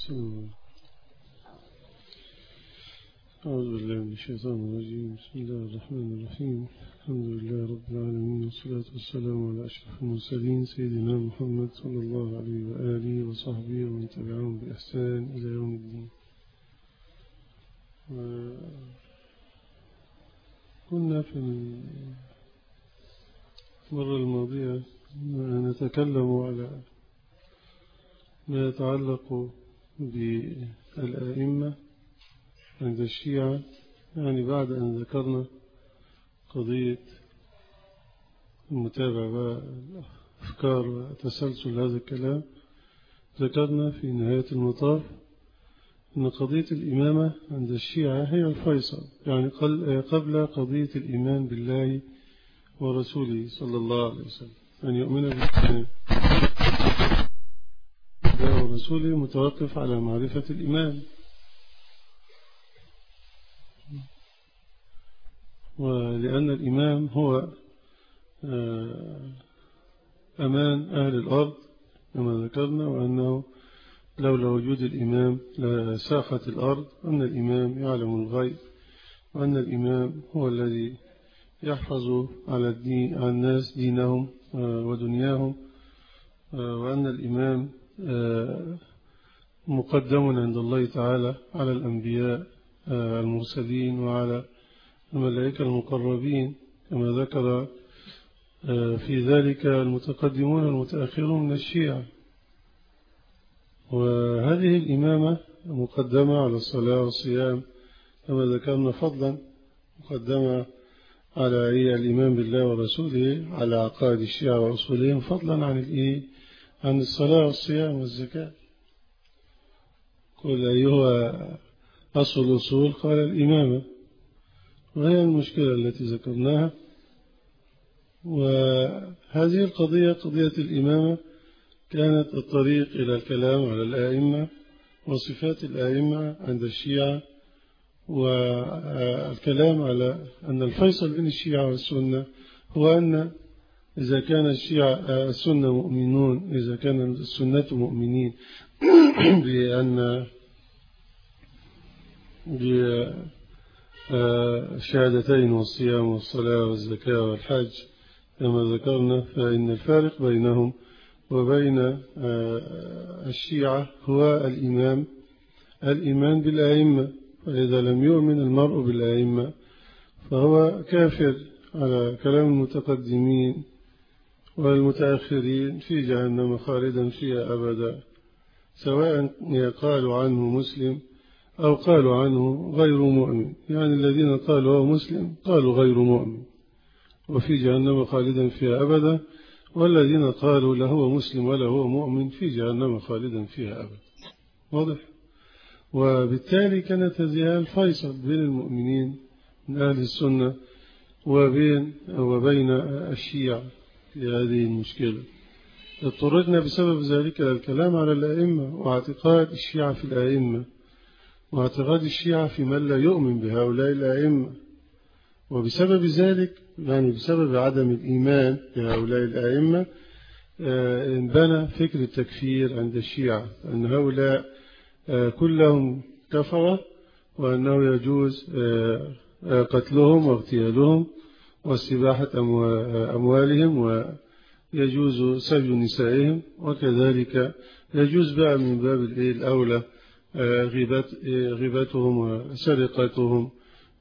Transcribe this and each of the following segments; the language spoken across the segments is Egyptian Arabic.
السلام أعوذ بالله من الشيطان الرجيم بسم الله الرحمن الرحيم الحمد لله رب العالمين والصلاة والسلام على أشرف المرسلين سيدنا محمد صلى الله عليه وآله وصحبه ومن تبعهم بإحسان إلى يوم الدين كنا في المرة الماضية نتكلم على ما يتعلق بالأئمة عند الشيعة يعني بعد أن ذكرنا قضية المتابعة والأفكار وتسلسل هذا الكلام ذكرنا في نهاية المطاف أن قضية الإمامة عند الشيعة هي الفيصل يعني قبل قضية الإيمان بالله ورسوله صلى الله عليه وسلم أن يؤمن بالله ورسوله متوقف على معرفة الإمام ولأن الإمام هو أمان أهل الأرض كما ذكرنا وأنه لولا وجود الإمام لساخت الأرض أن الإمام يعلم الغيب وأن الإمام هو الذي يحفظ على, الدين على الناس دينهم ودنياهم وأن الإمام مقدم عند الله تعالى على الأنبياء المرسلين وعلى الملائكة المقربين كما ذكر في ذلك المتقدمون والمتأخرون من الشيعة وهذه الإمامة مقدمة على الصلاة والصيام كما ذكرنا فضلا مقدمة على الإيمان بالله ورسوله على عقائد الشيعة ورسولهم فضلا عن الإيه عن الصلاة والصيام والزكاة قل أيها أصل الأصول قال الإمامة وهي المشكلة التي ذكرناها وهذه القضية قضية الإمامة كانت الطريق إلى الكلام على الآئمة وصفات الآئمة عند الشيعة والكلام على أن الفيصل بين الشيعة والسنة هو أن إذا كان الشيعة السنة مؤمنون إذا كان السنة مؤمنين بأن الشهادتين والصيام والصلاة والزكاة والحج كما ذكرنا فإن الفارق بينهم وبين الشيعة هو الإمام الإيمان بالأئمة فإذا لم يؤمن المرء بالأئمة فهو كافر على كلام المتقدمين والمتأخرين في جهنم خالدا فيها أبدا سواء قالوا عنه مسلم أو قالوا عنه غير مؤمن يعني الذين قالوا هو مسلم قالوا غير مؤمن وفي جهنم خالدا فيها أبدا والذين قالوا لا هو مسلم ولا هو مؤمن في جهنم خالدا فيها أبدا واضح وبالتالي كانت هذه الفيصل بين المؤمنين من أهل السنة وبين وبين الشيعة في هذه المشكلة اضطررنا بسبب ذلك الكلام على الأئمة واعتقاد الشيعة في الأئمة واعتقاد الشيعة في من لا يؤمن بهؤلاء الأئمة وبسبب ذلك يعني بسبب عدم الإيمان بهؤلاء الأئمة انبنى فكر التكفير عند الشيعة أن هؤلاء كلهم كفرة وأنه يجوز قتلهم واغتيالهم واستباحة أموالهم ويجوز سبي نسائهم وكذلك يجوز بقى من باب الأولى غيبتهم وسرقتهم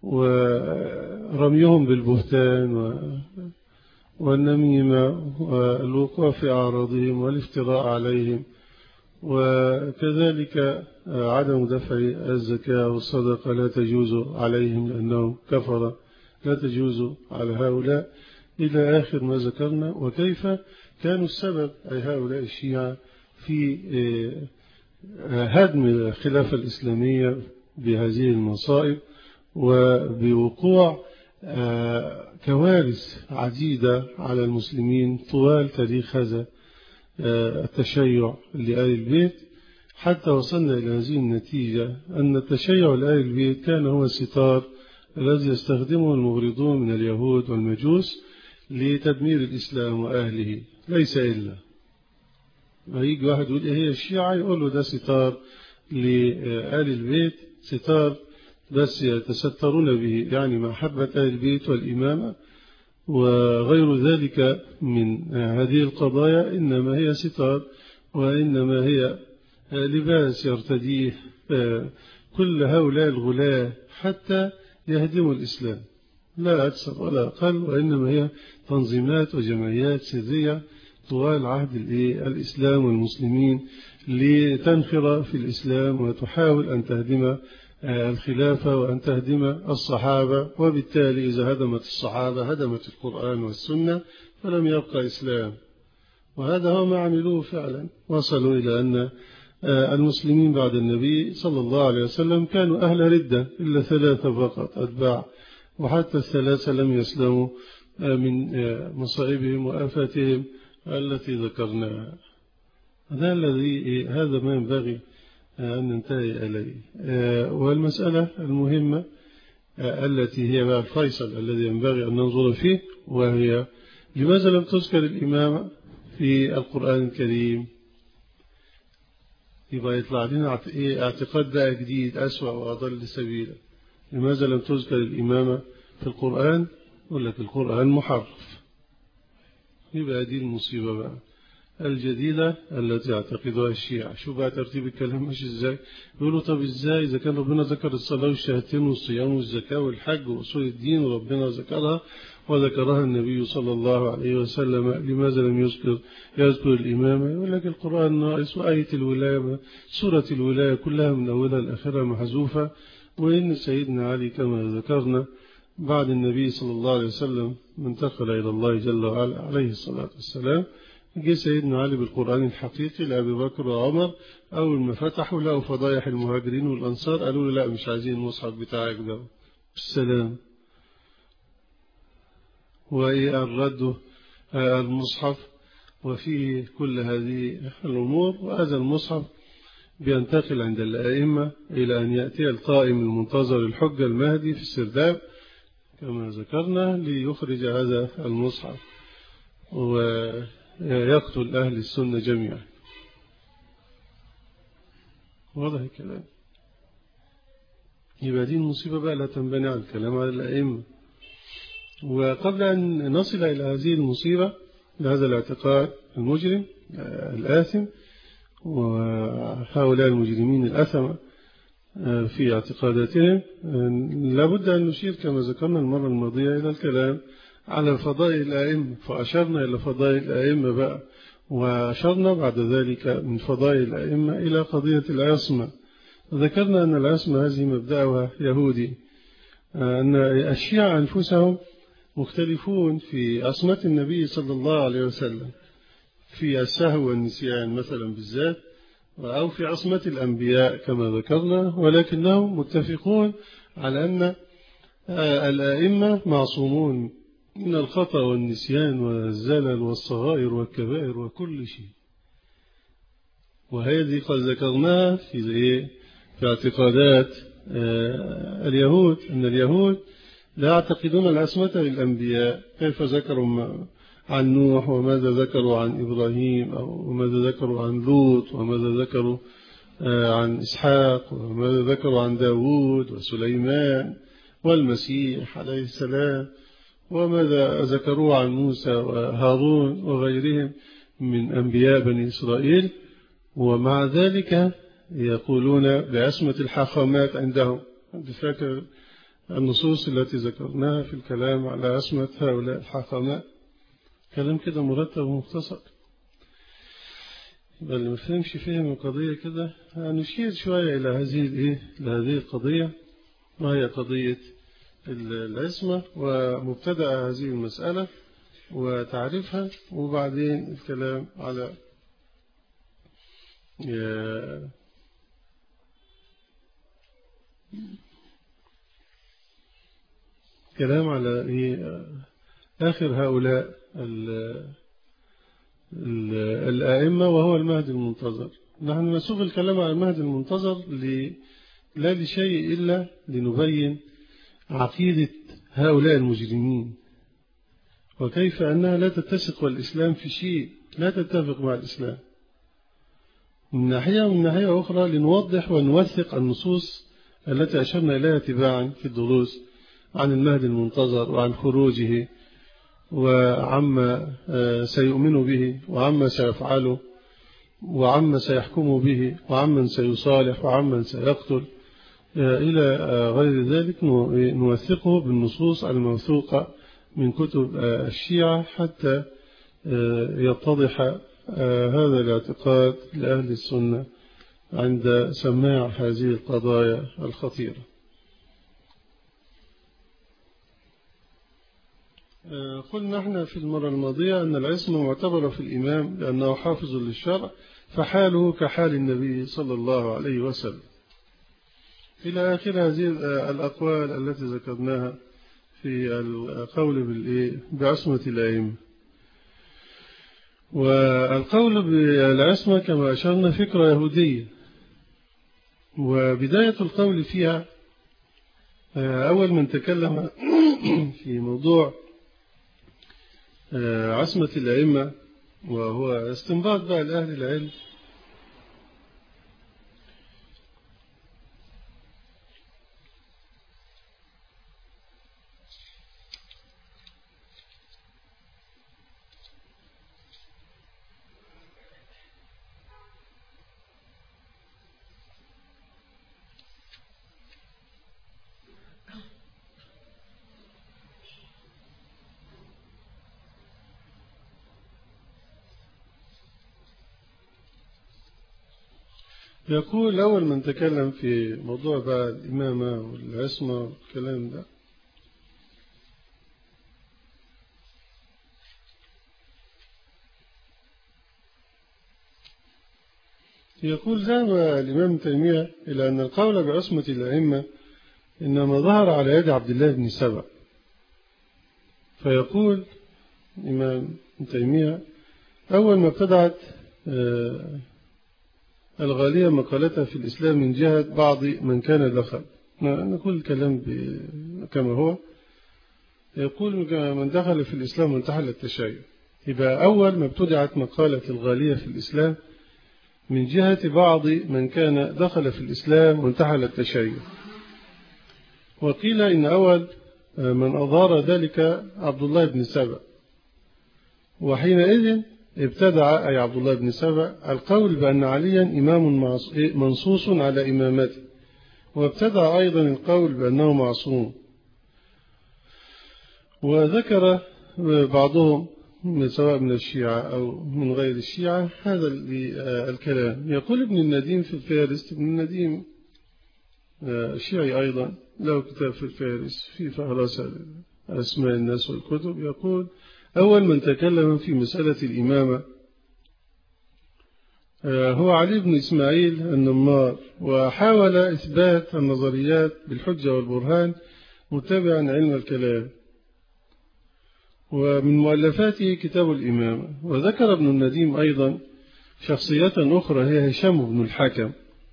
ورميهم بالبهتان والنميمة والوقوع في أعراضهم والافتراء عليهم وكذلك عدم دفع الزكاة والصدقة لا تجوز عليهم لأنهم كفر لا تجوز على هؤلاء إلى آخر ما ذكرنا وكيف كانوا السبب أي هؤلاء الشيعة في هدم الخلافة الإسلامية بهذه المصائب وبوقوع كوارث عديدة على المسلمين طوال تاريخ هذا التشيع لآل البيت حتى وصلنا إلى هذه النتيجة أن التشيع لآل البيت كان هو الستار الذي يستخدمه المغرضون من اليهود والمجوس لتدمير الإسلام وأهله ليس إلا ما يجي واحد يقول إيه هي الشيعة يقول له ده ستار لآل البيت ستار بس يتسترون به يعني محبة آل البيت والإمامة وغير ذلك من هذه القضايا إنما هي ستار وإنما هي لباس يرتديه كل هؤلاء الغلاة حتى يهدموا الإسلام لا أكثر ولا أقل وإنما هي تنظيمات وجمعيات سرية طوال عهد الإسلام والمسلمين لتنخر في الإسلام وتحاول أن تهدم الخلافة وأن تهدم الصحابة وبالتالي إذا هدمت الصحابة هدمت القرآن والسنة فلم يبقى إسلام وهذا هو ما عملوه فعلا وصلوا إلى أن المسلمين بعد النبي صلى الله عليه وسلم كانوا أهل ردة إلا ثلاثة فقط أتباع وحتى الثلاثة لم يسلموا من مصائبهم وآفاتهم التي ذكرناها هذا الذي هذا ما ينبغي أن ننتهي إليه والمسألة المهمة التي هي بقى الفيصل الذي ينبغي أن ننظر فيه وهي لماذا لم تذكر الإمامة في القرآن الكريم يبقى يطلع لنا اعتقاد بقى جديد أسوأ وأضل سبيلا لماذا لم تذكر الإمامة في القرآن يقول لك القرآن محرف يبقى دي المصيبة بقى الجديدة التي يعتقدها الشيعة شو بقى ترتيب الكلام ماشي ازاي يقولوا طب ازاي اذا كان ربنا ذكر الصلاة والشهادتين والصيام والزكاة والحج وأصول الدين وربنا ذكرها وذكرها النبي صلى الله عليه وسلم لماذا لم يذكر يذكر الإمامة يقول لك القرآن ناقص وآية الولاية سورة الولاية كلها من أولها لآخرها محذوفة وإن سيدنا علي كما ذكرنا بعد النبي صلى الله عليه وسلم انتقل إلى الله جل وعلا عليه الصلاة والسلام جه سيدنا علي بالقرآن الحقيقي لأبي بكر وعمر أول ما فتحوا لقوا فضايح المهاجرين والأنصار قالوا له لا مش عايزين المصحف بتاعك ده السلام وإيه الرد المصحف وفيه كل هذه الأمور وهذا المصحف بينتقل عند الأئمة إلى أن يأتي القائم المنتظر الحجة المهدي في السرداب كما ذكرنا ليخرج هذا المصحف ويقتل أهل السنة جميعا واضح الكلام يبقى دي المصيبة بقى لا تنبني على الكلام على الأئمة وقبل أن نصل إلى هذه المصيبة لهذا الاعتقاد المجرم الآثم وهؤلاء المجرمين الأثمة في اعتقاداتهم لابد أن نشير كما ذكرنا المرة الماضية إلى الكلام على فضائل الأئمة فأشرنا إلى فضائل الأئمة بقى وأشرنا بعد ذلك من فضائل الأئمة إلى قضية العصمة ذكرنا أن العصمة هذه مبدأها يهودي أن الشيعة أنفسهم مختلفون في عصمة النبي صلى الله عليه وسلم في السهو والنسيان مثلا بالذات أو في عصمة الأنبياء كما ذكرنا ولكنهم متفقون على أن الآئمة معصومون من الخطأ والنسيان والزلل والصغائر والكبائر وكل شيء وهذه قد ذكرناها في في اعتقادات اليهود أن اليهود لا يعتقدون العصمة للأنبياء كيف ذكروا عن نوح وماذا ذكروا عن إبراهيم أو وماذا ذكروا عن لوط وماذا ذكروا عن إسحاق وماذا ذكروا عن داود وسليمان والمسيح عليه السلام وماذا ذكروا عن موسى وهارون وغيرهم من أنبياء بني إسرائيل ومع ذلك يقولون بعصمة الحاخامات عندهم أنت فاكر النصوص التي ذكرناها في الكلام على عصمة هؤلاء الحاخامات كلام كده مرتب ومختصر يبقى اللي ما فهمش فهم القضية كده هنشير شوية إلى هذه الإيه لهذه القضية وهي قضية العصمة ومبتدأ هذه المسألة وتعريفها وبعدين الكلام على كلام على إيه آخر هؤلاء الآئمة وهو المهدي المنتظر نحن نسوق الكلام على المهدي المنتظر لا لشيء إلا لنبين عقيدة هؤلاء المجرمين وكيف أنها لا تتسق والإسلام في شيء لا تتفق مع الإسلام من ناحية ومن ناحية أخرى لنوضح ونوثق النصوص التي أشرنا إليها تباعا في الدروس عن المهد المنتظر وعن خروجه وعما سيؤمن به وعما سيفعله وعما سيحكم به وعمن سيصالح وعمن سيقتل إلى غير ذلك نوثقه بالنصوص الموثوقة من كتب الشيعة حتى يتضح هذا الاعتقاد لأهل السنة عند سماع هذه القضايا الخطيرة قلنا احنا في المرة الماضية أن العصمة معتبرة في الإمام لأنه حافظ للشرع فحاله كحال النبي صلى الله عليه وسلم إلى آخر هذه الأقوال التي ذكرناها في القول بعصمة الأئمة والقول بالعصمة كما أشرنا فكرة يهودية وبداية القول فيها أول من تكلم في موضوع عصمة الأئمة وهو استنباط بقى لأهل العلم يقول أول من تكلم في موضوع بقى الإمامة والعصمة والكلام ده يقول ذهب الإمام تيمية إلى أن القول بعصمة الأئمة إنما ظهر على يد عبد الله بن سبع فيقول الإمام تيمية أول ما ابتدعت الغالية مقالتها في الإسلام من جهة بعض من كان دخل نقول الكلام كما هو يقول من دخل في الإسلام وانتحل التشيع يبقى أول ما ابتدعت مقالة الغالية في الإسلام من جهة بعض من كان دخل في الإسلام وانتحل التشيع وقيل إن أول من أظهر ذلك عبد الله بن سبأ وحينئذ ابتدع أي عبد الله بن سبأ القول بأن عليا إمام منصوص على إمامته وابتدع أيضا القول بأنه معصوم وذكر بعضهم سواء من الشيعة أو من غير الشيعة هذا الكلام يقول ابن النديم في الفارس ابن النديم الشيعي أيضا له كتاب في الفارس في فهرس أسماء الناس والكتب يقول أول من تكلم في مسألة الإمامة هو علي بن إسماعيل النمار وحاول إثبات النظريات بالحجة والبرهان متبعا علم الكلام ومن مؤلفاته كتاب الإمامة وذكر ابن النديم أيضا شخصية أخرى هي هشام بن الحكم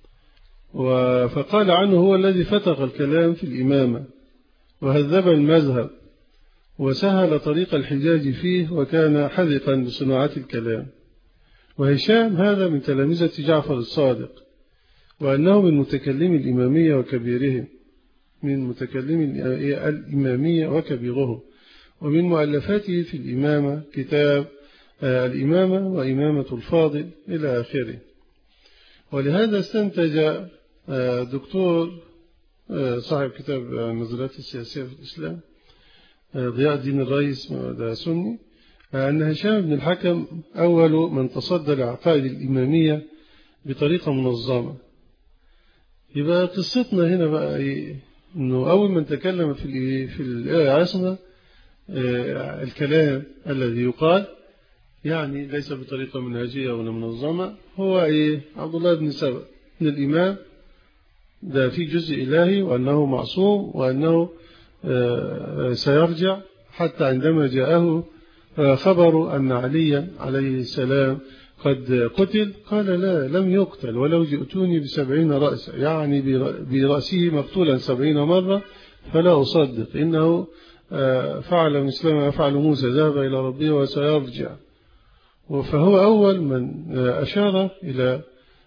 فقال عنه هو الذي فتق الكلام في الإمامة وهذب المذهب وسهل طريق الحجاج فيه وكان حذقا بصناعة الكلام وهشام هذا من تلامذة جعفر الصادق وأنه من متكلم الإمامية وكبيرهم من متكلم الإمامية وكبيرهم ومن مؤلفاته في الإمامة كتاب الإمامة وإمامة الفاضل إلى آخره ولهذا استنتج دكتور صاحب كتاب النظريات السياسية في الإسلام ضياء الدين الرئيس ده سني أن هشام بن الحكم أول من تصدى لعقائد الإمامية بطريقة منظمة يبقى قصتنا هنا بقى إيه إنه أول من تكلم في في العصمة الكلام الذي يقال يعني ليس بطريقة منهجية ولا منظمة هو إيه عبد الله بن سبأ من الإمام ده في جزء إلهي وأنه معصوم وأنه سيرجع حتى عندما جاءه خبر أن عليا عليه السلام قد قتل قال لا لم يقتل ولو جئتوني بسبعين رأسا يعني برأسه مقتولا سبعين مرة فلا أصدق إنه فعل مثل ما فعل موسى ذهب إلى ربه وسيرجع فهو أول من أشار إلى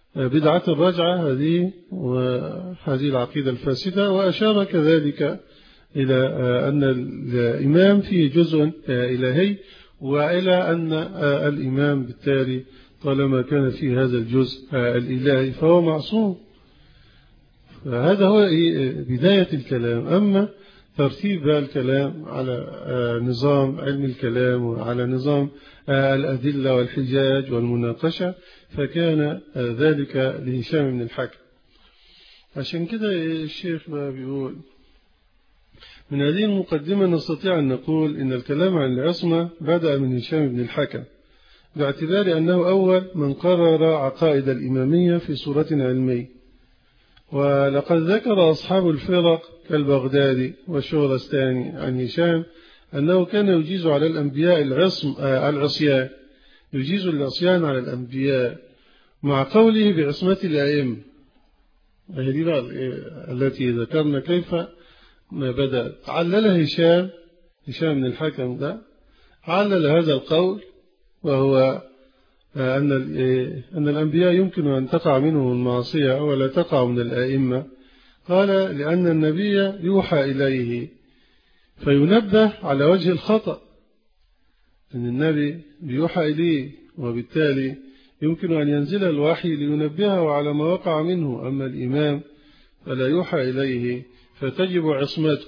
بدعة الرجعة هذه وهذه العقيدة الفاسدة وأشار كذلك إلى أن الإمام فيه جزء إلهي وإلى أن الإمام بالتالي طالما كان فيه هذا الجزء الإلهي فهو معصوم فهذا هو بداية الكلام أما ترتيب الكلام على نظام علم الكلام وعلى نظام الأدلة والحجاج والمناقشة فكان ذلك لهشام بن الحكم عشان كده الشيخ ما بيقول من هذه المقدمة نستطيع أن نقول إن الكلام عن العصمة بدأ من هشام بن الحكم باعتبار أنه أول من قرر عقائد الإمامية في صورة علمية ولقد ذكر أصحاب الفرق كالبغدادي والشورستاني عن هشام أنه كان يجيز على الأنبياء العصم العصيان يجيز العصيان على الأنبياء مع قوله بعصمة الأئمة وهي دي بقى التي ذكرنا كيف ما بدأ علل هشام هشام من الحكم ده علل هذا القول وهو أن أن الأنبياء يمكن أن تقع منهم المعصية ولا تقع من الآئمة قال لأن النبي يوحى إليه فينبه على وجه الخطأ أن النبي يوحى إليه وبالتالي يمكن أن ينزل الوحي لينبهه على ما وقع منه أما الإمام فلا يوحى إليه فتجب عصمته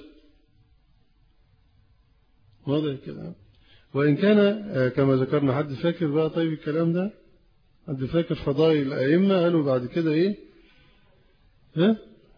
واضح الكلام وإن كان كما ذكرنا حد فاكر بقى طيب الكلام ده حد فاكر فضائل الأئمة قالوا بعد كده إيه ها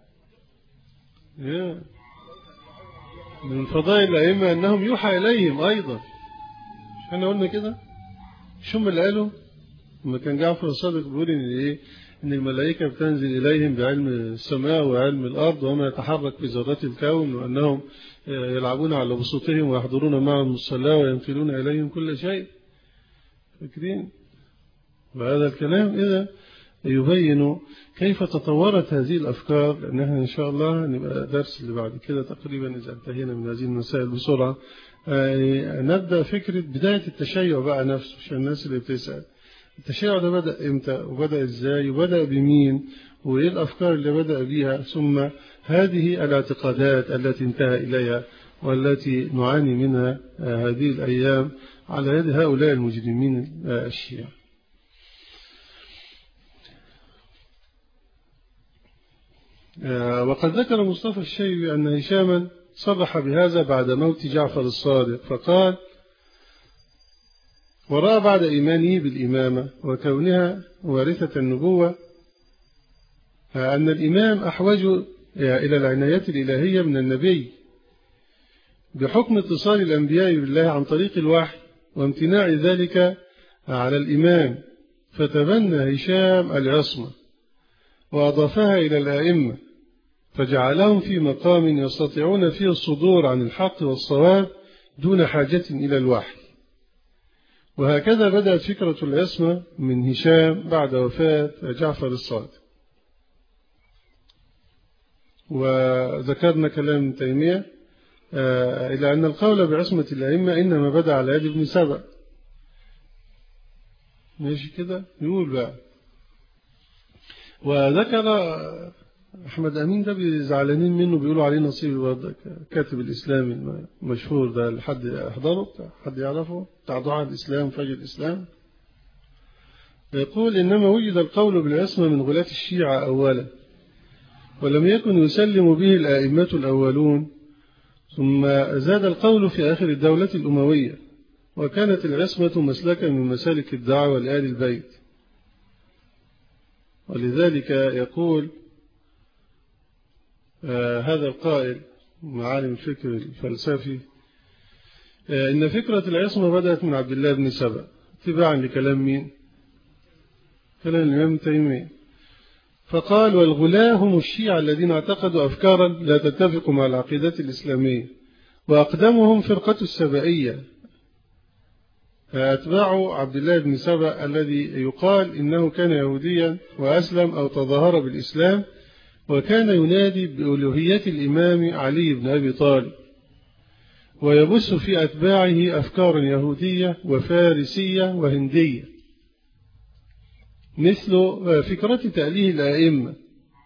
يا من فضائل الأئمة أنهم يوحى إليهم أيضا احنا قلنا كده شو اللي قالوا لما كان جعفر الصادق بيقول إن إيه إن الملائكة بتنزل إليهم بعلم السماء وعلم الأرض وما يتحرك في ذرات الكون وأنهم يلعبون على بسوطهم ويحضرون معهم الصلاة وينقلون إليهم كل شيء فاكرين وهذا الكلام إذا يبين كيف تطورت هذه الأفكار لأن احنا إن شاء الله نبقى درس اللي بعد كده تقريبا إذا انتهينا من هذه المسائل بسرعة نبدأ فكرة بداية التشيع بقى نفسه عشان الناس اللي بتسأل التشيع ده بدأ إمتى وبدأ إزاي وبدأ بمين وإيه الأفكار اللي بدأ بها ثم هذه الاعتقادات التي انتهى إليها والتي نعاني منها هذه الأيام على يد هؤلاء المجرمين الشيعة وقد ذكر مصطفى الشيبي أن هشاما صرح بهذا بعد موت جعفر الصادق فقال ورأى بعد إيمانه بالإمامة وكونها وارثة النبوة أن الإمام أحوج إلى العنايات الإلهية من النبي بحكم اتصال الأنبياء بالله عن طريق الوحي وامتناع ذلك على الإمام فتبنى هشام العصمة وأضافها إلى الآئمة فجعلهم في مقام يستطيعون فيه الصدور عن الحق والصواب دون حاجة إلى الوحي وهكذا بدأت فكرة العصمة من هشام بعد وفاة جعفر الصادق وذكرنا كلام تيمية إلى أن القول بعصمة الأئمة إنما بدأ على يد ابن سبع ماشي كده يقول بقى وذكر أحمد أمين ده بيزعلانين منه بيقولوا عليه نصيب كاتب الإسلام المشهور ده لحد أحضره حد يعرفه بتاع دعاء الإسلام فجر الإسلام يقول إنما وجد القول بالعصمة من غلاة الشيعة أولا ولم يكن يسلم به الآئمة الأولون ثم زاد القول في آخر الدولة الأموية وكانت العصمة مسلكا من مسالك الدعوة لآل البيت ولذلك يقول آه هذا القائل معالم الفكر الفلسفي آه إن فكرة العصمة بدأت من عبد الله بن سبأ اتباعا لكلام مين كلام الإمام تيمية فقال والغلاة هم الشيعة الذين اعتقدوا أفكارا لا تتفق مع العقيدة الإسلامية وأقدمهم فرقة السبائية أتباع عبد الله بن سبأ الذي يقال إنه كان يهوديا وأسلم أو تظاهر بالإسلام وكان ينادي بألوهية الإمام علي بن أبي طالب ويبث في أتباعه أفكارا يهودية وفارسية وهندية مثل فكرة تأليه الآئمة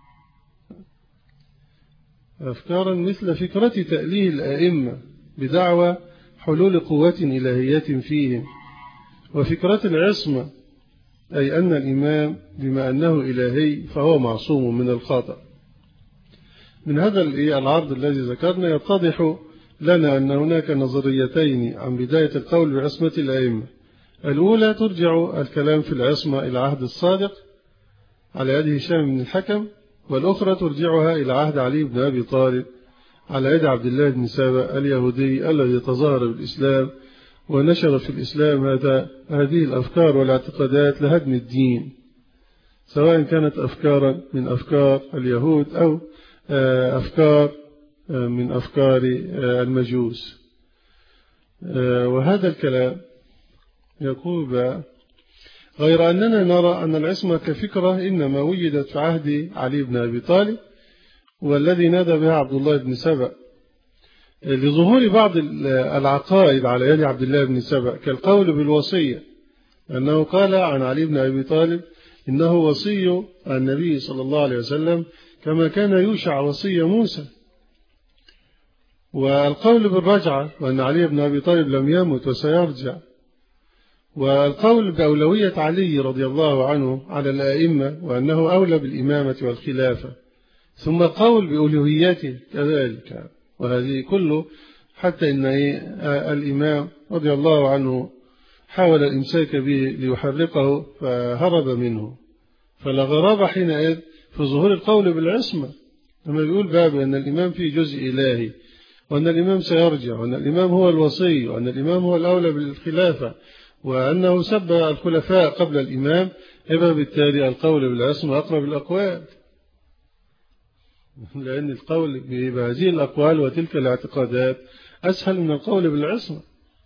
أفكارا مثل فكرة تأليه الآئمة بدعوى حلول قوة إلهية فيهم وفكرة العصمة أي أن الإمام بما أنه إلهي فهو معصوم من الخطأ من هذا العرض الذي ذكرنا يتضح لنا أن هناك نظريتين عن بداية القول بعصمة الأئمة الأولى ترجع الكلام في العصمة إلى عهد الصادق على يد هشام بن الحكم والأخرى ترجعها إلى عهد علي بن أبي طالب على يد عبد الله بن سابا اليهودي الذي تظاهر بالإسلام ونشر في الإسلام هذا هذه الأفكار والاعتقادات لهدم الدين سواء كانت أفكارا من أفكار اليهود أو آه، أفكار آه، من أفكار آه، المجوس وهذا الكلام يقول بقى غير أننا نرى أن العصمة كفكرة إنما وجدت في عهد علي بن أبي طالب والذي نادى بها عبد الله بن سبأ لظهور بعض العقائد على يد عبد الله بن سبأ كالقول بالوصية أنه قال عن علي بن أبي طالب إنه وصي النبي صلى الله عليه وسلم كما كان يوشع وصي موسى والقول بالرجعة وأن علي بن أبي طالب لم يمت وسيرجع والقول بأولوية علي رضي الله عنه على الآئمة وأنه أولى بالإمامة والخلافة ثم قول بألوهيته كذلك وهذه كله حتى إن الإمام رضي الله عنه حاول الإمساك به ليحرقه فهرب منه فلا غرابة حينئذ في ظهور القول بالعصمة لما بيقول باب أن الإمام فيه جزء إلهي وأن الإمام سيرجع وأن الإمام هو الوصي وأن الإمام هو الأولى بالخلافة وأنه سب الخلفاء قبل الإمام يبقى بالتالي القول بالعصمة أقرب الأقوال لأن القول بهذه الأقوال وتلك الاعتقادات أسهل من القول بالعصمة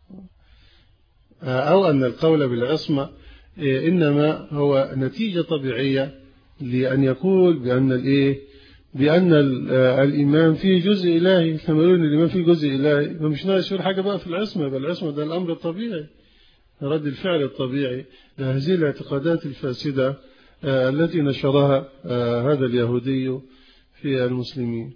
أو أن القول بالعصمة إنما هو نتيجة طبيعية لأن يقول بأن الإيه بأن الإمام فيه جزء إلهي كما يقولون الإمام فيه جزء إلهي فمش ناقص يقول حاجة بقى في العصمة بل العصمة ده الأمر الطبيعي رد الفعل الطبيعي لهذه الاعتقادات الفاسدة التي نشرها هذا اليهودي في المسلمين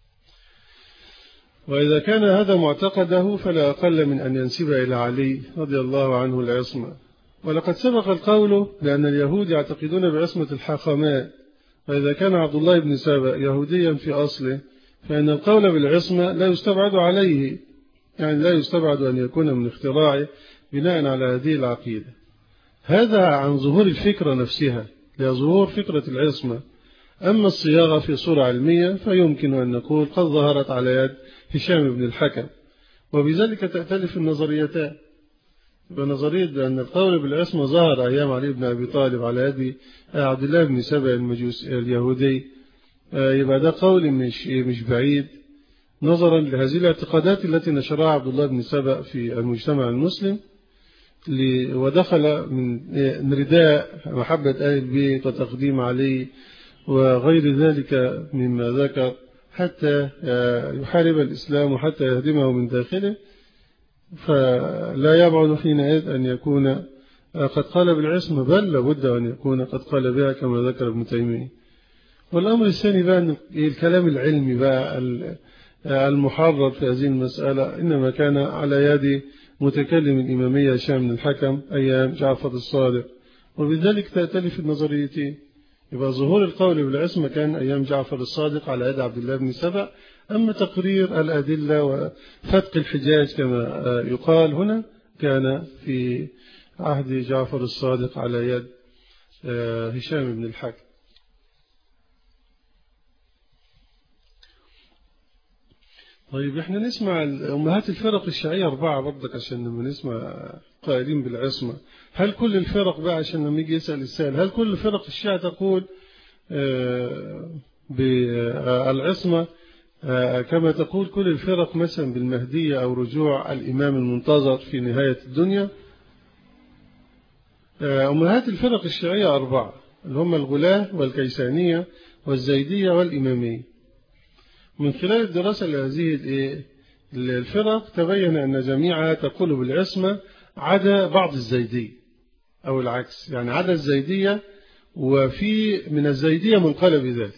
وإذا كان هذا معتقده فلا أقل من أن ينسب إلى علي رضي الله عنه العصمة ولقد سبق القول بأن اليهود يعتقدون بعصمة الحاخامات وإذا كان عبد الله بن سابا يهوديا في أصله فإن القول بالعصمة لا يستبعد عليه يعني لا يستبعد أن يكون من اختراعه بناء على هذه العقيدة هذا عن ظهور الفكرة نفسها لظهور فكرة العصمة أما الصياغة في صورة علمية فيمكن أن نقول قد ظهرت على يد هشام بن الحكم وبذلك تأتلف النظريتان بنظرية بأن القول بالعصمة ظهر أيام علي بن أبي طالب على يد عبد الله بن سبع المجوس اليهودي يبقى ده قول مش مش بعيد نظرا لهذه الاعتقادات التي نشرها عبد الله بن سبأ في المجتمع المسلم ودخل من رداء محبة أهل البيت وتقديم علي وغير ذلك مما ذكر حتى يحارب الإسلام وحتى يهدمه من داخله فلا يبعد حينئذ أن يكون قد قال بالعصمة بل لابد أن يكون قد قال بها كما ذكر ابن تيمية والأمر الثاني بقى الكلام العلمي بقى المحرر في هذه المسألة إنما كان على يد متكلم الإمامية هشام بن الحكم أيام جعفر الصادق وبذلك تأتلف النظريتين يبقى ظهور القول بالعصمة كان أيام جعفر الصادق على يد عبد الله بن سبأ أما تقرير الأدلة وفتق الحجاج كما يقال هنا كان في عهد جعفر الصادق على يد هشام بن الحكم طيب احنا نسمع أمهات الفرق الشيعية أربعة برضك عشان لما نسمع قائلين بالعصمة هل كل الفرق بقى عشان لما يجي يسأل السائل هل كل فرق الشيعة تقول بالعصمة كما تقول كل الفرق مثلا بالمهدية أو رجوع الإمام المنتظر في نهاية الدنيا أمهات الفرق الشيعية أربعة اللي هم الغلاة والكيسانية والزيدية والإمامية من خلال الدراسة لهذه الفرق تبين أن جميعها تقول بالعصمة عدا بعض الزيدية أو العكس يعني عدا الزيدية وفي من الزيدية منقلب ذلك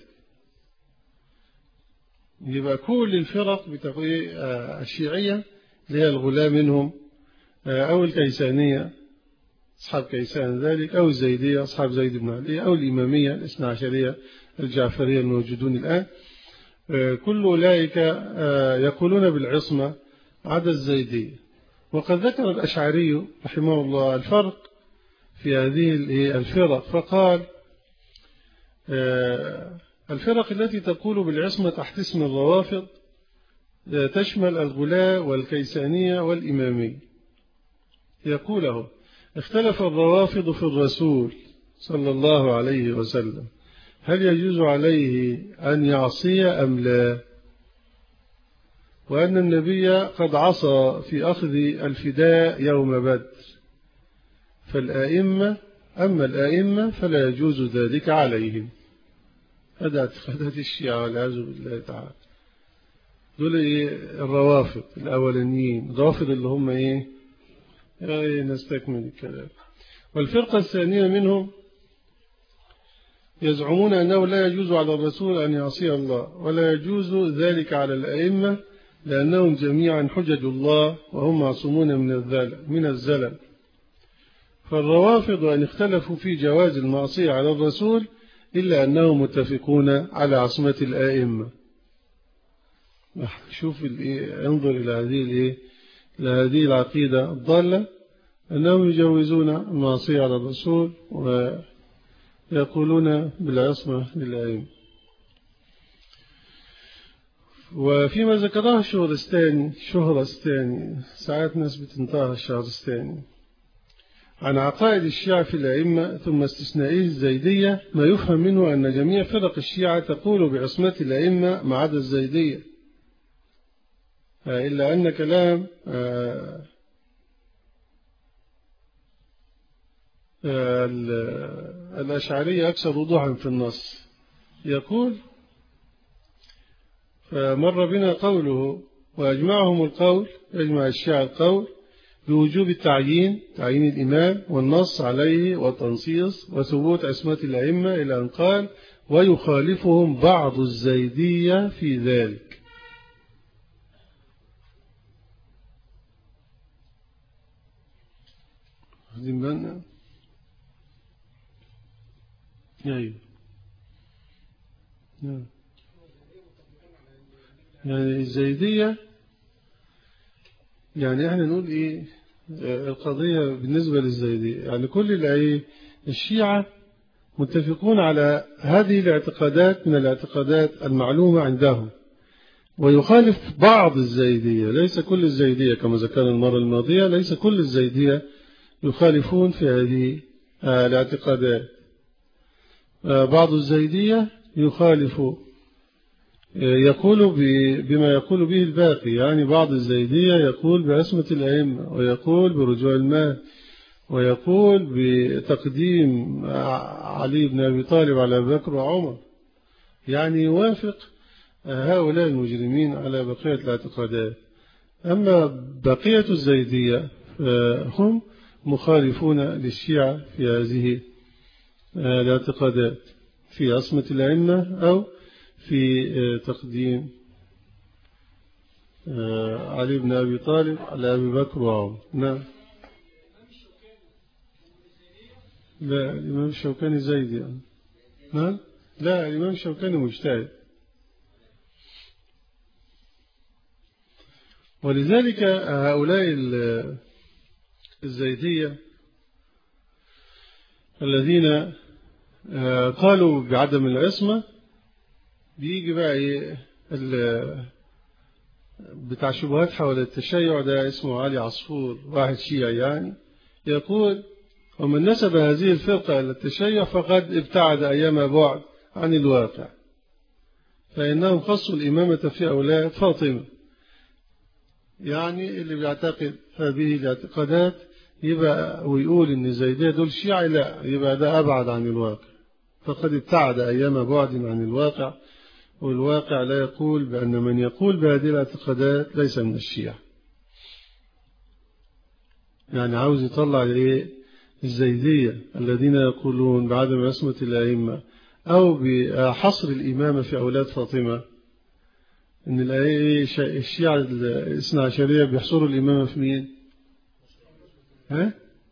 يبقى كل الفرق بتقوي الشيعية اللي هي الغلاة منهم أو الكيسانية أصحاب كيسان ذلك أو الزيدية أصحاب زيد بن علي أو الإمامية الاثنى عشرية الجعفرية الموجودون الآن كل أولئك يقولون بالعصمة عدا الزيدية وقد ذكر الأشعري رحمه الله الفرق في هذه الفرق فقال الفرق التي تقول بالعصمة تحت اسم الروافض تشمل الغلاة والكيسانية والإمامية يقوله اختلف الروافض في الرسول صلى الله عليه وسلم هل يجوز عليه أن يعصي أم لا وأن النبي قد عصى في أخذ الفداء يوم بدر فالآئمة أما الآئمة فلا يجوز ذلك عليهم هذا اعتقادات الشيعة والعياذ بالله تعالى دول إيه الروافض الأولانيين الروافض اللي هم إيه يعني نستكمل الكلام والفرقة الثانية منهم يزعمون أنه لا يجوز على الرسول أن يعصي الله ولا يجوز ذلك على الأئمة لأنهم جميعا حجج الله وهم معصومون من الزلل من الزلل فالروافض أن اختلفوا في جواز المعصية على الرسول إلا أنهم متفقون على عصمة الآئمة شوف انظر إلى هذه لهذه العقيدة الضالة أنهم يجوزون المعصية على الرسول ويقولون بالعصمة للأئمة وفيما ذكره الشهرستاني شهرستاني ساعات ناس بتنطاها الشهرستاني عن عقائد الشيعة في الأئمة ثم استثنائه الزيدية ما يفهم منه أن جميع فرق الشيعة تقول بعصمة الأئمة ما عدا الزيدية إلا أن كلام الأشعرية أكثر وضوحا في النص يقول فمر بنا قوله وأجمعهم القول يجمع الشيعة القول بوجوب التعيين تعيين الإمام والنص عليه والتنصيص وثبوت عصمة الأئمة إلى أن قال ويخالفهم بعض الزيدية في ذلك واخدين بالنا ايوه يعني الزيدية يعني احنا نقول ايه القضية بالنسبة للزيدية يعني كل الايه الشيعة متفقون على هذه الاعتقادات من الاعتقادات المعلومة عندهم ويخالف بعض الزيدية ليس كل الزيدية كما ذكرنا المرة الماضية ليس كل الزيدية يخالفون في هذه الاعتقادات بعض الزيدية يخالف يقول بما يقول به الباقي يعني بعض الزيدية يقول بعصمة الأئمة ويقول برجوع المال ويقول بتقديم علي بن أبي طالب على بكر وعمر يعني يوافق هؤلاء المجرمين على بقية الاعتقادات أما بقية الزيدية هم مخالفون للشيعة في هذه الاعتقادات في عصمة الأئمة أو في تقديم علي بن أبي طالب على أبي بكر وعمر نعم لا الإمام الشوكاني زيد يعني نعم لا الإمام الشوكاني مجتهد ولذلك هؤلاء الزيدية الذين قالوا بعدم العصمة بيجي بقى ايه بتاع شبهات حول التشيع ده اسمه علي عصفور واحد شيعي يعني يقول ومن نسب هذه الفرقة إلى التشيع فقد ابتعد أيام بعد عن الواقع فإنهم خصوا الإمامة في أولاد فاطمة يعني اللي بيعتقد هذه الاعتقادات يبقى ويقول ان زيدية دول شيعي لا يبقى ده أبعد عن الواقع فقد ابتعد أيام بعد عن الواقع والواقع لا يقول بأن من يقول بهذه الاعتقادات ليس من الشيعة يعني عاوز يطلع الايه الزيدية الذين يقولون بعدم عصمة الأئمة أو بحصر الإمامة في أولاد فاطمة إن الشيعة الاثنى عشرية بيحصروا الإمامة في مين؟ ها؟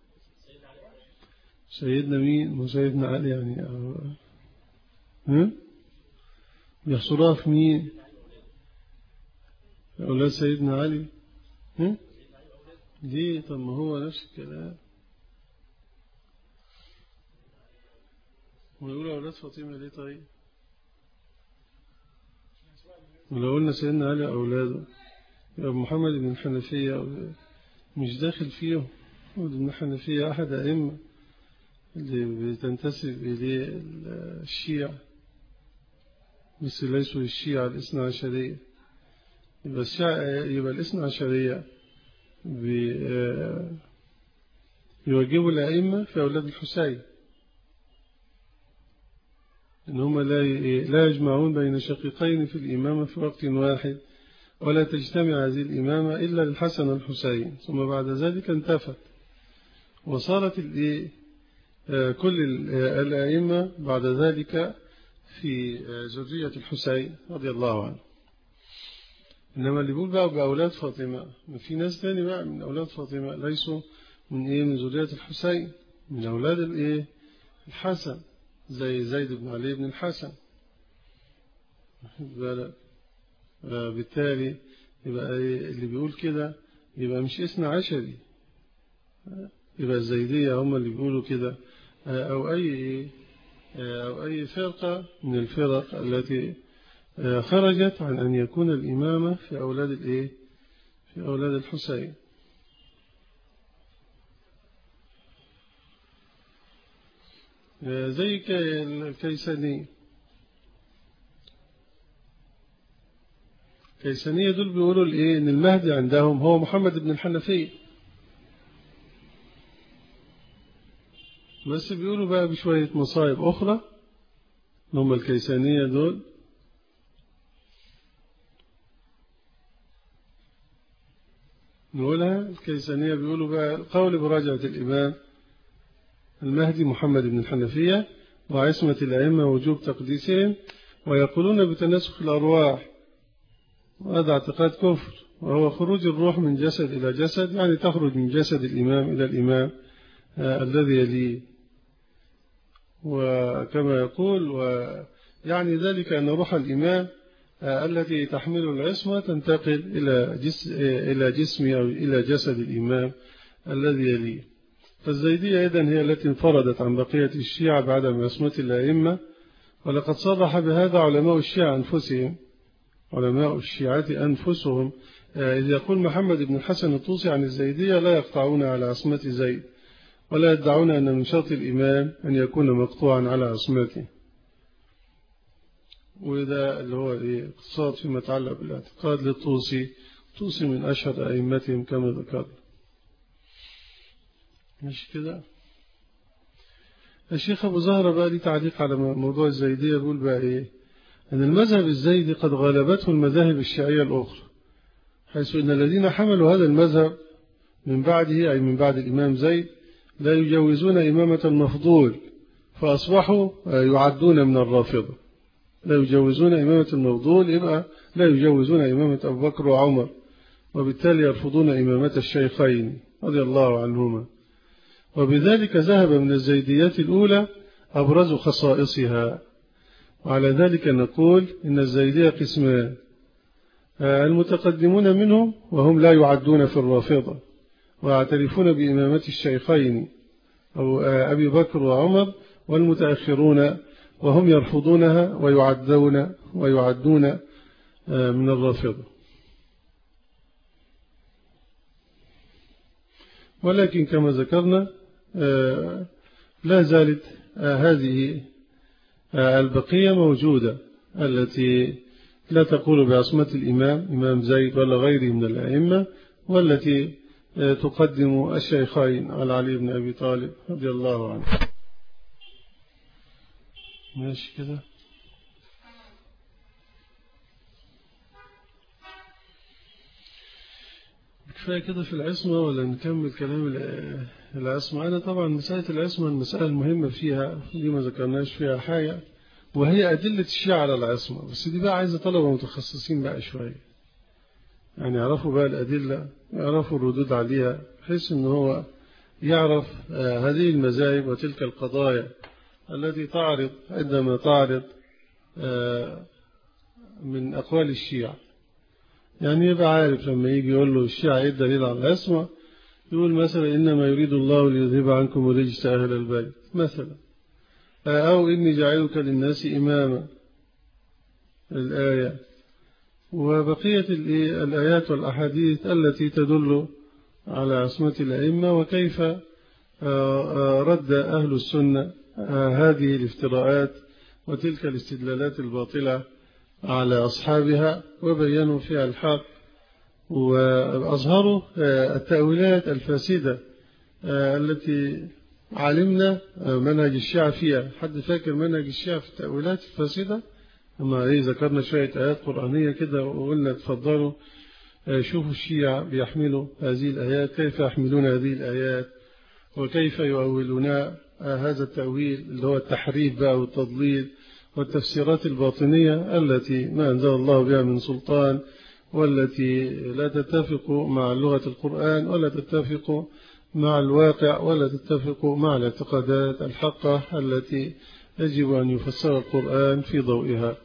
سيدنا مين؟ مو سيدنا علي يعني أو ها؟ بيحصروها في مين؟ أولاد سيدنا علي ها؟ ليه طب ما هو نفس الكلام ويقول أولاد فاطمة ليه طيب ولو قلنا سيدنا علي أولاده يبقى محمد بن الحنفية مش داخل فيهم محمد بن الحنفية أحد أئمة اللي بتنتسب إليه الشيعة بس ليسوا الشيعة الاثنى عشرية يبقى, الشيعة يبقى الاثنى عشرية يوجبوا الأئمة في أولاد الحسين إن هم لا لا يجمعون بين شقيقين في الإمامة في وقت واحد ولا تجتمع هذه الإمامة إلا للحسن والحسين ثم بعد ذلك انتفت وصارت كل الأئمة بعد ذلك في ذرية الحسين رضي الله عنه إنما اللي بيقول بقى بأولاد فاطمة في ناس تاني بقى من أولاد فاطمة ليسوا من إيه من ذرية الحسين من أولاد الإيه الحسن زي زيد بن علي بن الحسن بالك بالتالي يبقى اللي بيقول كده يبقى مش اثنى عشري يبقى الزيدية هم اللي بيقولوا كده أو أي أو أي فرقة من الفرق التي خرجت عن أن يكون الإمامة في أولاد الإيه في أولاد الحسين زي الكيساني الكيسانية دول بيقولوا الإيه إن المهدي عندهم هو محمد بن الحنفية بس بيقولوا بقى بشوية مصايب أخرى هم الكيسانية دول نقولها الكيسانية بيقولوا بقى القول براجعة الإمام المهدي محمد بن الحنفية وعصمة الأئمة وجوب تقديسهم ويقولون بتناسخ الأرواح وهذا اعتقاد كفر وهو خروج الروح من جسد إلى جسد يعني تخرج من جسد الإمام إلى الإمام آه الذي يليه وكما يقول ويعني ذلك أن روح الإمام آه التي تحمل العصمة تنتقل إلى جسم, آه إلى جسم أو إلى جسد الإمام الذي يليه فالزيدية إذن هي التي انفردت عن بقية الشيعة بعد عصمة الأئمة ولقد صرح بهذا علماء الشيعة أنفسهم علماء الشيعة أنفسهم إذ يقول محمد بن الحسن الطوسي عن الزيدية لا يقطعون على عصمة زيد ولا يدعون أن من شرط الإمام أن يكون مقطوعا على عصمته وده اللي هو اقتصاد فيما يتعلق بالاعتقاد للطوسي طوسي من أشهر أئمتهم كما ذكرنا مش كده الشيخ أبو زهرة بقى لي تعليق على موضوع الزيدية يقول بقى إيه أن المذهب الزيدي قد غلبته المذاهب الشيعية الأخرى حيث أن الذين حملوا هذا المذهب من بعده أي من بعد الإمام زيد لا يجوزون إمامة المفضول فأصبحوا يعدون من الرافضة لا يجوزون إمامة المفضول يبقى لا يجوزون إمامة أبو بكر وعمر وبالتالي يرفضون إمامة الشيخين رضي الله عنهما وبذلك ذهب من الزيديات الأولى أبرز خصائصها وعلى ذلك نقول إن الزيدية قسمان المتقدمون منهم وهم لا يعدون في الرافضة ويعترفون بإمامة الشيخين أو أبي بكر وعمر والمتأخرون وهم يرفضونها ويعدون ويعدون من الرافضة ولكن كما ذكرنا لا زالت هذه البقية موجودة التي لا تقول بعصمة الإمام إمام زيد ولا غيره من الأئمة والتي تقدم الشيخين على علي بن أبي طالب رضي الله عنه ماشي كده شوية كده في العصمة ولا نكمل كلام العصمة أنا طبعا مسألة العصمة المسألة المهمة فيها دي ما ذكرناش فيها حاجة وهي أدلة الشيعة على العصمة بس دي بقى عايزة طلبة متخصصين بقى شوية يعني يعرفوا بقى الأدلة يعرفوا الردود عليها بحيث أنه هو يعرف هذه المذاهب وتلك القضايا التي تعرض عندما تعرض من أقوال الشيعة يعني يبقى عارف لما يجي يقول له الشيعة ايه الدليل على العصمة يقول مثلا إنما يريد الله ليذهب عنكم الرجس أهل البيت مثلا أو إني جعلك للناس إماما الآية وبقية الآيات والأحاديث التي تدل على عصمة الأئمة وكيف رد أهل السنة هذه الافتراءات وتلك الاستدلالات الباطلة على أصحابها وبينوا فيها الحق وأظهروا التأويلات الفاسدة التي علمنا منهج الشيعة فيها حد فاكر منهج الشيعة في التأويلات الفاسدة أما إيه ذكرنا شوية آيات قرآنية كده وقلنا تفضلوا شوفوا الشيعة بيحملوا هذه الآيات كيف يحملون هذه الآيات وكيف يؤولون هذا التأويل اللي هو التحريف بقى والتضليل والتفسيرات الباطنية التي ما أنزل الله بها من سلطان والتي لا تتفق مع لغة القرآن ولا تتفق مع الواقع ولا تتفق مع الاعتقادات الحقة التي يجب أن يفسر القرآن في ضوئها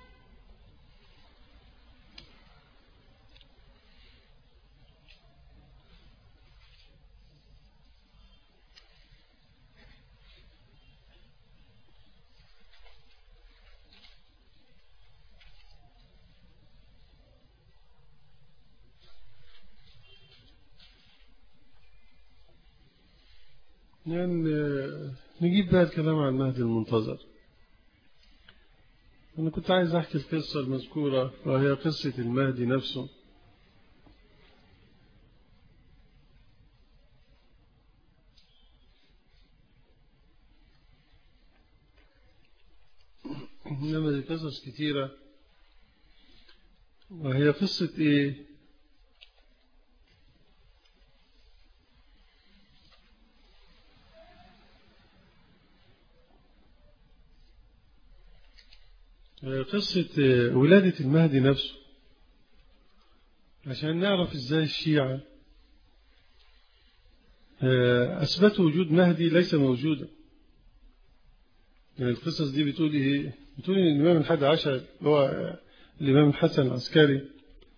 يعني نجيب بقى الكلام عن المهدي المنتظر أنا كنت عايز أحكي القصة المذكورة وهي قصة المهدي نفسه إنما دي قصص كتيرة وهي قصة إيه قصة ولادة المهدي نفسه عشان نعرف ازاي الشيعة أثبتوا وجود مهدي ليس موجودا يعني القصص دي بتقول إيه بتقول إن الإمام الحادي عشر هو الإمام الحسن العسكري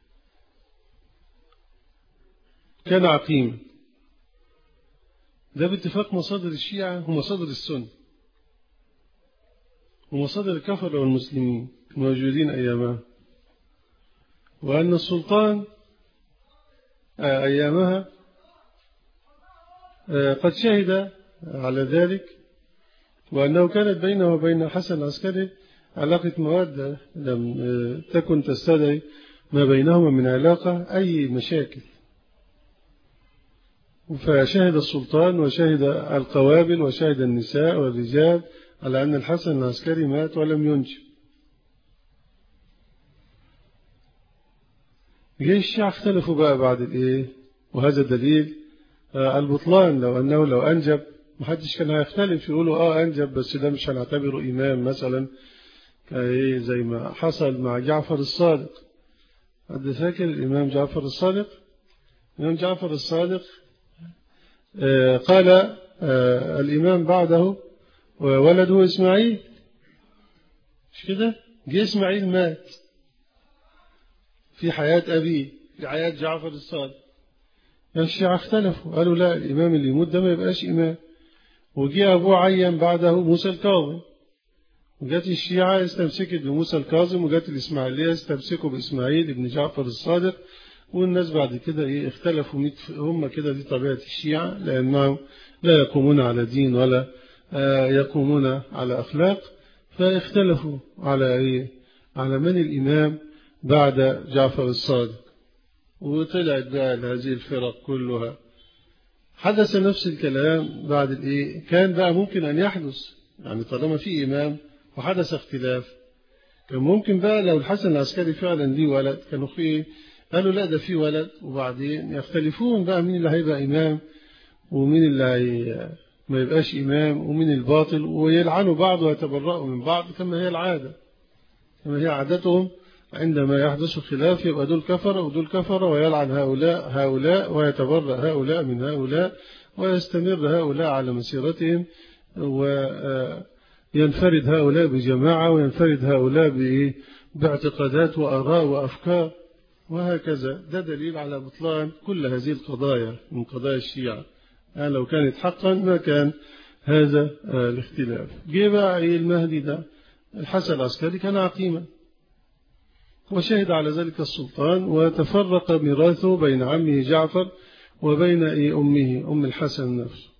كان عقيما ده باتفاق مصادر الشيعة ومصادر السنة ومصادر الكفر والمسلمين موجودين أيامها وأن السلطان أيامها قد شهد على ذلك وأنه كانت بينه وبين حسن العسكري علاقة مودة لم تكن تستدعي ما بينهما من علاقة أي مشاكل فشهد السلطان وشهد القوابل وشهد النساء والرجال على أن الحسن العسكري مات ولم ينجب جاي الشيعة اختلفوا بقى بعد الايه وهذا دليل آه البطلان لو أنه لو أنجب محدش كان هيختلف يقولوا آه أنجب بس ده مش هنعتبره إمام مثلا ايه زي ما حصل مع جعفر الصادق حد فاكر الإمام جعفر الصادق الإمام جعفر الصادق آه قال آه الإمام بعده وولده إسماعيل مش كده جه إسماعيل مات في حياة أبيه في حياة جعفر الصادق الشيعة اختلفوا قالوا لا الإمام اللي يموت ده ما يبقاش إمام وجي أبوه عين بعده موسى الكاظم وجات الشيعة استمسكت بموسى الكاظم وجات الإسماعيلية استمسكوا بإسماعيل ابن جعفر الصادق والناس بعد كده إيه اختلفوا هم كده دي طبيعة الشيعة لأنهم لا يقومون على دين ولا يقومون على أخلاق فاختلفوا على إيه على من الإمام بعد جعفر الصادق وطلعت بقى هذه الفرق كلها حدث نفس الكلام بعد الإيه كان بقى ممكن أن يحدث يعني طالما في إمام وحدث اختلاف كان ممكن بقى لو الحسن العسكري فعلا ليه ولد كانوا في قالوا لا ده في ولد وبعدين يختلفون بقى مين اللي هيبقى إمام ومين اللي هي ما يبقاش إمام ومين الباطل ويلعنوا بعض ويتبرأوا من بعض كما هي العادة كما هي عادتهم عندما يحدث خلاف يبقى دول كفر ودول كفر ويلعن هؤلاء هؤلاء ويتبرأ هؤلاء من هؤلاء ويستمر هؤلاء على مسيرتهم وينفرد هؤلاء بجماعة وينفرد هؤلاء باعتقادات وأراء وأفكار وهكذا ده دليل على بطلان كل هذه القضايا من قضايا الشيعة يعني لو كانت حقا ما كان هذا الاختلاف جه بقى المهدي ده الحسن العسكري كان عقيما وشهد على ذلك السلطان وتفرق ميراثه بين عمه جعفر وبين أمه أم الحسن نفسه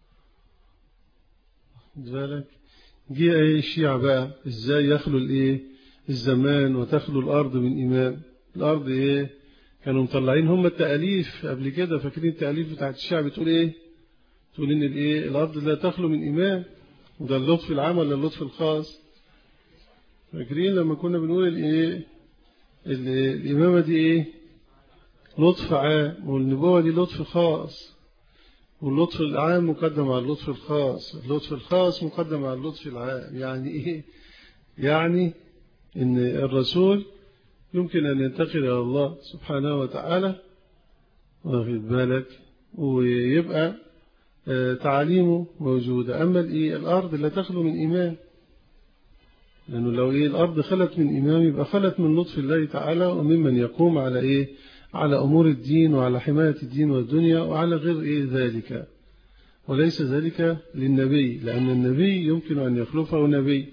ذلك جه أي الشيعة بقى إزاي يخلو الإيه الزمان وتخلو الأرض من إمام الأرض إيه كانوا مطلعين هم التأليف قبل كده فاكرين التأليف بتاعت الشعب بتقول إيه تقول إن الإيه الأرض لا تخلو من إمام وده اللطف العام ولا اللطف الخاص فاكرين لما كنا بنقول الإيه الإمامة دي إيه لطف عام والنبوة دي لطف خاص واللطف العام مقدم على اللطف الخاص اللطف الخاص مقدم على اللطف العام يعني إيه يعني إن الرسول يمكن أن ينتقل إلى الله سبحانه وتعالى واخد بالك ويبقى تعاليمه موجودة أما الإيه الأرض لا تخلو من إيمان لأنه لو إيه الأرض خلت من إمام يبقى خلت من لطف الله تعالى وممن يقوم على إيه على أمور الدين وعلى حماية الدين والدنيا وعلى غير إيه ذلك وليس ذلك للنبي لأن النبي يمكن أن يخلفه نبي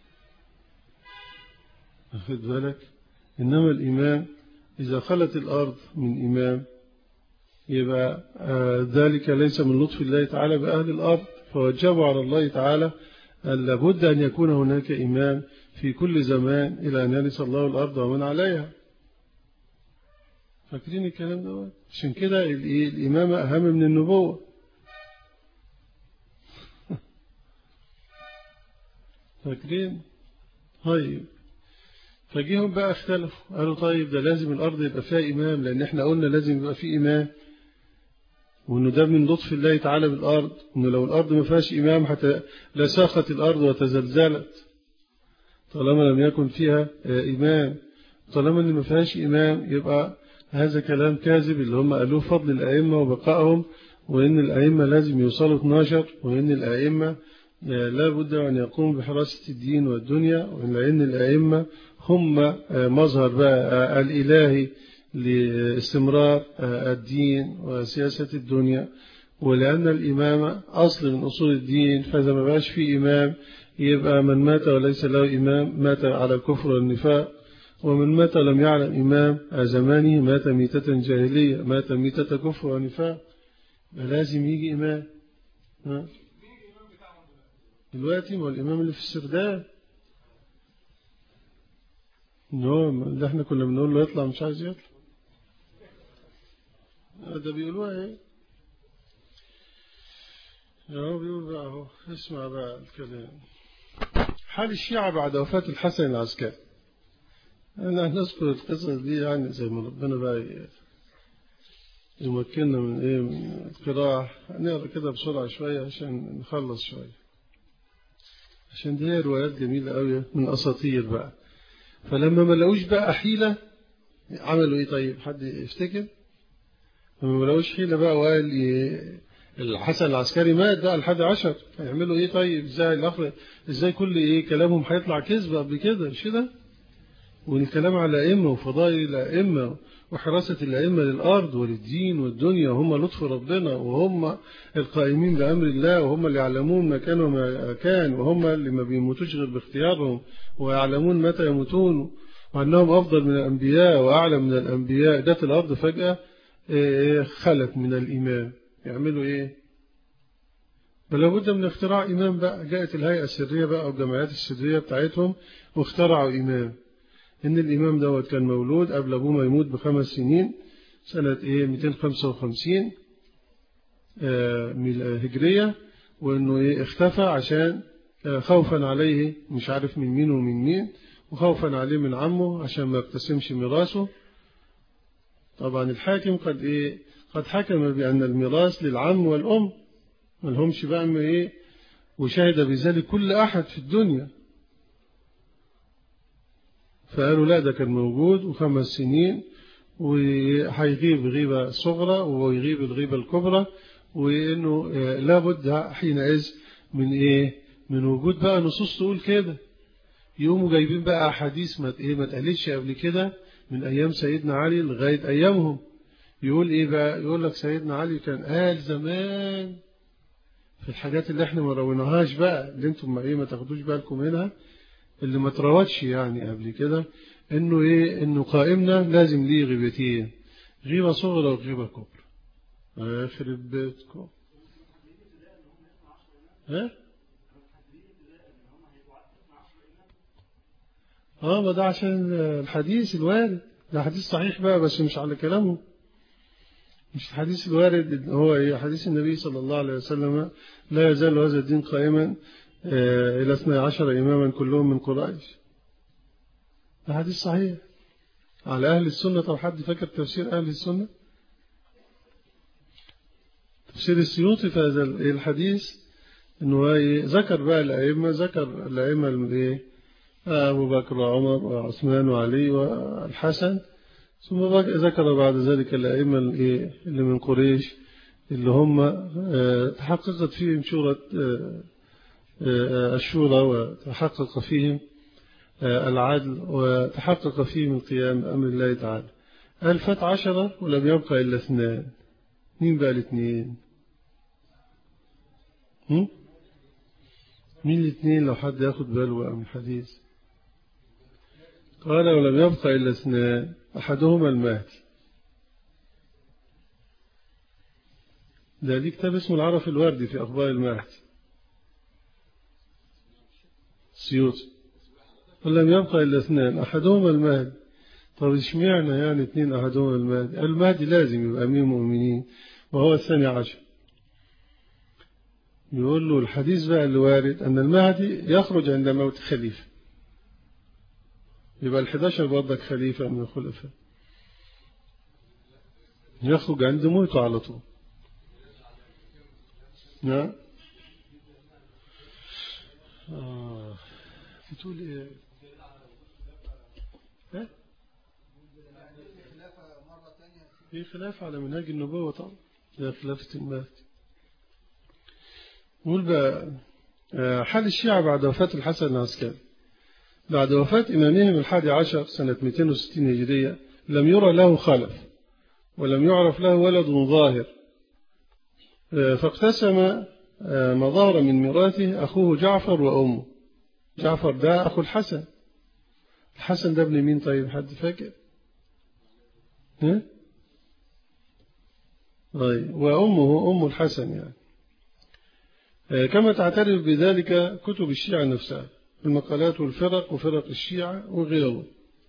أخذ بالك إنما الإمام إذا خلت الأرض من إمام يبقى ذلك ليس من لطف الله تعالى بأهل الأرض فوجبوا على الله تعالى أن لابد أن يكون هناك إمام في كل زمان إلى أن يرث الله الأرض ومن عليها فاكرين الكلام ده عشان كده الإمامة أهم من النبوة فاكرين طيب فجيهم بقى اختلفوا قالوا طيب ده لازم الأرض يبقى فيها إمام لأن احنا قلنا لازم يبقى فيه إمام وأنه ده من لطف الله تعالى بالأرض وأنه لو الأرض ما فيهاش إمام حتى لساخت الأرض وتزلزلت طالما لم يكن فيها إمام طالما أن ما فيهاش إمام يبقى هذا كلام كاذب اللي هم قالوه فضل الأئمة وبقائهم وإن الأئمة لازم يوصلوا 12 وإن الأئمة لا بد أن يقوموا بحراسة الدين والدنيا وإن الأئمة هم مظهر بقى الإلهي لاستمرار الدين وسياسة الدنيا ولأن الإمامة أصل من أصول الدين فإذا ما بقاش في إمام يبقى من مات وليس له إمام مات على الكفر والنفاق ومن مات لم يعلم إمام زمانه مات ميتة جاهلية مات ميتة كفر ونفاق لازم يجي إمام ها؟ دلوقتي ما الإمام اللي في السرداب هو اللي احنا كنا بنقول له يطلع مش عايز يطلع ده بيقولوها ايه هو بيقول بقى اهو اسمع بقى الكلام حال الشيعة بعد وفاة الحسن العسكري أنا نذكر القصص دي يعني زي ما ربنا بقى يمكننا من إيه من القراءة نقرأ كده بسرعة شوية عشان نخلص شوية عشان دي روايات جميلة قوي من أساطير بقى فلما ما لقوش بقى حيلة عملوا إيه طيب حد يفتكر لما ما لقوش حيلة بقى وقال الحسن العسكري مات بقى الحادي عشر هيعملوا إيه طيب إزاي الآخر إزاي كل إيه كلامهم هيطلع كذب قبل كده مش كده والكلام على أئمة وفضائل الأئمة وحراسة الأئمة للأرض وللدين والدنيا هم لطف ربنا وهم القائمين بأمر الله وهم اللي يعلمون ما كان وما كان وهم اللي ما بيموتوش غير باختيارهم ويعلمون متى يموتون وأنهم أفضل من الأنبياء وأعلى من الأنبياء جت الأرض فجأة خلت من الإمام يعملوا إيه بل لابد من اختراع إمام بقى جاءت الهيئة السرية بقى والجمعيات السرية بتاعتهم واخترعوا إمام إن الإمام دوت كان مولود قبل أبوه ما يموت بخمس سنين سنة إيه 255 هجرية وإنه إيه اختفى عشان خوفا عليه مش عارف من مين ومن مين وخوفا عليه من عمه عشان ما يقتسمش ميراثه طبعا الحاكم قد إيه قد حكم بأن الميراث للعم والأم ما لهمش بقى إيه وشهد بذلك كل أحد في الدنيا فقالوا لا ده كان موجود وخمس سنين وهيغيب غيبة صغرى ويغيب الغيبة الكبرى وإنه لابد حينئذ من إيه من وجود بقى نصوص تقول كده يقوموا جايبين بقى أحاديث ما إيه ما اتقالتش قبل كده من أيام سيدنا علي لغاية أيامهم يقول إيه بقى يقول لك سيدنا علي كان قال زمان في الحاجات اللي احنا ما رويناهاش بقى اللي انتم ما ايه ما تاخدوش بالكم منها اللي ما تروتش يعني قبل كده انه ايه انه قائمنا لازم ليه غيبتين غيبة صغرى وغيبة كبرى يخرب بيتكم ها اه ما ده عشان الحديث الوارد ده حديث صحيح بقى بس مش على كلامه مش الحديث الوارد هو إيه حديث النبي صلى الله عليه وسلم لا يزال هذا الدين قائما إلى 12 إماما كلهم من قريش ده حديث صحيح على أهل السنة طب حد فاكر تفسير أهل السنة تفسير السيوطي في هذا الحديث انه ذكر بقى الأئمة ذكر الأئمة الايه أبو بكر وعمر وعثمان وعلي والحسن ثم ذكر بعد ذلك الأئمة اللي من قريش اللي هم تحققت فيهم شورة الشورى وتحقق فيهم العدل وتحقق فيهم القيام بأمر الله تعالى ألفت عشرة ولم يبقى إلا اثنان مين بقى الاثنين مين الاثنين لو حد ياخد باله بقى من الحديث قال ولم يبقى إلا اثنان أحدهما المهدي ده ليه كتاب اسمه العرف الوردي في أخبار المهدي سيوطي ولم يبقى إلا اثنان أحدهما المهدي طب اشمعنى يعني اثنين أحدهما المهدي المهدي لازم يبقى أمير المؤمنين وهو الثاني عشر يقول له الحديث بقى اللي وارد أن المهدي يخرج عند موت خليفة يبقى الحداشر برضك خليفة من الخلفاء يخرج عند موته على طول نعم آه. بتقول ايه ها في خلاف على منهاج النبوة طبعا هي خلافة المهدي قول بقى حال الشيعة بعد وفاة الحسن العسكري بعد وفاة إمامهم الحادي عشر سنة 260 هجرية لم يرى له خلف ولم يعرف له ولد ظاهر فاقتسم مظاهر من ميراثه أخوه جعفر وأمه جعفر ده أخو الحسن الحسن ده ابن مين طيب حد فاكر ها طيب وأمه أم الحسن يعني كما تعترف بذلك كتب الشيعة نفسها المقالات والفرق وفرق الشيعة وغيره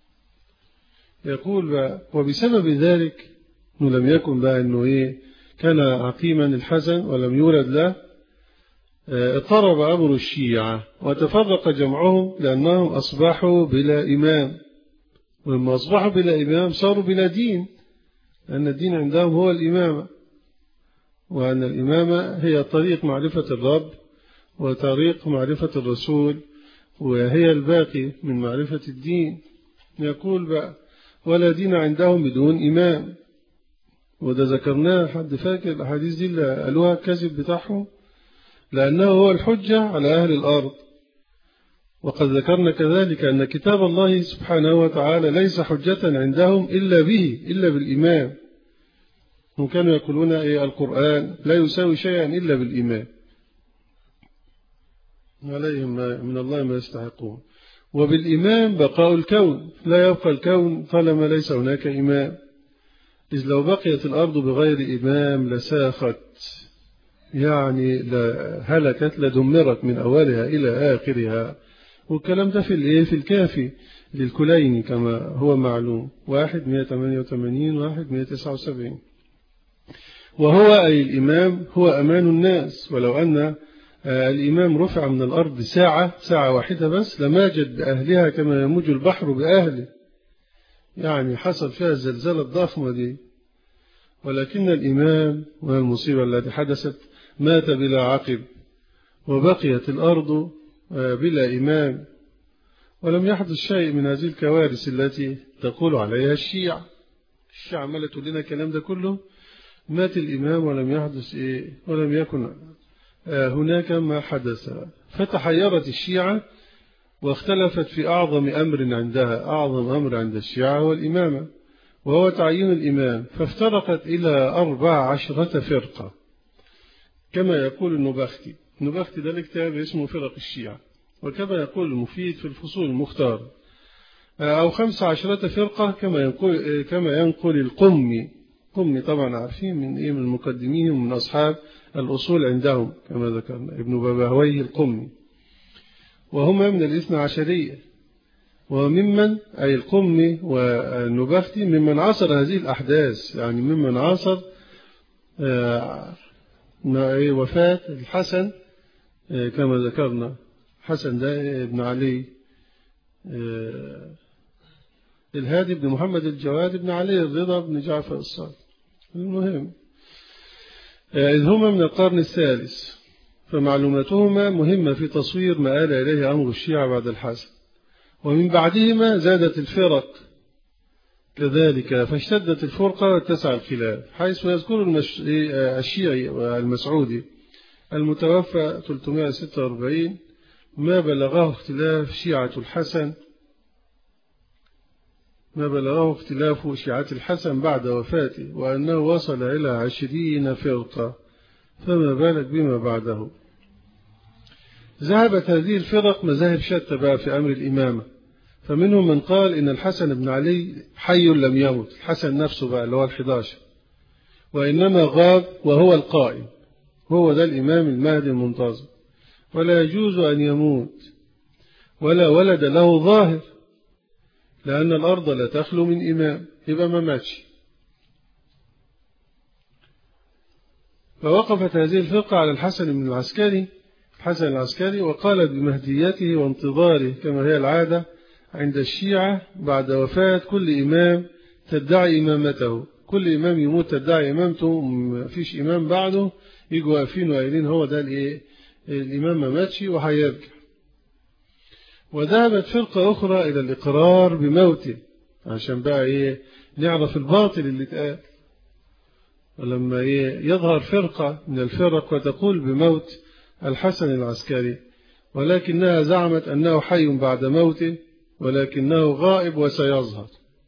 يقول وبسبب ذلك أنه لم يكن بقى أنه إيه كان عقيما الحسن ولم يولد له اضطرب أمر الشيعة وتفرق جمعهم لأنهم أصبحوا بلا إمام ولما أصبحوا بلا إمام صاروا بلا دين لأن الدين عندهم هو الإمامة وأن الإمامة هي طريق معرفة الرب وطريق معرفة الرسول وهي الباقي من معرفة الدين يقول بقى ولا دين عندهم بدون إمام وده ذكرناه حد فاكر الأحاديث دي اللي قالوها الكذب بتاعهم لأنه هو الحجة على أهل الأرض وقد ذكرنا كذلك أن كتاب الله سبحانه وتعالى ليس حجة عندهم إلا به إلا بالإمام هم كانوا يقولون إيه القرآن لا يساوي شيئا إلا بالإمام عليهم من الله ما يستحقون وبالإمام بقاء الكون لا يبقى الكون طالما ليس هناك إمام إذ لو بقيت الأرض بغير إمام لساخت يعني هلكت لدمرت من أولها إلى آخرها والكلام ده في الإيه في الكافي للكلين كما هو معلوم واحد 188 واحد 179 وهو أي الإمام هو أمان الناس ولو أن الإمام رفع من الأرض ساعة ساعة واحدة بس لماجد بأهلها كما يموج البحر بأهله يعني حصل فيها الزلزال الضخمة دي ولكن الإمام والمصيبة التي حدثت مات بلا عقب وبقيت الأرض بلا إمام ولم يحدث شيء من هذه الكوارث التي تقول عليها الشيعة الشيعة عمالة تقول لنا الكلام ده كله مات الإمام ولم يحدث إيه ولم يكن هناك ما حدث فتحيرت الشيعة واختلفت في أعظم أمر عندها أعظم أمر عند الشيعة هو الإمامة وهو تعيين الإمام فافترقت إلى أربع عشرة فرقة كما يقول النبختي النبختي ده الكتاب اسمه فرق الشيعة وكما يقول المفيد في الفصول المختار أو خمس عشرة فرقة كما ينقل, كما ينقل القمي قمي طبعا عارفين من إيه من المقدمين ومن أصحاب الأصول عندهم كما ذكرنا ابن بابهويه القمي وهما من الاثنى عشرية وممن أي القمي والنبختي ممن عاصر هذه الأحداث يعني ممن عاصر وفاة الحسن كما ذكرنا حسن ده ابن علي الهادي بن محمد الجواد بن علي الرضا بن جعفر الصادق المهم إذ هما من القرن الثالث فمعلوماتهما مهمة في تصوير ما آل إليه أمر الشيعة بعد الحسن ومن بعدهما زادت الفرق كذلك فاشتدت الفرقة واتسع الخلاف حيث يذكر الشيعي والمسعودي المتوفى 346 ما بلغه اختلاف شيعة الحسن ما بلغه اختلاف شيعة الحسن بعد وفاته وأنه وصل إلى عشرين فرقة فما بالك بما بعده ذهبت هذه الفرق مذاهب شتى بقى في أمر الإمامة فمنهم من قال إن الحسن بن علي حي لم يمت الحسن نفسه بقى اللي هو الحداشر وإنما غاب وهو القائم هو ده الإمام المهدي المنتظر ولا يجوز أن يموت ولا ولد له ظاهر لأن الأرض لا تخلو من إمام يبقى ما ماتش فوقفت هذه الفرقة على الحسن بن العسكري الحسن العسكري وقال بمهديته وانتظاره كما هي العادة عند الشيعة بعد وفاة كل إمام تدعي إمامته كل إمام يموت تدعي إمامته ما فيش إمام بعده يجوا واقفين وقايلين هو ده الإيه الإمام ما ماتش وهيرجع وذهبت فرقة أخرى إلى الإقرار بموته عشان بقى إيه نعرف الباطل اللي اتقال ولما إيه يظهر فرقة من الفرق وتقول بموت الحسن العسكري ولكنها زعمت أنه حي بعد موته ولكنه غائب وسيظهر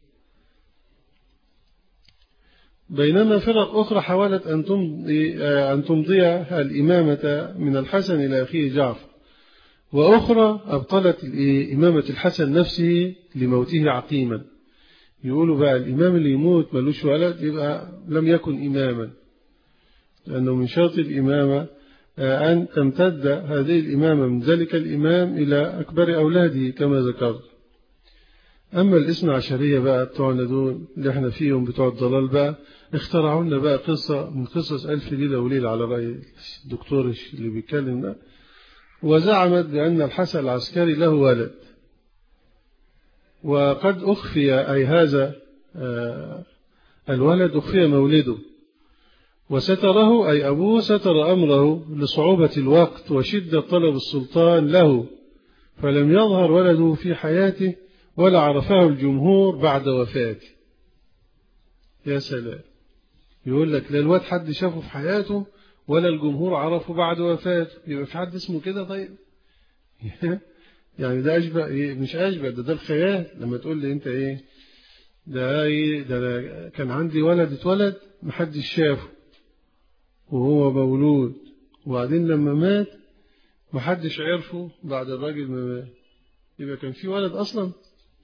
بينما فرق أخرى حاولت أن تمضي, أن تمضي الإمامة من الحسن إلى أخيه جعفر وأخرى أبطلت إمامة الحسن نفسه لموته عقيما يقولوا بقى الإمام اللي يموت ملوش ولد يبقى لم يكن إماما لأنه من شرط الإمامة أن تمتد هذه الإمامة من ذلك الإمام إلى أكبر أولاده كما ذكرت أما الاثنى عشرية بقى بتوعنا دول اللي احنا فيهم بتوع الضلال بقى اخترعوا لنا بقى قصة من قصص ألف ليلة وليلة على رأي الدكتور اللي بيتكلم ده وزعمت بأن الحسن العسكري له ولد وقد أخفي أي هذا الولد أخفي مولده وستره أي أبوه ستر أمره لصعوبة الوقت وشدة طلب السلطان له فلم يظهر ولده في حياته ولا عرفه الجمهور بعد وفاته يا سلام يقول لك لا الواد حد شافه في حياته ولا الجمهور عرفه بعد وفاته يبقى في حد اسمه كده طيب يعني ده أشبه إيه مش أشبه ده ده الخيال لما تقول لي أنت إيه ده إيه ده كان عندي ولد اتولد محدش شافه وهو مولود وبعدين لما مات محدش عرفه بعد الراجل ما مات يبقى كان في ولد أصلا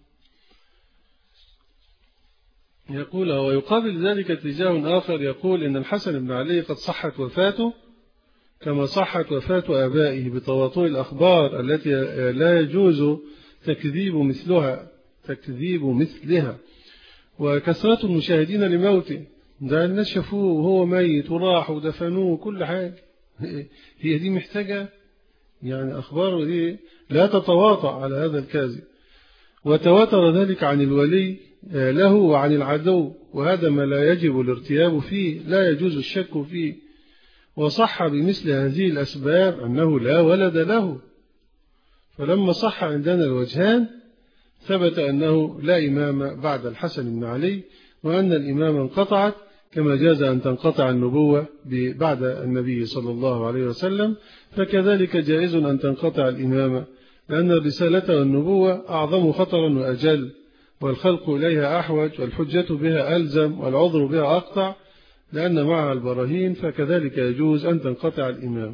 يقول ويقابل ذلك اتجاه آخر يقول إن الحسن بن علي قد صحت وفاته كما صحت وفاة آبائه بتواطؤ الأخبار التي لا يجوز تكذيب مثلها تكذيب مثلها وكثرة المشاهدين لموته ده الناس شافوه وهو ميت وراح ودفنوه كل حاجة هي دي محتاجة يعني أخباره دي لا تتواطأ على هذا الكاذب وتواتر ذلك عن الولي له وعن العدو وهذا ما لا يجب الارتياب فيه لا يجوز الشك فيه وصح بمثل هذه الأسباب أنه لا ولد له فلما صح عندنا الوجهان ثبت أنه لا إمام بعد الحسن بن علي وأن الإمام انقطعت كما جاز أن تنقطع النبوة بعد النبي صلى الله عليه وسلم فكذلك جائز أن تنقطع الإمامة لأن الرسالة والنبوة أعظم خطرا وأجل والخلق إليها أحوج والحجة بها ألزم والعذر بها أقطع لأن معها البراهين فكذلك يجوز أن تنقطع الإمام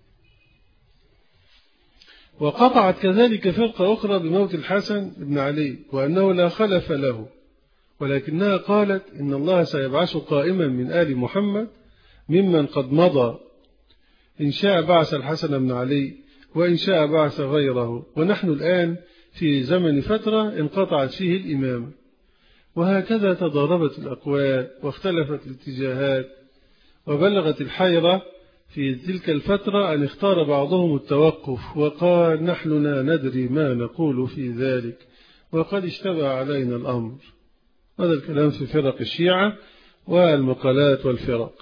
وقطعت كذلك فرقة أخرى بموت الحسن بن علي وأنه لا خلف له ولكنها قالت إن الله سيبعث قائما من آل محمد ممن قد مضى إن شاء بعث الحسن بن علي وإن شاء بعث غيره ونحن الآن في زمن فترة انقطعت فيه الإمامة وهكذا تضاربت الأقوال واختلفت الاتجاهات وبلغت الحيرة في تلك الفترة أن اختار بعضهم التوقف وقال نحن لا ندري ما نقول في ذلك وقد اشتبه علينا الأمر هذا الكلام في فرق الشيعة والمقالات والفرق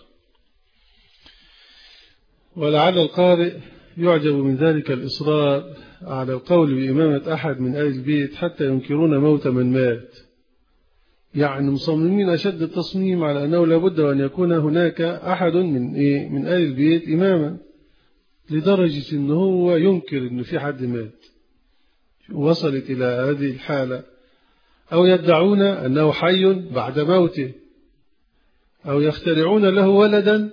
ولعل القارئ يعجب من ذلك الإصرار على القول بإمامة أحد من آل البيت حتى ينكرون موت من مات يعني مصممين أشد التصميم على أنه لابد أن يكون هناك أحد من إيه من آل البيت إماما لدرجة أنه هو ينكر أنه في حد مات وصلت إلى هذه الحالة أو يدعون أنه حي بعد موته أو يخترعون له ولدا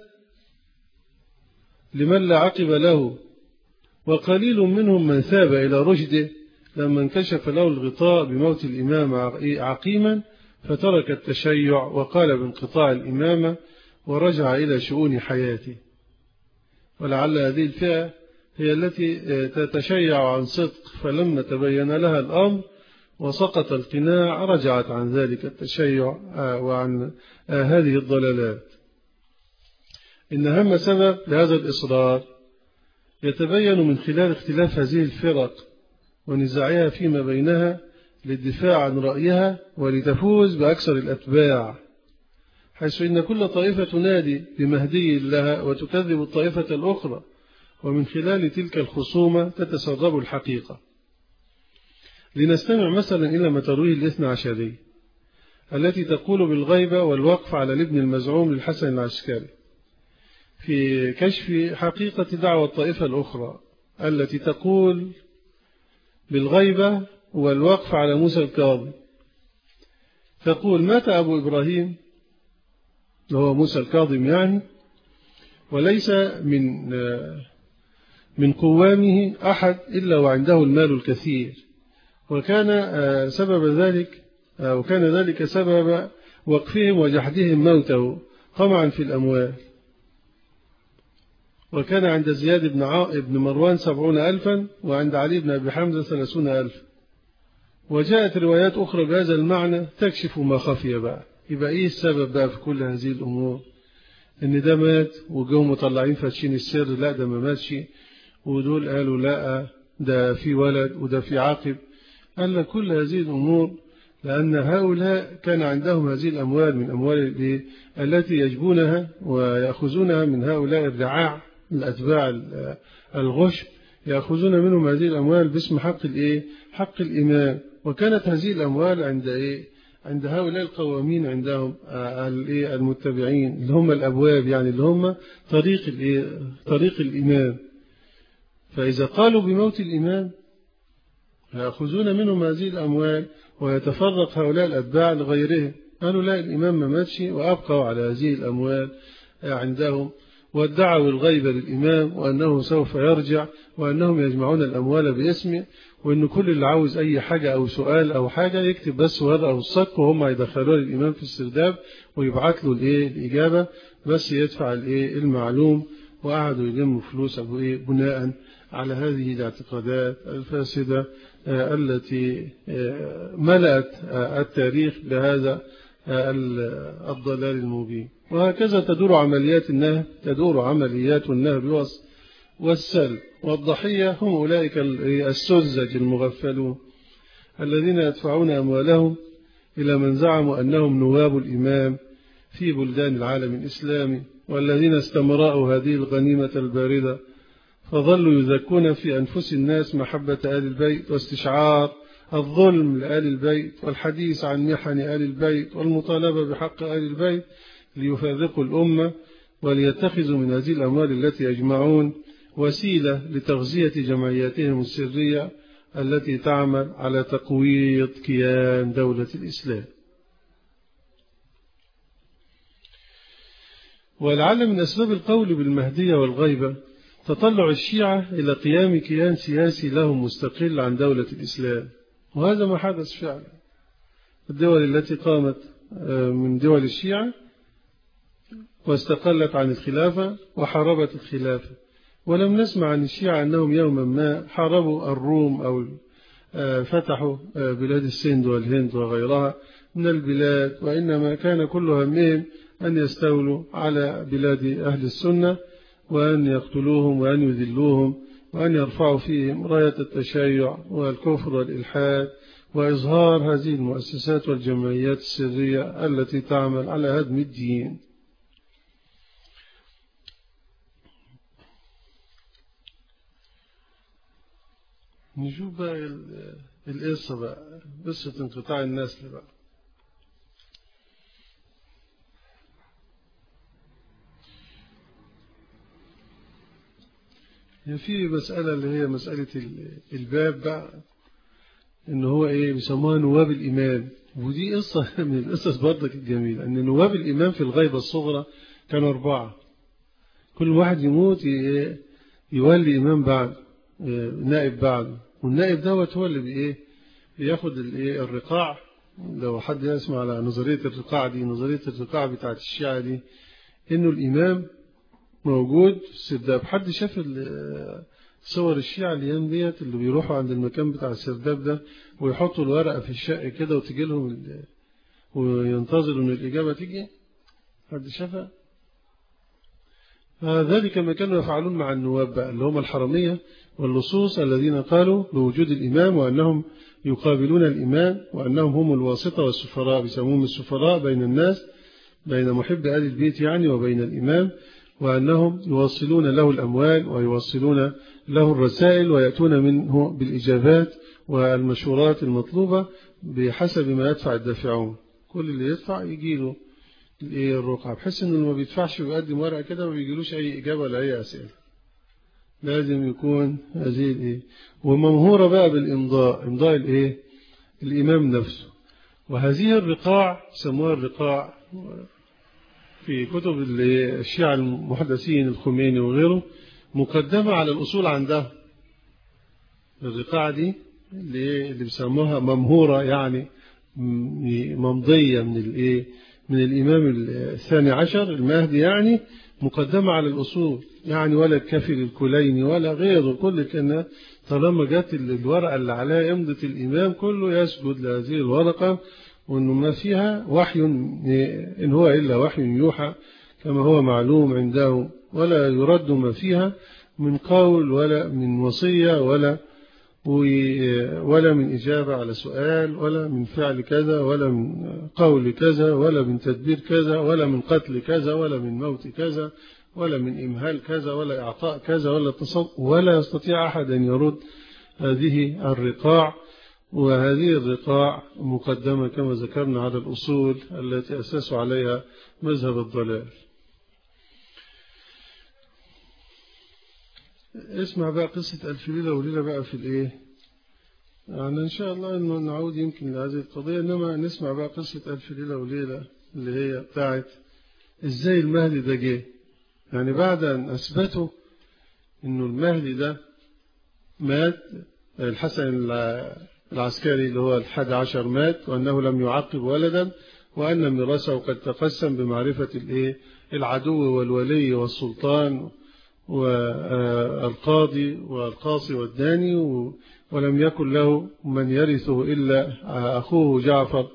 لمن لا عقب له وقليل منهم من ثاب إلى رشده لما انكشف له الغطاء بموت الإمام عقيما فترك التشيع وقال بانقطاع الإمامة ورجع إلى شؤون حياته ولعل هذه الفئة هي التي تتشيع عن صدق فلما تبين لها الأمر وسقط القناع رجعت عن ذلك التشيع وعن هذه الضلالات إن أهم سبب لهذا الإصرار يتبين من خلال اختلاف هذه الفرق ونزاعها فيما بينها للدفاع عن رأيها ولتفوز بأكثر الأتباع حيث إن كل طائفة تنادي بمهدي لها وتكذب الطائفة الأخرى ومن خلال تلك الخصومة تتسرب الحقيقة لنستمع مثلا إلى ما ترويه الاثنى عشري التي تقول بالغيبة والوقف على الابن المزعوم للحسن العسكري في كشف حقيقة دعوة الطائفة الأخرى التي تقول بالغيبة والوقف على موسى الكاظم تقول مات أبو إبراهيم وهو موسى الكاظم يعني وليس من من قوامه أحد إلا وعنده المال الكثير وكان سبب ذلك وكان ذلك سبب وقفهم وجحدهم موته طمعا في الأموال وكان عند زياد بن بن مروان سبعون ألفا وعند علي بن أبي حمزة ثلاثون ألفا وجاءت روايات أخرى بهذا المعنى تكشف ما خفي بقى يبقى إيه السبب بقى في كل هذه الأمور إن ده مات وجو مطلعين فاتشين السر لا ده ما ماتش ودول قالوا لا ده في ولد وده في عاقب قال لك كل هذه الأمور لأن هؤلاء كان عندهم هذه الأموال من أموال التي يجبونها ويأخذونها من هؤلاء الرعاع الأتباع الغش يأخذون منهم هذه الأموال باسم حق الإيه؟ حق الإمام وكانت هذه الأموال عند إيه؟ عند هؤلاء القوامين عندهم المتبعين اللي هم الأبواب يعني اللي هم طريق الإيه؟ طريق الإمام فإذا قالوا بموت الإمام يأخذون منهم هذه الأموال ويتفرق هؤلاء الأتباع لغيرهم قالوا لا الإمام ما ماتش وأبقوا على هذه الأموال عندهم وادعوا الغيب للإمام وأنه سوف يرجع وأنهم يجمعون الأموال باسمه وأن كل اللي عاوز أي حاجة أو سؤال أو حاجة يكتب بس ورقة أو الصك وهم يدخلوها للإمام في السرداب ويبعت له الإيه الإجابة بس يدفع الإيه المعلوم وقعدوا يلموا فلوس أبو إيه بناء على هذه الاعتقادات الفاسدة التي ملأت التاريخ بهذا الضلال المبين وهكذا تدور عمليات النهب تدور عمليات النهب والسلب والضحية هم أولئك السذج المغفلون الذين يدفعون أموالهم إلى من زعموا أنهم نواب الإمام في بلدان العالم الإسلامي والذين استمرأوا هذه الغنيمة الباردة فظلوا يذكون في أنفس الناس محبة آل البيت واستشعار الظلم لآل البيت والحديث عن محن آل البيت والمطالبة بحق آل البيت ليفرقوا الأمة وليتخذوا من هذه الأموال التي يجمعون وسيلة لتغذية جمعياتهم السرية التي تعمل على تقويض كيان دولة الإسلام ولعل من أسباب القول بالمهدية والغيبة تطلع الشيعة إلى قيام كيان سياسي لهم مستقل عن دولة الإسلام وهذا ما حدث فعلا الدول التي قامت من دول الشيعة واستقلت عن الخلافة وحاربت الخلافة ولم نسمع عن الشيعة أنهم يوما ما حاربوا الروم أو فتحوا بلاد السند والهند وغيرها من البلاد وإنما كان كل همهم أن يستولوا على بلاد أهل السنة وأن يقتلوهم وأن يذلوهم وأن يرفعوا فيهم راية التشيع والكفر والإلحاد وإظهار هذه المؤسسات والجمعيات السرية التي تعمل على هدم الدين نشوف بقى القصة بقى قصة انقطاع النسل بقى هي في مسألة اللي هي مسألة الباب بقى ان هو ايه بيسموها نواب الإمام ودي قصة من القصص برضك الجميلة ان نواب الإمام في الغيبة الصغرى كانوا أربعة كل واحد يموت يولي إمام بعد نائب بعد والنائب دوت هو اللي بإيه بياخد الايه الرقاع لو حد يسمع على نظرية الرقاع دي نظرية الرقاع بتاعت الشيعة دي انه الإمام موجود في السرداب حد شاف صور الشيعة الأيام ديت اللي بيروحوا عند المكان بتاع السرداب ده ويحطوا الورقة في الشق كده وتجي لهم وينتظروا ان الإجابة تيجي حد شافها ذلك ما كانوا يفعلون مع النواب بقى اللي هم الحرمية واللصوص الذين قالوا بوجود الإمام وأنهم يقابلون الإمام وأنهم هم الواسطة والسفراء بيسموهم السفراء بين الناس بين محب آل البيت يعني وبين الإمام وأنهم يوصلون له الأموال ويوصلون له الرسائل ويأتون منه بالإجابات والمشورات المطلوبة بحسب ما يدفع الدافعون كل اللي يدفع يجي له الرقعة بحيث انه ما بيدفعش ويقدم ورقة كده وما بيجيلوش أي إجابة ولا أي أسئلة لازم يكون هذه الإيه وممهورة بقى بالإمضاء إمضاء الإيه الإمام نفسه وهذه الرقاع سموها الرقاع في كتب الشيعة المحدثين الخميني وغيره مقدمة على الأصول عندها الرقاع دي اللي بيسموها ممهورة يعني ممضية من الإيه من الإمام الثاني عشر المهدي يعني مقدمة على الأصول يعني ولا الكافر الكليني ولا غيره كل كان طالما جت الورقة اللي عليها يمضة الإمام كله يسجد لهذه الورقة وأنه ما فيها وحي إن هو إلا وحي يوحى كما هو معلوم عنده ولا يرد ما فيها من قول ولا من وصية ولا ولا من إجابة على سؤال ولا من فعل كذا ولا من قول كذا ولا من تدبير كذا ولا من قتل كذا ولا من موت كذا ولا من إمهال كذا ولا إعطاء كذا ولا تصور ولا يستطيع أحد أن يرد هذه الرقاع وهذه الرقاع مقدمة كما ذكرنا على الأصول التي أساسوا عليها مذهب الضلال اسمع بقى قصة ألف ليلة وليلة بقى في الإيه يعني إن شاء الله إنه نعود يمكن لهذه القضية إنما نسمع بقى قصة ألف ليلة وليلة اللي هي بتاعت إزاي المهدي ده جه يعني بعد أن أثبتوا إنه المهدي ده مات الحسن العسكري اللي هو الحادي عشر مات وأنه لم يعقب ولدا وأن ميراثه قد تقسم بمعرفة الإيه العدو والولي والسلطان والقاضي والقاصي والداني ولم يكن له من يرثه إلا أخوه جعفر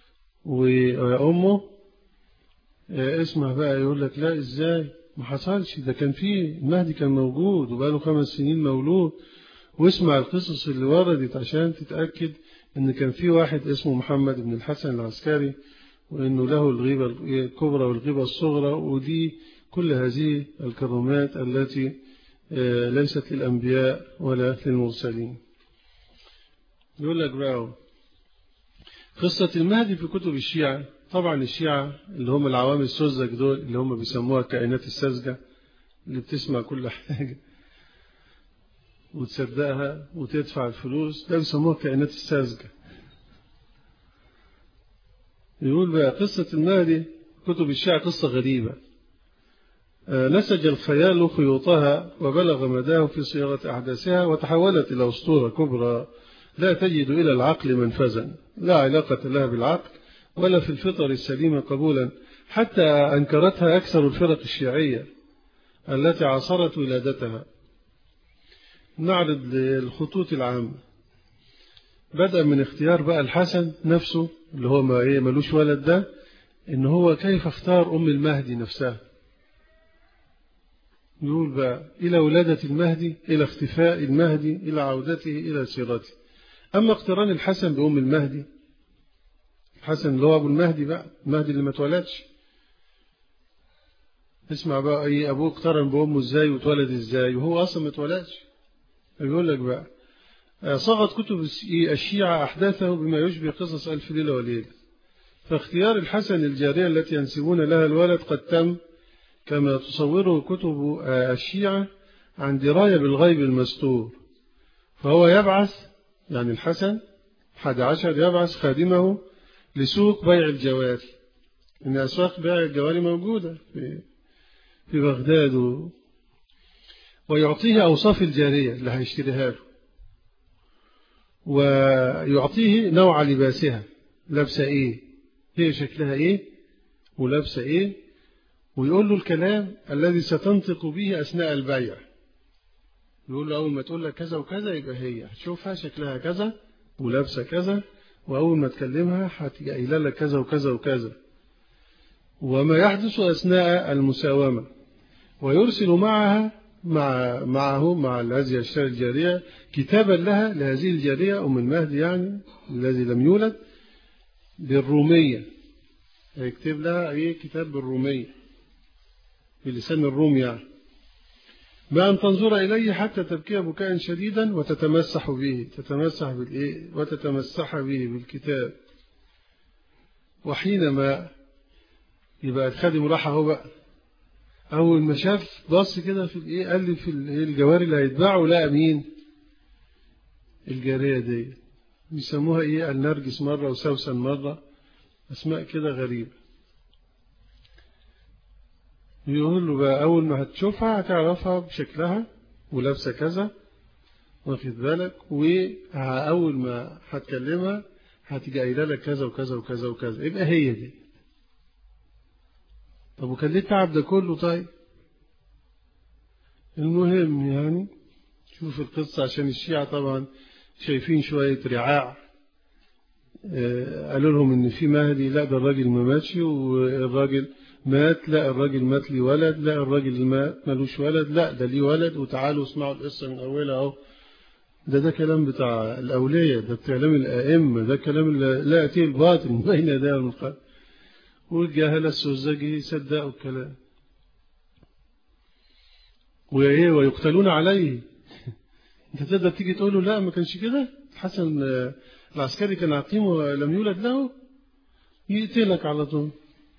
وأمه اسمع بقى يقول لك لا إزاي ما حصلش ده كان فيه المهدي كان موجود وبقاله خمس سنين مولود واسمع القصص اللي وردت عشان تتأكد ان كان في واحد اسمه محمد بن الحسن العسكري وانه له الغيبة الكبرى والغيبة الصغرى ودي كل هذه الكرامات التي ليست للأنبياء ولا للمرسلين يقول لك بقى قصة المهدي في كتب الشيعة طبعا الشيعة اللي هم العوام السذج دول اللي هم بيسموها الكائنات الساذجة اللي بتسمع كل حاجة وتصدقها وتدفع الفلوس ده بيسموها الكائنات الساذجة يقول بقى قصة المهدي كتب الشيعة قصة غريبة نسج الخيال خيوطها وبلغ مداه في صياغة أحداثها وتحولت إلى أسطورة كبرى لا تجد إلى العقل منفذا لا علاقة لها بالعقل ولا في الفطر السليمة قبولا حتى أنكرتها أكثر الفرق الشيعية التي عاصرت ولادتها نعرض الخطوط العامة بدأ من اختيار بقى الحسن نفسه اللي هو ما ايه ملوش ولد ده ان هو كيف اختار ام المهدي نفسها يقول بقى إلى ولادة المهدي إلى اختفاء المهدي إلى عودته إلى سيرته أما اقتران الحسن بأم المهدي الحسن اللي هو أبو المهدي بقى المهدي اللي ما اتولدش اسمع بقى أي أبوه اقترن بأمه إزاي واتولد إزاي وهو أصلا ما اتولدش يقول لك بقى صغت كتب الشيعة أحداثه بما يشبه قصص ألف ليلة وليلة فاختيار الحسن الجارية التي ينسبون لها الولد قد تم كما تصوره كتب الشيعة عن دراية بالغيب المستور فهو يبعث يعني الحسن حد عشر يبعث خادمه لسوق بيع الجواري إن أسواق بيع الجواري موجودة في, في بغداد و... ويعطيه أوصاف الجارية اللي هيشتريها له ويعطيه نوع لباسها لابسة إيه هي شكلها إيه ولابسة إيه ويقول له الكلام الذي ستنطق به أثناء البيع يقول له أول ما تقول لك كذا وكذا يبقى هي هتشوفها شكلها كذا ولابسة كذا وأول ما تكلمها هتيجي قايله لك كذا وكذا وكذا وما يحدث أثناء المساومة ويرسل معها مع معه مع هذه الشارع الجارية كتابا لها لهذه الجارية أم المهدي يعني الذي لم يولد بالرومية يكتب لها أي كتاب بالرومية بلسان الروم يعني بأن تنظر إليه حتى تبكي بكاء شديدا وتتمسح به تتمسح بالإيه وتتمسح به بالكتاب وحينما يبقى الخادم راح اهو بقى أول ما شاف بص كده في الإيه قال لي في الجواري اللي هيتباعوا لقى مين الجارية دي بيسموها إيه النرجس مرة وسوسن مرة أسماء كده غريبة يقول له بقى أول ما هتشوفها هتعرفها بشكلها ولابسة كذا واخد بالك وأول ما هتكلمها هتيجي قايله لك كذا وكذا وكذا وكذا يبقى هي دي طب وكان ليه التعب ده كله طيب المهم يعني شوف القصة عشان الشيعة طبعا شايفين شوية رعاع قالوا لهم ان في مهدي لا ده الراجل ما ماتش والراجل مات لا الراجل مات لي ولد لا الراجل مات ملوش ولد لا ده ليه ولد وتعالوا اسمعوا القصة من أولها أهو ده ده كلام بتاع الأولية ده كلام الأئمة ده كلام اللي لا يأتيه الباطل من بين يديه من القلب والجاهلة السوزجي يصدقوا الكلام وإيه ويقتلون عليه أنت تقدر تيجي تقول له لا ما كانش كده الحسن العسكري كان عقيم ولم يولد له يقتلك على طول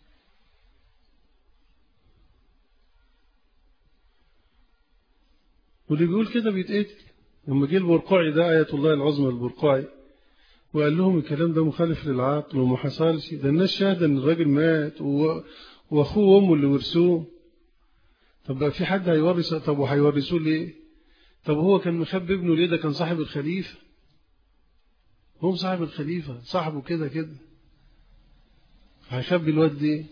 واللي بيقول كده بيتقتل لما جه البرقعي ده آية الله العظمى البرقعي وقال لهم الكلام ده مخالف للعقل وما حصلش ده الناس شاهدة ان الراجل مات و... واخوه وامه اللي ورثوه طب بقى في حد هيورث طب وهيورثوه ليه طب هو كان مخبي ابنه ليه ده كان صاحب الخليفة هو صاحب الخليفة صاحبه كده كده هيخبي الواد دي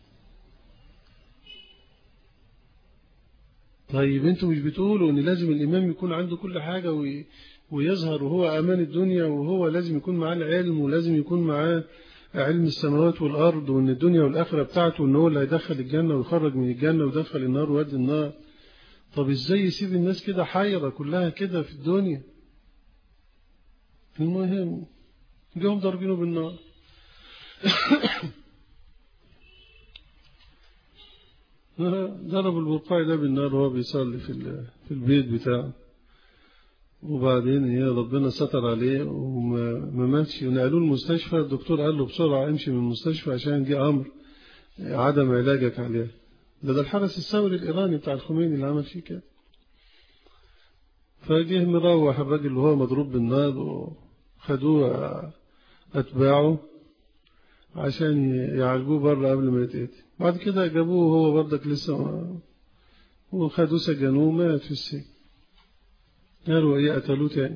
طيب انتوا مش بتقولوا ان لازم الامام يكون عنده كل حاجة وي... ويظهر وهو امان الدنيا وهو لازم يكون معاه العلم ولازم يكون معاه علم السماوات والارض وان الدنيا والاخره بتاعته ان هو اللي هيدخل الجنه ويخرج من الجنه ويدخل النار ويودي النار طب ازاي يسيب الناس كده حيره كلها كده في الدنيا المهم جاهم ضاربينه بالنار ضرب البرقاعي ده بالنار وهو بيصلي في في البيت بتاعه وبعدين هي ربنا ستر عليه وما ماتش ونقلوه المستشفى الدكتور قال له بسرعة امشي من المستشفى عشان جه أمر عدم علاجك عليه ده ده الحرس الثوري الإيراني بتاع الخميني اللي عمل فيه كده فجه مروح الراجل وهو مضروب بالنار وخدوه أتباعه عشان يعالجوه بره قبل ما يتقتل بعد كده جابوه وهو برضك لسه وخدوه سجنوه مات في السجن قالوا ايه قتلوه تاني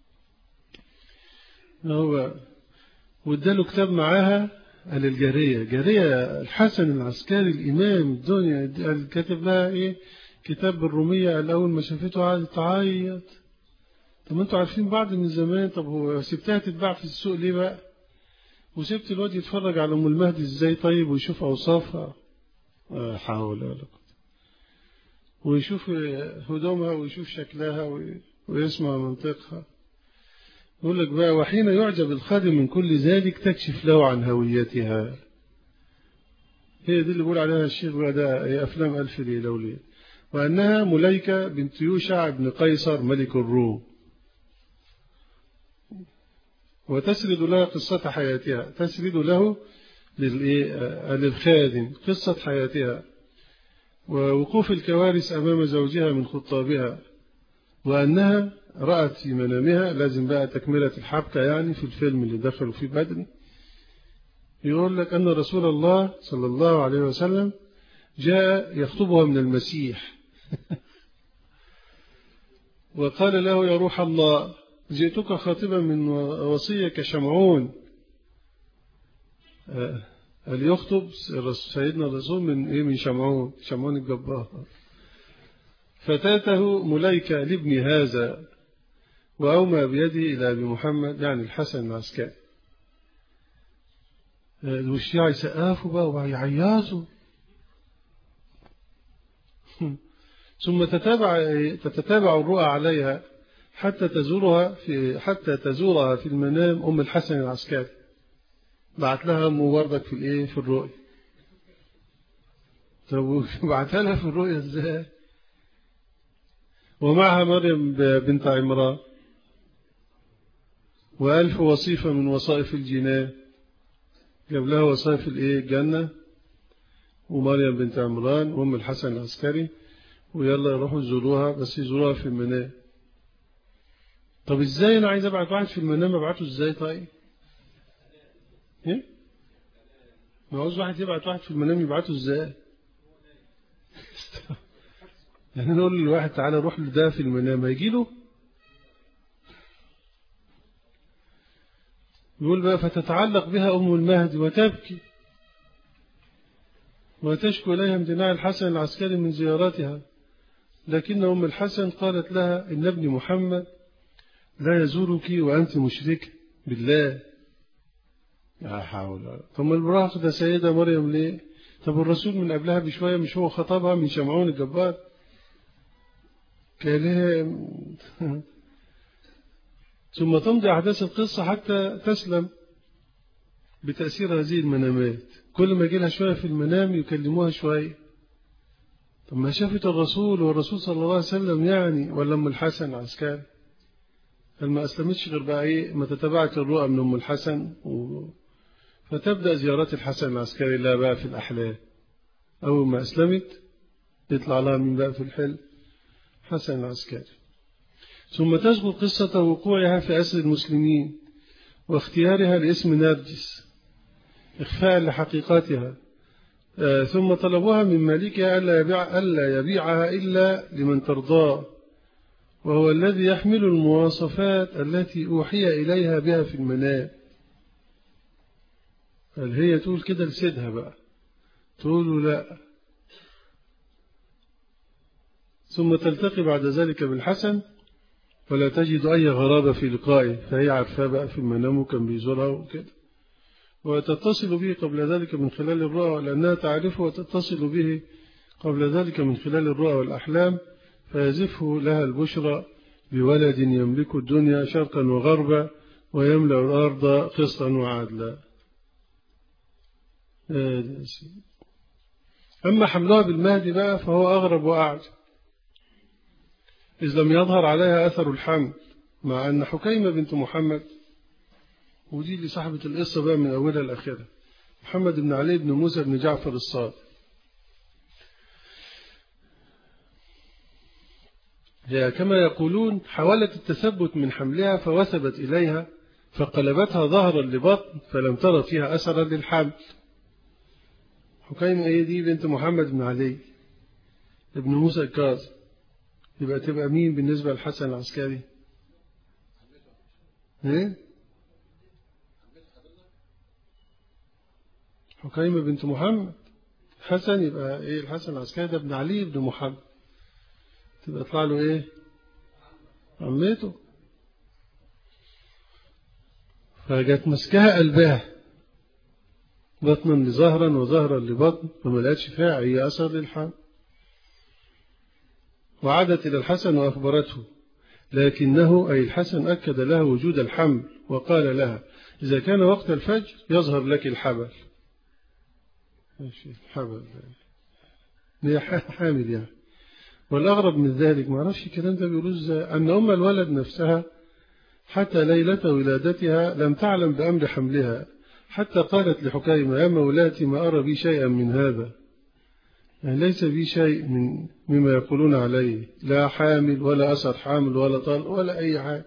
هو واداله كتاب معاها قال الجارية جارية الحسن العسكري الإمام الدنيا كاتب لها إيه كتاب الرومية الأول ما شافته قعدت تعيط طب انتوا عارفين بعض من زمان طب هو سبتها تتباع في السوق ليه بقى وسبت الواد يتفرج على أم المهدي إزاي طيب ويشوف أوصافها حول ولا قوة ويشوف هدومها ويشوف شكلها ويسمع منطقها يقول لك بقى وحين يعجب الخادم من كل ذلك تكشف له عن هويتها هي دي اللي بيقول عليها الشيخ بقى ده هي أفلام ألف ليلة وليلة وأنها مليكة بنت يوشع بن قيصر ملك الروم وتسرد لها قصة حياتها تسرد له للخادم قصة حياتها ووقوف الكوارث أمام زوجها من خطابها وأنها رأت في منامها لازم بقى تكملة الحبكة يعني في الفيلم اللي دخلوا فيه بدري يقول لك أن رسول الله صلى الله عليه وسلم جاء يخطبها من المسيح وقال له يا روح الله جئتك خاطبا من وصية كشمعون قال يخطب سيدنا الرسول من إيه من شمعون شمعون الجبار فتاته مليكة لابن هذا وأومى بيده إلى أبي محمد يعني الحسن العسكري والشيعة يسقفوا بقى ويعيازوا ثم تتابع تتتابع الرؤى عليها حتى تزورها في حتى تزورها في المنام أم الحسن العسكري بعت لها أم وردك في الإيه في الرؤيا طب بعتها لها في الرؤيا إزاي ومعها مريم بنت عمران وألف وصيفة من وصائف الجنان جاب لها وصائف الإيه الجنة ومريم بنت عمران وأم الحسن العسكري ويلا يروحوا يزوروها بس يزوروها في المنام طب ازاي انا عايز ابعت واحد في المنام ابعته ازاي طيب ايه ما عاوز واحد يبعت واحد في المنام يبعته ازاي يعني نقول للواحد تعالى روح لده في المنام هيجي له يقول بقى فتتعلق بها أم المهدي وتبكي وتشكو إليها امتناع الحسن العسكري من زيارتها لكن أم الحسن قالت لها إن ابن محمد لا يزورك وأنت مشركة بالله لا حول طب البراق ده سيدة مريم ليه طب الرسول من قبلها بشوية مش هو خطبها من شمعون الجبار كلام ثم تمضي أحداث القصة حتى تسلم بتأثير هذه المنامات كل ما يجي لها شوية في المنام يكلموها شوية طب ما شافت الرسول والرسول صلى الله عليه وسلم يعني ولا أم الحسن العسكري ما أسلمتش غير بقى إيه ما تتبعت الرؤى من أم الحسن و... فتبدأ زيارات الحسن العسكري لها بقى في الأحلام أول ما أسلمت يطلع لها من بقى في الحلم حسن العسكري ثم تذكر قصة وقوعها في أسر المسلمين واختيارها لاسم نرجس إخفاء لحقيقتها آه ثم طلبوها من مالكها ألا, يبيع ألا يبيعها إلا لمن ترضاه وهو الذي يحمل المواصفات التي أوحي إليها بها في المنام هل هي تقول كده لسيدها بقى تقول لا ثم تلتقي بعد ذلك بالحسن ولا تجد أي غرابة في لقائه فهي عارفاه بقى في المنام وكان بيزورها وكده وتتصل به قبل ذلك من خلال الرؤى لأنها تعرفه وتتصل به قبل ذلك من خلال الرؤى والأحلام فيزفه لها البشرى بولد يملك الدنيا شرقا وغربا ويملأ الأرض قسطا وعدلا أما حملها بالمهدي بقى فهو أغرب وأعجب إذ لم يظهر عليها أثر الحمل مع أن حكيمة بنت محمد ودي اللي صاحبة القصة بقى من أولها لآخرها محمد بن علي بن موسى بن جعفر الصادق هي كما يقولون حاولت التثبت من حملها فوثبت إليها فقلبتها ظهرا لبطن فلم ترى فيها أثرا للحمل حكيمة هي دي بنت محمد بن علي ابن موسى الكاظم يبقى تبقى مين بالنسبة للحسن العسكري ايه حكيمة بنت محمد حسن يبقى ايه الحسن العسكري ده ابن علي بن محمد تبقى يطلع له ايه عمته فجت مسكها قلبها بطنا لظهرا وظهرا لبطن فما لقتش فيها أي أثر للحمل وعادت إلى الحسن وأخبرته لكنه أي الحسن أكد لها وجود الحمل وقال لها إذا كان وقت الفجر يظهر لك الحبل الحبل هي حامل يعني والأغرب من ذلك ما عرفش الكلام ده بيقولوا ازاي أن أم الولد نفسها حتى ليلة ولادتها لم تعلم بأمر حملها حتى قالت لحكيمة يا مولاتي ما أرى بي شيئا من هذا يعني ليس بي شيء من مما يقولون عليه لا حامل ولا أثر حامل ولا طلق ولا أي حاجة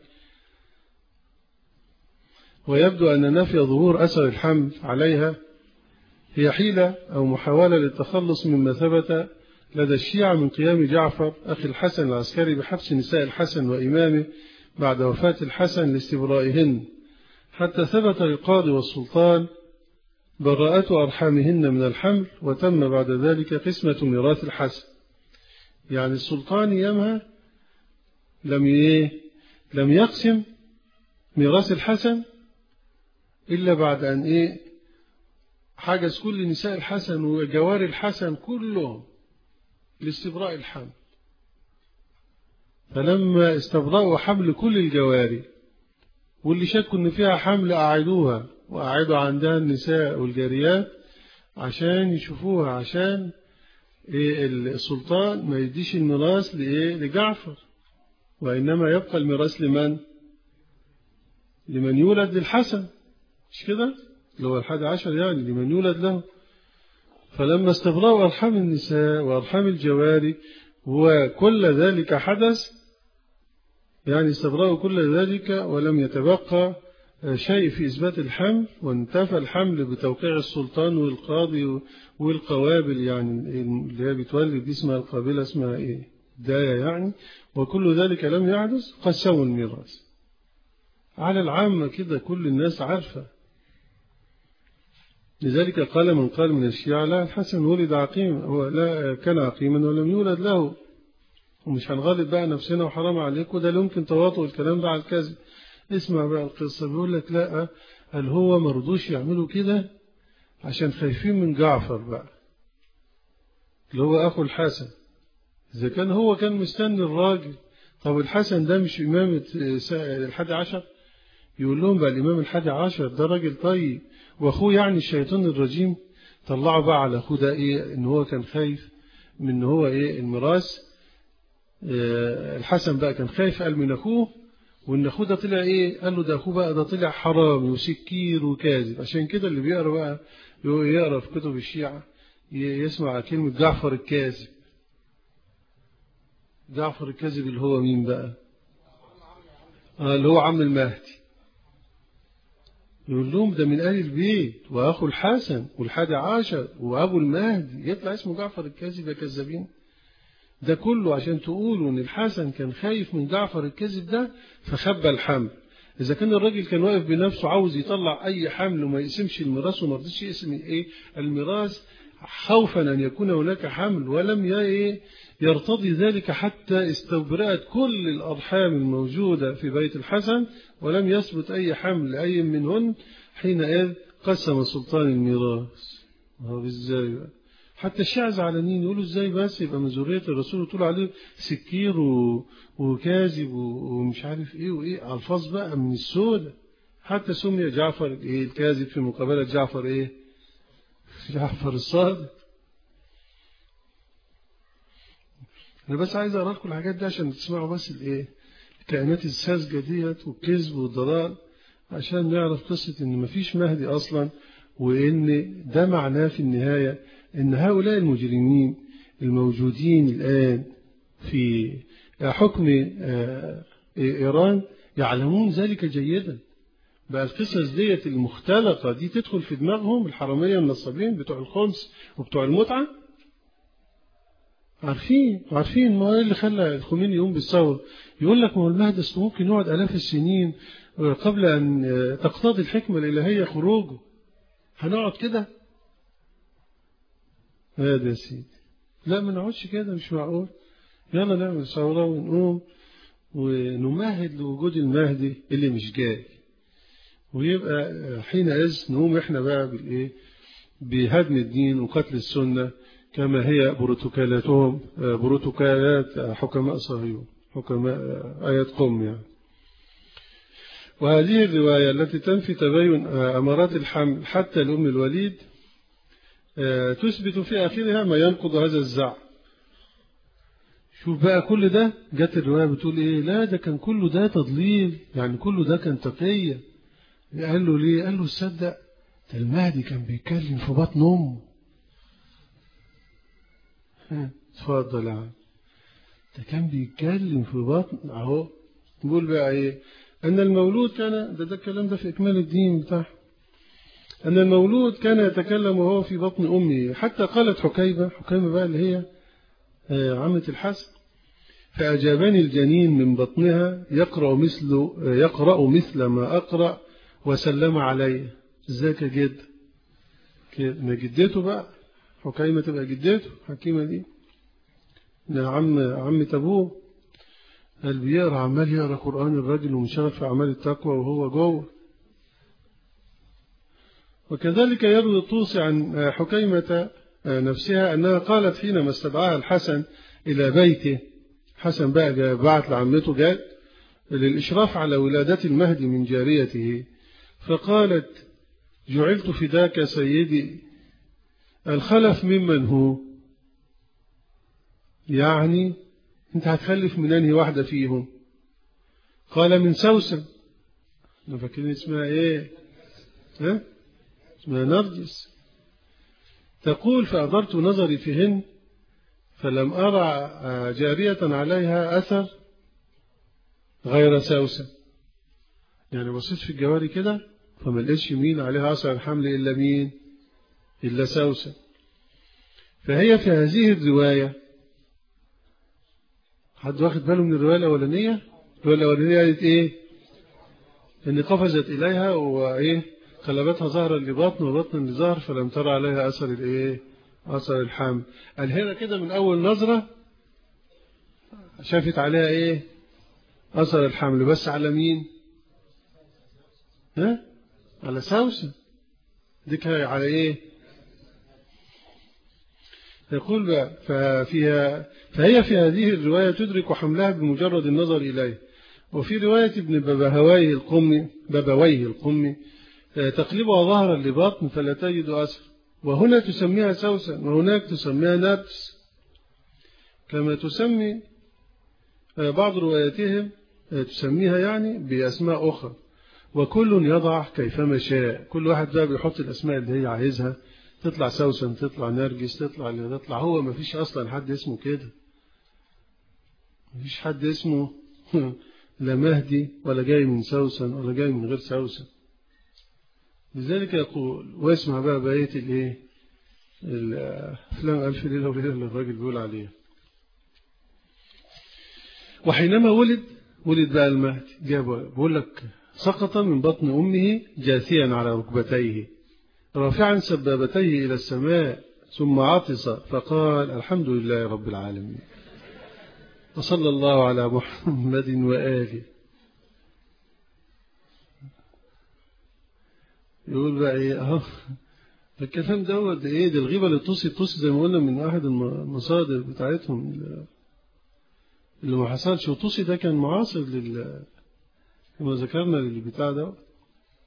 ويبدو أن نفي ظهور أثر الحمل عليها هي حيلة أو محاولة للتخلص مما ثبت لدى الشيعة من قيام جعفر أخي الحسن العسكري بحبس نساء الحسن وإمامه بعد وفاة الحسن لاستبرائهن حتى ثبت للقاضي والسلطان براءة أرحامهن من الحمل وتم بعد ذلك قسمة ميراث الحسن يعني السلطان يمها لم لم يقسم ميراث الحسن إلا بعد أن إيه حجز كل نساء الحسن وجوار الحسن كلهم لاستبراء الحمل فلما استبرأوا حمل كل الجواري واللي شكوا ان فيها حمل أعيدوها وأعيدوا عندها النساء والجاريات عشان يشوفوها عشان إيه السلطان ما يديش الميراث لإيه لجعفر وإنما يبقى الميراث لمن لمن يولد للحسن مش كده اللي هو الحادي عشر يعني لمن يولد له فلما استبرأوا أرحام النساء وأرحام الجواري وكل ذلك حدث يعني استبرأوا كل ذلك ولم يتبقى شيء في إثبات الحمل وانتفى الحمل بتوقيع السلطان والقاضي والقوابل يعني اللي هي بتولد دي اسمها القابلة اسمها إيه داية يعني وكل ذلك لم يحدث قسموا الميراث على العامة كده كل الناس عارفة لذلك قال من قال من الشيعة لا الحسن ولد عقيما هو لا كان عقيما ولم يولد له ومش هنغلب بقى نفسنا وحرام عليك وده يمكن تواطؤ الكلام ده على الكذب اسمع بقى القصة بيقول لك لا هل هو مرضوش يعملوا كده عشان خايفين من جعفر بقى اللي هو أخو الحسن إذا كان هو كان مستني الراجل طب الحسن ده مش إمام الحادي عشر يقول لهم بقى الإمام الحادي عشر ده راجل طيب وأخوه يعني الشيطان الرجيم طلعوا بقى على أخوه ده إيه إن هو كان خايف من إن هو إيه الميراث الحسن بقى كان خايف قال من أخوه وإن أخوه ده طلع إيه قال له ده أخوه بقى ده طلع حرامي وسكير وكاذب عشان كده اللي بيقرأ بقى يقرأ في كتب الشيعة يسمع كلمة جعفر الكاذب جعفر الكاذب اللي هو مين بقى آه اللي هو عم المهدي يقول لهم ده من آل البيت وأخو الحسن والحادي عشر وأبو المهدي يطلع اسمه جعفر الكاذب يا كذابين ده كله عشان تقولوا ان الحسن كان خايف من جعفر الكذب ده فخبى الحمل إذا كان الراجل كان واقف بنفسه عاوز يطلع أي حمل وما يقسمش الميراث وما رضيش يقسم إيه الميراث خوفا أن يكون هناك حمل ولم يرتضي ذلك حتى استبرأت كل الأرحام الموجودة في بيت الحسن ولم يثبت أي حمل لأي منهن حينئذ قسم سلطان الميراث هو ازاي بقى حتى الشيعة زعلانين يقولوا ازاي بس يبقى من ذرية الرسول وتقول عليه سكير وكاذب ومش عارف ايه وايه الفاظ بقى من السودة حتى سمي جعفر إيه الكاذب في مقابلة جعفر إيه جعفر الصادق أنا بس عايز أقرأ لكم الحاجات دي عشان تسمعوا بس الإيه الكائنات الساذجة ديت والكذب والضلال عشان نعرف قصة إن مفيش مهدي أصلا وإن ده معناه في النهاية إن هؤلاء المجرمين الموجودين الآن في حكم إيران يعلمون ذلك جيدا بقى القصص ديت المختلقة دي تدخل في دماغهم الحرامية النصابين بتوع الخمس وبتوع المتعة عارفين عارفين ما ايه اللي خلى الخميني يقوم بالثورة يقول لك ما هو المهدي ممكن يقعد آلاف السنين قبل أن تقتضي الحكمة الإلهية خروجه هنقعد كده هذا يا سيدي لا ما نقعدش كده مش معقول يلا نعمل ثورة ونقوم ونمهد لوجود المهدي اللي مش جاي ويبقى حينئذ نقوم احنا بقى بالايه بهدم الدين وقتل السنة كما هي بروتوكالاتهم بروتوكالات حكماء صهيون حكماء آيات قوم يعني وهذه الرواية التي تنفي تبين أمارات الحمل حتى لأم الوليد تثبت في آخرها ما ينقض هذا الزعم شوف بقى كل ده جت الرواية بتقول إيه لا ده كان كله ده تضليل يعني كله ده كان تقية قال له ليه قال له تصدق ده المهدي كان بيتكلم في بطن أمه اتفضل يا عم ده كان بيتكلم في بطن اهو نقول بقى ايه ان المولود كان ده ده الكلام ده في اكمال الدين بتاعه ان المولود كان يتكلم وهو في بطن امه حتى قالت حكيمه حكيمه بقى اللي هي عمة الحسن فأجابني الجنين من بطنها يقرأ مثل يقرأ مثل ما أقرأ وسلم علي ازيك يا جد ما جدته بقى حكيمة تبقى جدته حكيمة دي ده عم عمة أبوه قال بيقرأ عمال يقرأ قرآن الراجل ومشغل في أعمال التقوى وهو جوه وكذلك يروي الطوسي عن حكيمة نفسها أنها قالت حينما استدعاها الحسن إلى بيته حسن بقى بعت لعمته جاء للإشراف على ولادة المهدي من جاريته فقالت جعلت فداك سيدي الخلف ممن هو يعني انت هتخلف من انهي واحدة فيهم قال من سوسن انا فاكرين اسمها ايه ها اسمها نرجس تقول فأدرت نظري فيهن فلم أرى جارية عليها أثر غير سوسن يعني بصيت في الجواري كده فما لقيتش مين عليها أثر الحمل إلا مين إلا سوسن فهي في هذه الرواية حد واخد باله من الرواية الأولانية الرواية الأولانية قالت إيه إن قفزت إليها وإيه قلبتها ظهرا لبطن وبطنا لظهر فلم ترى عليها أثر الإيه أثر الحمل قال هنا كده من أول نظرة شافت عليها إيه أثر الحمل بس على مين ها على سوسن ديك على إيه يقول بقى ففيها فهي في هذه الرواية تدرك حملها بمجرد النظر إليه وفي رواية ابن بابهويه القمي بابويه القمي تقلبها ظهرا لبطن فلا تجد أثر وهنا تسميها سوسا وهناك تسميها نفس كما تسمي بعض رواياتهم تسميها يعني بأسماء أخرى وكل يضع كيفما شاء كل واحد بقى بيحط الأسماء اللي هي عايزها تطلع سوسن تطلع نرجس تطلع اللي تطلع هو ما فيش أصلا حد اسمه كده ما فيش حد اسمه لا مهدي ولا جاي من سوسن ولا جاي من غير سوسن لذلك يقول واسمع بقى بقية الايه الافلام الف ليله وليله اللي الراجل بيقول عليها وحينما ولد ولد بقى المهدي جابه بيقول لك سقط من بطن امه جاثيا على ركبتيه رافعا سبابتيه الى السماء ثم عطس فقال الحمد لله رب العالمين وصلى الله على محمد وآله يقول بقى ايه اهو الكلام دوت ايه دي الغيبه اللي توصي توصي زي ما قلنا من احد المصادر بتاعتهم اللي ما حصلش وتوصي ده كان معاصر لل كما ذكرنا للبتاع دوت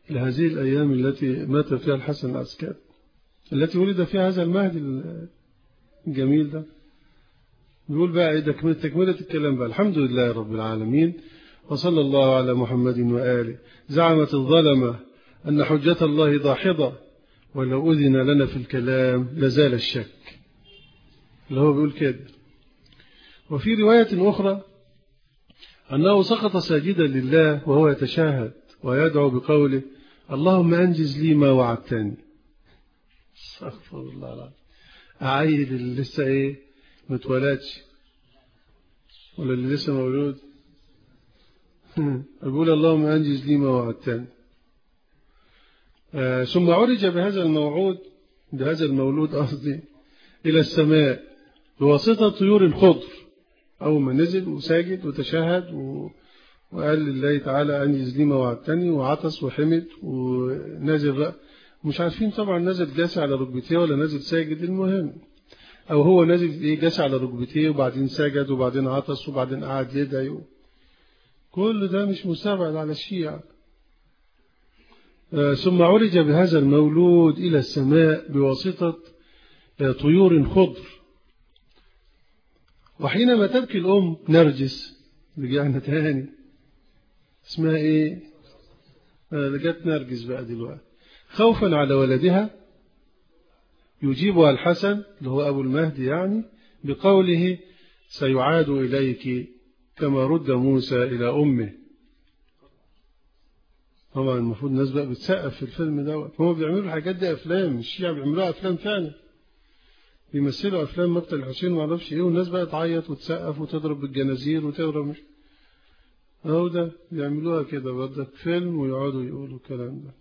لهذه الأيام التي مات فيها الحسن العسكري التي ولد فيها هذا المهدي الجميل ده بيقول بقى إيه تكملة الكلام بقى الحمد لله رب العالمين وصلى الله على محمد وآله زعمت الظلمة أن حجة الله ضاحضة ولو أذن لنا في الكلام لزال الشك اللي هو بيقول كده وفي رواية أخرى أنه سقط ساجدا لله وهو يتشاهد ويدعو بقوله اللهم أنجز لي ما وعدتني استغفر الله العظيم أعيد اللي لسه إيه متولدش ولا اللي لسه مولود أقول اللهم أنجز لي ما وعدتني آه ثم عرج بهذا الموعود بهذا المولود قصدي إلى السماء بواسطة طيور الخضر أول ما نزل وساجد وتشهد و... وقال لله تعالى أنجز لي ما وعدتني وعطس وحمد ونازل بقى مش عارفين طبعا نزل جاسي على ركبتيه ولا نزل ساجد المهم أو هو نزل إيه جاسي على ركبتيه وبعدين سجد وبعدين عطس وبعدين قعد يدعي كل ده مش مستبعد على الشيعة آه ثم عرج بهذا المولود إلى السماء بواسطة آه طيور خضر وحينما تبكي الأم نرجس رجعنا تاني اسمها ايه آه جت نرجس بقى دلوقتي خوفا على ولدها يجيبها الحسن اللي هو أبو المهدي يعني بقوله سيعاد إليك كما رد موسى إلى أمه طبعا المفروض الناس بقى بتسقف في الفيلم دوت هم بيعملوا الحاجات دي أفلام الشيعة بيعملوها أفلام فعلا بيمثلوا أفلام مقتل الحسين ما اعرفش إيه والناس بقى تعيط وتسقف وتضرب بالجنازير وتضرب مش أهو ده بيعملوها كده بدك فيلم ويقعدوا يقولوا الكلام ده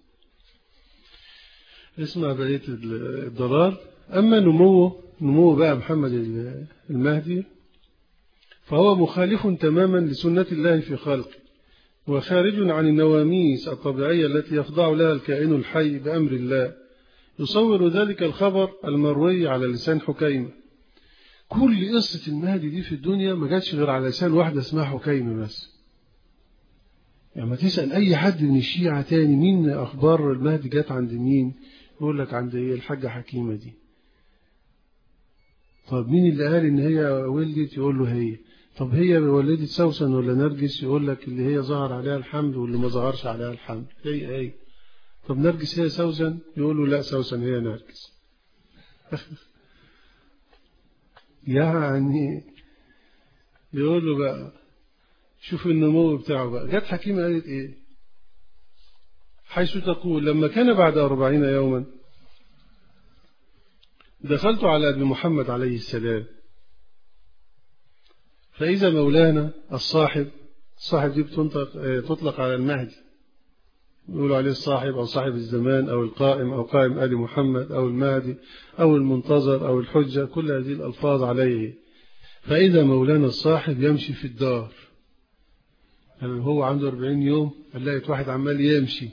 اسمع بقية الضلال أما نموه نموه بقى محمد المهدي فهو مخالف تماما لسنة الله في خلقه وخارج عن النواميس الطبيعية التي يخضع لها الكائن الحي بأمر الله يصور ذلك الخبر المروي على لسان حكيمة كل قصة المهدي دي في الدنيا ما جاتش غير على لسان واحدة اسمها حكيمة بس يعني ما تسأل أي حد من الشيعة تاني مين أخبار المهدي جات عند مين يقول لك عند إيه الحاجة حكيمة دي طب مين اللي قال إن هي ولدت يقول له هي طب هي ولدت سوسن ولا نرجس يقول لك اللي هي ظهر عليها الحمل واللي ما ظهرش عليها الحمل هي هي طب نرجس هي سوسن يقول له لا سوسن هي نرجس يعني يقول له بقى شوف النمو بتاعه بقى جت حكيمة قالت ايه حيث تقول لما كان بعد أربعين يوما دخلت على أبي محمد عليه السلام فإذا مولانا الصاحب الصاحب دي تطلق على المهدي يقولوا عليه الصاحب أو صاحب الزمان أو القائم أو قائم آل محمد أو المهدي أو المنتظر أو الحجة كل هذه الألفاظ عليه فإذا مولانا الصاحب يمشي في الدار يعني هو عنده 40 يوم لقيت واحد عمال يمشي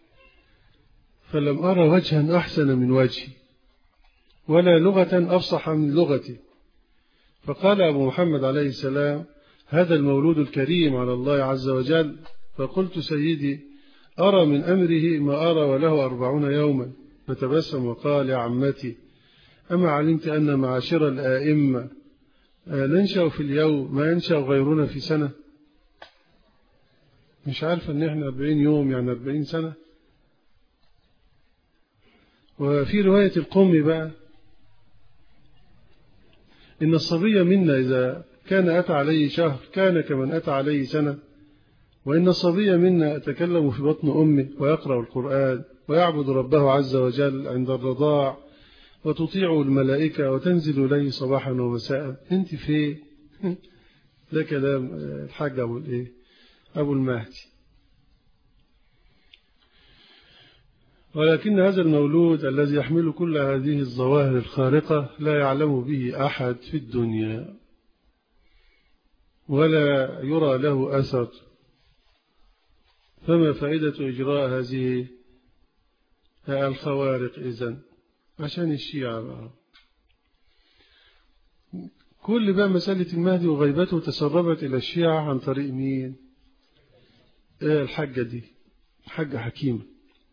فلم أرى وجها أحسن من وجهي ولا لغة أفصح من لغتي فقال أبو محمد عليه السلام هذا المولود الكريم على الله عز وجل فقلت سيدي أرى من أمره ما أرى وله أربعون يوما فتبسم وقال يا عمتي أما علمت أن معاشر الآئمة ننشأ في اليوم ما ينشأ غيرنا في سنة مش عارفة أن احنا 40 يوم يعني 40 سنة وفي رواية القوم بقى إن الصبي منا إذا كان أتى عليه شهر كان كمن أتى عليه سنة وإن الصبي منا يتكلم في بطن أمه ويقرأ القرآن ويعبد ربه عز وجل عند الرضاع وتطيع الملائكة وتنزل إليه صباحا ومساء أنت في ده كلام الحاج أبو, الإيه؟ أبو المهدي ولكن هذا المولود الذي يحمل كل هذه الظواهر الخارقة لا يعلم به أحد في الدنيا ولا يرى له أثر فما فائدة إجراء هذه الخوارق إذن عشان الشيعة بقى كل بقى مسألة المهدي وغيبته تسربت إلى الشيعة عن طريق مين الحاجة دي حاجة حكيمة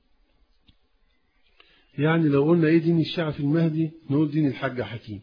يعني لو قلنا إيه دين الشيعة في المهدي نقول دين الحاج حكيم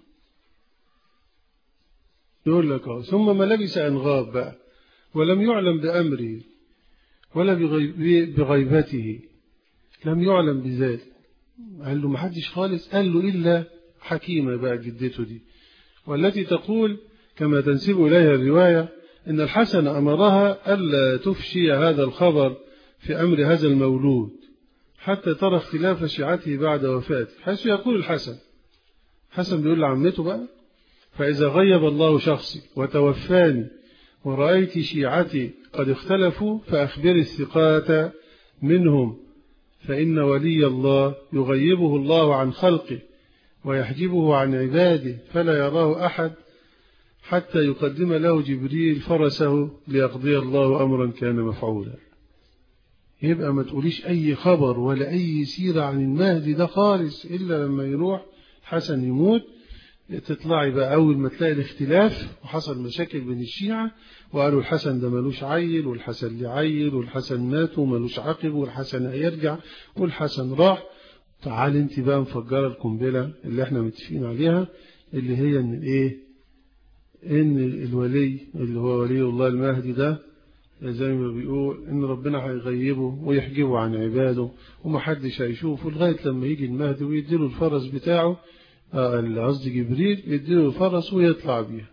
يقول لك اه ثم ما لبس أن غاب بقى ولم يعلم بأمره ولا بغيبته لم يعلم بذلك قال له ما حدش خالص قال له إلا حكيمة بقى جدته دي والتي تقول كما تنسب إليها الرواية إن الحسن أمرها ألا تفشي هذا الخبر في أمر هذا المولود حتى ترى اختلاف شيعته بعد وفاته حيث يقول الحسن حسن بيقول لعمته بقى فإذا غيب الله شخصي وتوفاني ورأيت شيعتي قد اختلفوا فأخبر الثقات منهم فإن ولي الله يغيبه الله عن خلقه ويحجبه عن عباده فلا يراه أحد حتى يقدم له جبريل فرسه ليقضي الله أمرا كان مفعولا يبقى ما تقوليش أي خبر ولا أي سيرة عن المهدي ده خالص إلا لما يروح حسن يموت تطلعي بقى أول ما تلاقي الاختلاف وحصل مشاكل بين الشيعة وقالوا الحسن ده ملوش عيل والحسن ليه عيل والحسن مات وملوش عقب والحسن هيرجع والحسن راح تعال انت بقى مفجرة القنبلة اللي احنا متفقين عليها اللي هي ان ايه ان الولي اللي هو ولي الله المهدي ده زي ما بيقول ان ربنا هيغيبه ويحجبه عن عباده ومحدش هيشوفه لغاية لما يجي المهدي ويديله الفرس بتاعه قصدي جبريل يديله الفرس ويطلع بيها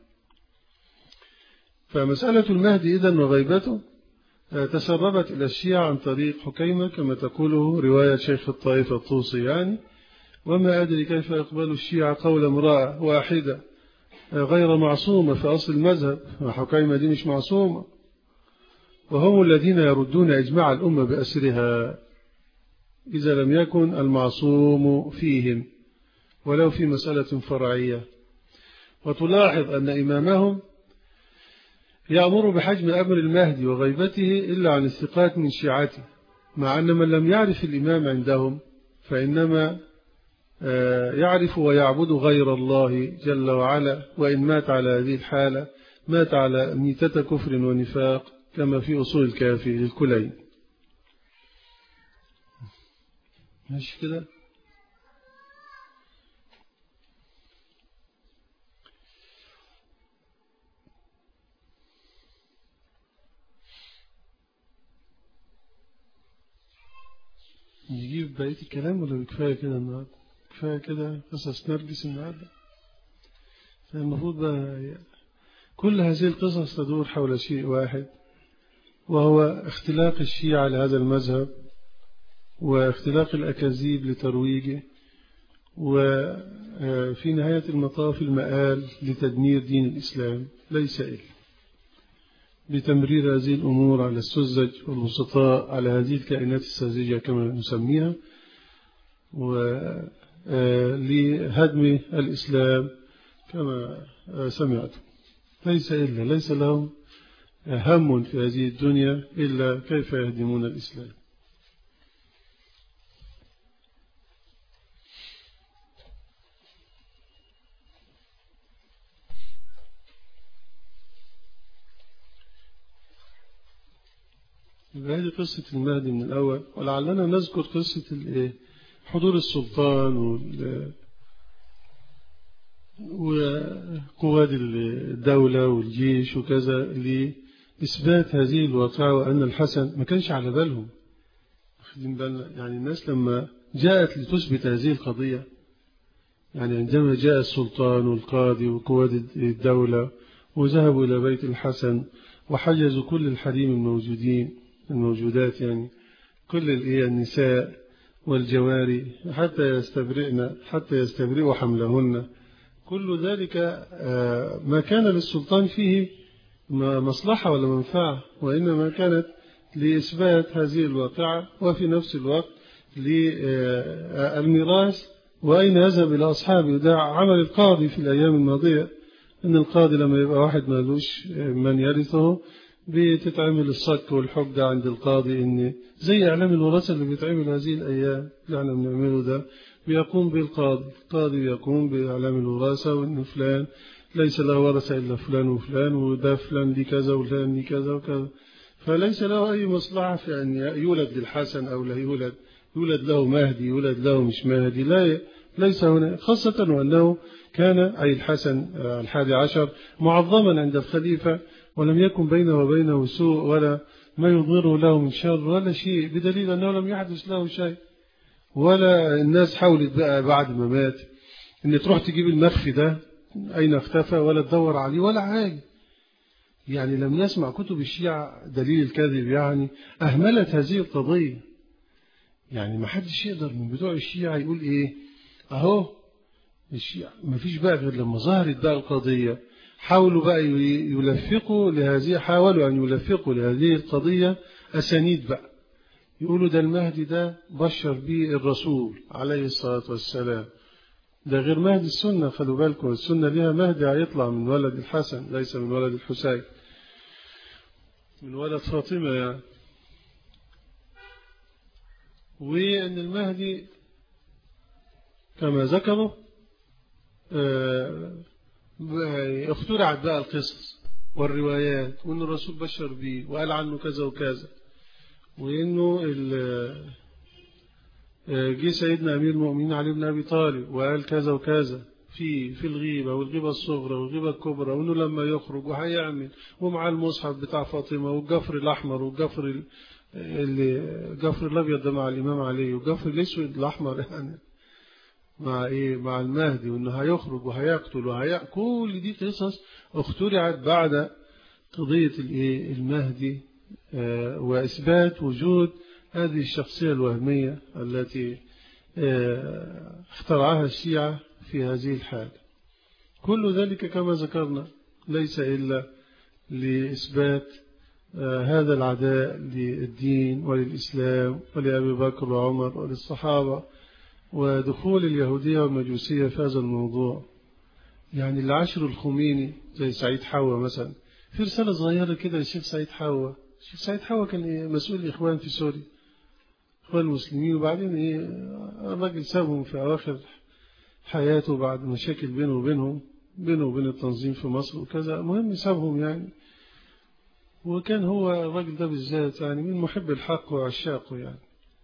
فمسألة المهدي إذن وغيبته تسربت إلى الشيعة عن طريق حكيمة كما تقوله رواية شيخ الطائفة الطوسي يعني وما أدري كيف يقبل الشيعة قول امرأة واحدة غير معصومة في أصل المذهب حكيمة دي مش معصومة وهم الذين يردون إجماع الأمة بأسرها إذا لم يكن المعصوم فيهم ولو في مسألة فرعية وتلاحظ أن إمامهم يأمر بحجم أمر المهدي وغيبته إلا عن الثقات من شيعته مع أن من لم يعرف الإمام عندهم فإنما يعرف ويعبد غير الله جل وعلا وإن مات على هذه الحالة مات على ميتة كفر ونفاق كما في أصول الكافي للكلين ماشي كده نجيب بقية الكلام ولا كفاية كده النهاردة كفاية كده قصص نرجس النهاردة فالمفروض بقى كل هذه القصص تدور حول شيء واحد وهو اختلاق الشيعة لهذا المذهب واختلاق الأكاذيب لترويجه وفي نهاية المطاف المآل لتدمير دين الإسلام ليس إلا بتمرير هذه الأمور على السذج والوسطاء على هذه الكائنات الساذجة كما نسميها ولهدم الإسلام كما سمعت ليس إلا ليس لهم هم في هذه الدنيا إلا كيف يهدمون الإسلام هذه قصة المهدي من الأول ولعلنا نذكر قصة حضور السلطان وقواد الدولة والجيش وكذا لإثبات هذه الواقعة وأن الحسن ما كانش على بالهم يعني الناس لما جاءت لتثبت هذه القضية يعني عندما جاء السلطان والقاضي وقواد الدولة وذهبوا إلى بيت الحسن وحجزوا كل الحريم الموجودين الموجودات يعني كل النساء والجواري حتى يستبرئن حتى يستبرئوا حملهن كل ذلك ما كان للسلطان فيه مصلحة ولا منفعة وإنما كانت لإثبات هذه الواقعة وفي نفس الوقت للميراث وأين يذهب إلى أصحابه ده عمل القاضي في الأيام الماضية أن القاضي لما يبقى واحد مالوش من يرثه بتتعمل الصك والحجة عند القاضي إن زي إعلام الوراثة اللي بيتعمل هذه الأيام اللي احنا بنعمله ده بيقوم بالقاضي القاضي يقوم بإعلام الوراثة وإن فلان ليس له ورثة إلا فلان وفلان وده فلان لي كذا وفلان لي كذا وكذا فليس له أي مصلحة في أن يولد للحسن أو لا يولد يولد له مهدي يولد له مش مهدي لا ليس هنا خاصة وأنه كان أي الحسن الحادي عشر معظما عند الخليفة ولم يكن بينه وبينه سوء ولا ما يضر له من شر ولا شيء بدليل أنه لم يحدث له شيء ولا الناس حاولت بقى بعد ما مات ان تروح تجيب المخفي ده أين اختفى ولا تدور عليه ولا حاجة يعني لم نسمع كتب الشيعة دليل الكذب يعني أهملت هذه القضية يعني ما حدش يقدر من بتوع الشيعة يقول إيه أهو الشيعة ما فيش بقى غير لما ظهرت بقى القضية حاولوا بقى يلفقوا لهذه حاولوا أن يلفقوا لهذه القضية أسانيد بقى يقولوا ده المهدي ده بشر به الرسول عليه الصلاة والسلام ده غير مهدي السنة خلوا بالكم السنة ليها مهدي هيطلع من ولد الحسن ليس من ولد الحسين من ولد فاطمة يعني وأن المهدي كما ذكروا اخترعت بقى القصص والروايات وأن الرسول بشر به وقال عنه كذا وكذا وأنه جه سيدنا أمير المؤمنين علي بن أبي طالب وقال كذا وكذا في في الغيبة والغيبة الصغرى والغيبة الكبرى وإنه لما يخرج وهيعمل ومع المصحف بتاع فاطمة والجفر الأحمر والجفر اللي الجفر الأبيض ده مع الإمام علي والجفر الأسود الأحمر يعني مع إيه مع المهدي وإنه هيخرج وهيقتل وهي كل دي قصص اخترعت بعد قضية الإيه المهدي آه وإثبات وجود هذه الشخصية الوهمية التي اخترعها الشيعة في هذه الحالة كل ذلك كما ذكرنا ليس إلا لإثبات هذا العداء للدين وللإسلام ولأبي بكر وعمر وللصحابة ودخول اليهودية والمجوسية في هذا الموضوع يعني العشر الخميني زي سعيد حوا مثلا في رسالة صغيرة كده للشيخ سعيد حوا الشيخ سعيد حوا كان مسؤول الإخوان في سوريا إخوان المسلمين وبعدين إيه الراجل سابهم في أواخر حياته بعد مشاكل بينه وبينهم بينه وبين التنظيم في مصر وكذا المهم سابهم يعني وكان هو الراجل ده بالذات يعني من محب الحق وعشاقه يعني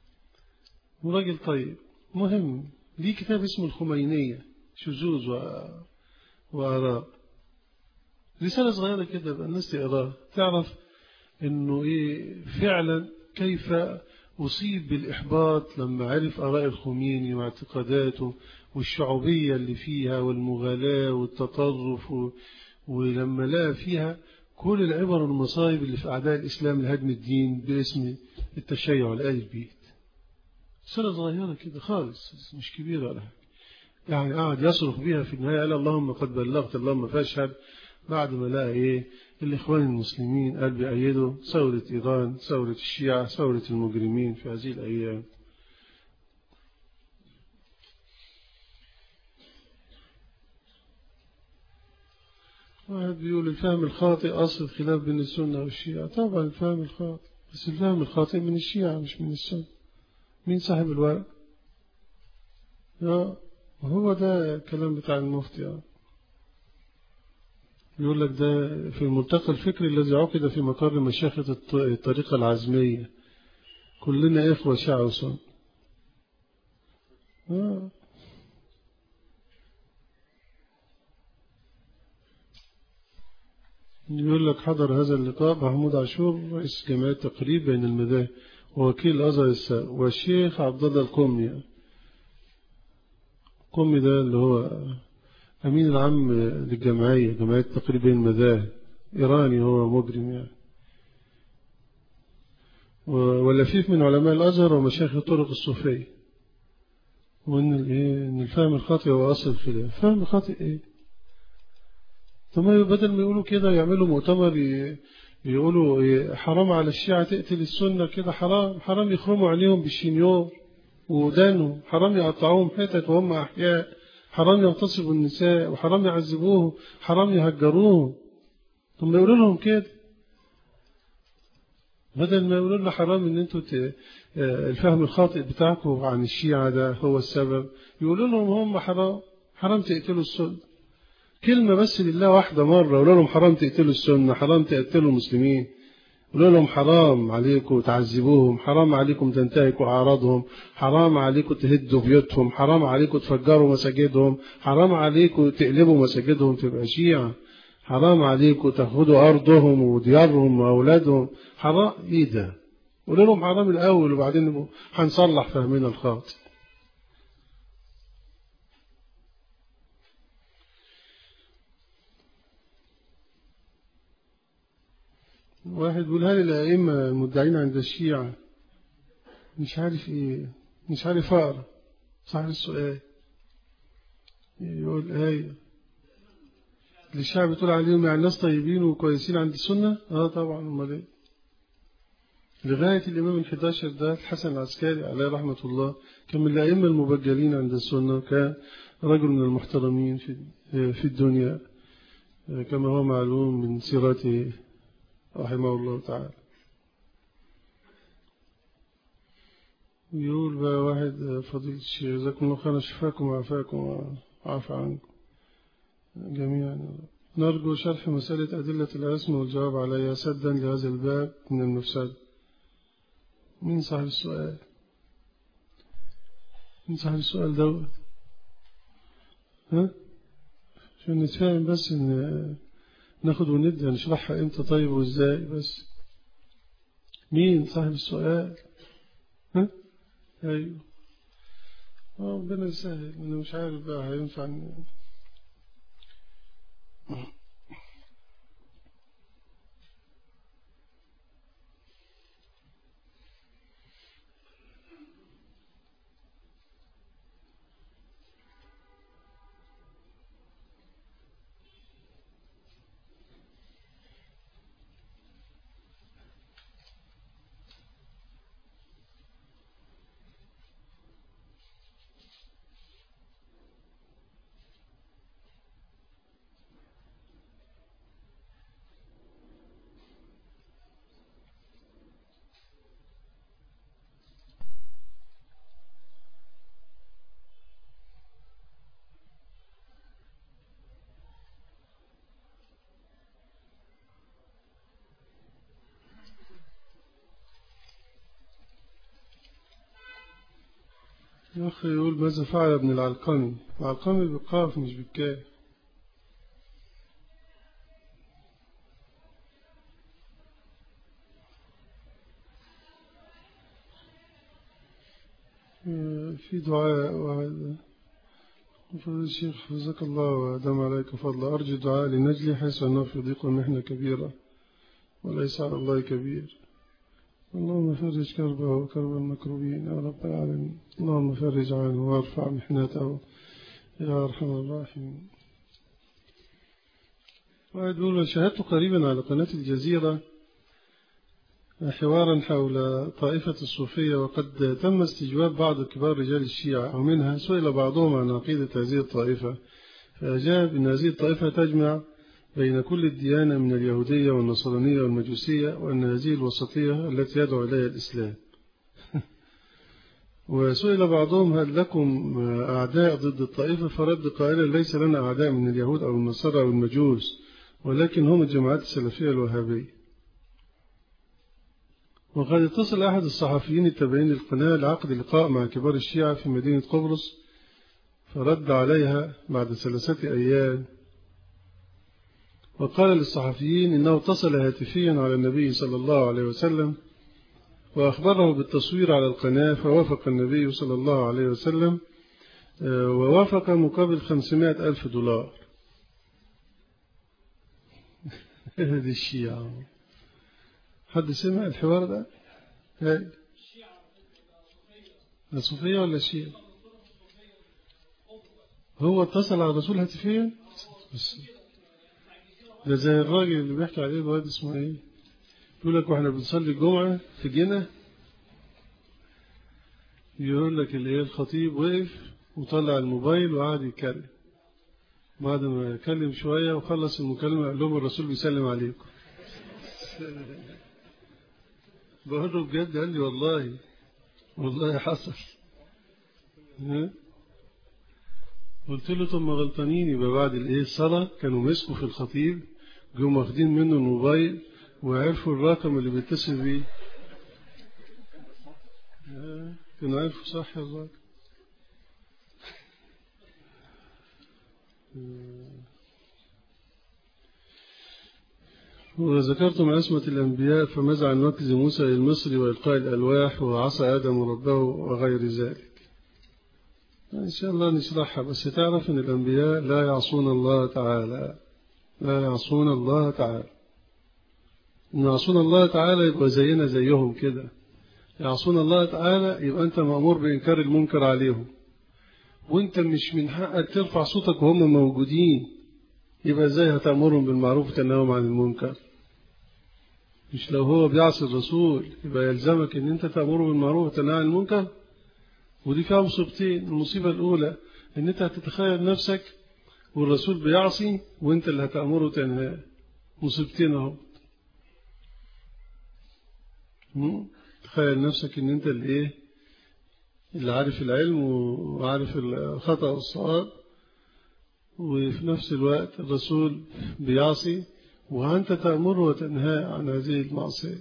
وراجل طيب مهم ليه كتاب اسمه الخمينية شذوذ و... وآراء رسالة صغيرة كده بقى الناس تقراها تعرف انه ايه فعلا كيف أصيب بالإحباط لما عرف آراء الخميني واعتقاداته والشعوبية اللي فيها والمغالاة والتطرف و... ولما لقى فيها كل العبر والمصايب اللي في أعداء الإسلام لهدم الدين باسم التشيع والآل البيت سنة صغيرة كده خالص مش كبيرة ولا حاجة يعني قاعد يصرخ بها في النهاية قال اللهم قد بلغت اللهم فاشهد بعد ما لقى إيه الإخوان المسلمين قال بأيده ثورة إيران ثورة الشيعة ثورة المجرمين في هذه الأيام واحد بيقول الفهم الخاطئ أصل الخلاف بين السنة والشيعة طبعا الفهم الخاطئ بس الفهم الخاطئ من الشيعة مش من السنة مين صاحب الورق هو ده الكلام بتاع المفتي يقول لك ده في الملتقى الفكري الذي عقد في مقر مشايخة الطريقة العزمية كلنا إخوة شيعة وسنة آه. يقول لك حضر هذا اللقاء محمود عاشور رئيس جمعية تقريب بين المذاهب ووكيل الأزهر السابق والشيخ عبد الله القمي القمي ده اللي هو أمين العام للجمعية جمعية تقريب بين المذاهب إيراني هو مجرم يعني واللفيف من علماء الأزهر ومشايخ الطرق الصوفية وإن إن الفهم الخاطئ هو أصل الخلاف فهم خاطئ إيه ثم بدل ما يقولوا كده يعملوا مؤتمر يقولوا حرام على الشيعة تقتل السنة كده حرام حرام يخرموا عليهم بالشنيور ودانهم حرام يقطعوهم حتت وهم أحياء حرام يغتصبوا النساء وحرام يعذبوهم حرام يهجروهم ثم يقولوا لهم كده بدل ما يقولوا لنا حرام ان انتوا الفهم الخاطئ بتاعكم عن الشيعة ده هو السبب يقولوا لهم هم حرام حرام تقتلوا السنة كلمة بس لله واحدة مرة قولوا لهم حرام تقتلوا السنة حرام تقتلوا المسلمين قولوا لهم حرام عليكم تعذبوهم حرام عليكم تنتهكوا أعراضهم حرام عليكم تهدوا بيوتهم حرام عليكم تفجروا مساجدهم حرام عليكم تقلبوا مساجدهم تبقى شيعة حرام عليكم تاخدوا أرضهم وديارهم وأولادهم حرام إيه ده قولوا لهم حرام الأول وبعدين هنصلح فهمنا الخاطئ واحد بيقول هل الأئمة المدعين عند الشيعة مش عارف إيه مش عارف أقرأ صاحب السؤال يقول أيوه الشعب بتقول عليهم يعني ناس طيبين وكويسين عند السنة اه طبعا امال ايه لغاية الإمام الحداشر ده الحسن العسكري عليه رحمة الله كان من الأئمة المبجلين عند السنة وكان رجل من المحترمين في في الدنيا كما هو معلوم من سيرته رحمه الله تعالى يقول بقى واحد فضيلة الشيخ جزاكم الله خيرا شفاكم وعافاكم وعافى عنكم جميعا نرجو شرح مسألة أدلة الاسم والجواب عليها سدا لهذا الباب من المفسد مين صاحب السؤال مين صاحب السؤال دوت ها عشان نتفاهم بس ان ناخد وندي نشرحها امتى طيب وازاي بس مين صاحب السؤال ها ايوه ربنا يسهل انا مش عارف بقى هينفع يا أخي يقول ماذا فعل ابن العلقمي العلقمي بالقاف مش بالكاف في دعاء وعد فضل الشيخ حفظك الله ودام عليك فضل أرجو دعاء لنجلي حيث أنه في ضيق ومحنة كبيرة وليس على الله كبير اللهم فرج كربه وكرب المكروبين يا رب العالمين اللهم فرج عنه وارفع محنته يا أرحم الراحمين واحد يقول شاهدت قريبا على قناة الجزيرة حوارا حول طائفة الصوفية وقد تم استجواب بعض كبار رجال الشيعة ومنها سئل بعضهم عن عقيدة هذه الطائفة فأجاب أن هذه الطائفة تجمع بين كل الديانة من اليهودية والنصرانية والمجوسية وأن هذه الوسطية التي يدعو إليها الإسلام وسئل بعضهم هل لكم أعداء ضد الطائفة فرد قائلا ليس لنا أعداء من اليهود أو النصارى أو المجوس ولكن هم الجماعات السلفية الوهابية وقد اتصل أحد الصحفيين التابعين للقناة لعقد لقاء مع كبار الشيعة في مدينة قبرص فرد عليها بعد ثلاثة أيام وقال للصحفيين إنه اتصل هاتفيا على النبي صلى الله عليه وسلم وأخبره بالتصوير على القناة فوافق النبي صلى الله عليه وسلم ووافق مقابل خمسمائة ألف دولار هذه الشيعة حد سمع الحوار ده هاي الصوفية ولا الشيعة هو اتصل على الرسول هاتفيا بس ده زي الراجل اللي بيحكي عليه الواد اسمه ايه يقول لك واحنا بنصلي الجمعة في جنة يقول لك اللي هي الخطيب وقف وطلع الموبايل وقعد يتكلم بعد ما يكلم شوية وخلص المكالمة قال لهم الرسول بيسلم عليكم بقول له بجد قال لي والله والله حصل قلت له طب ما غلطانين يبقى بعد الايه الصلاة كانوا مسكوا في الخطيب جم واخدين منه الموبايل وعرفوا الرقم اللي بيتصل بيه كانوا عرفوا صح الرقم وذكرتم عصمة الأنبياء فماذا عن وكز موسى المصري وإلقاء الألواح وعصى آدم ربه وغير ذلك إن شاء الله نشرحها بس تعرف أن الأنبياء لا يعصون الله تعالى لا يعصون الله تعالى إن يعصون الله تعالى يبقى زينا زيهم كده يعصون الله تعالى يبقى أنت مأمور بإنكار المنكر عليهم وانت مش من حقك ترفع صوتك وهم موجودين يبقى ازاي هتأمرهم بالمعروف وتنههم عن المنكر مش لو هو بيعصي الرسول يبقى يلزمك ان انت تأمره بالمعروف وتنهى عن المنكر ودي فيها مصيبتين المصيبة الأولى ان انت هتتخيل نفسك والرسول بيعصي وانت اللي هتأمره وتنهاه مصيبتين اهو تخيل نفسك ان انت اللي ايه اللي عارف العلم وعارف الخطأ والصواب وفي نفس الوقت الرسول بيعصي وأنت تأمره وتنهى عن هذه المعصية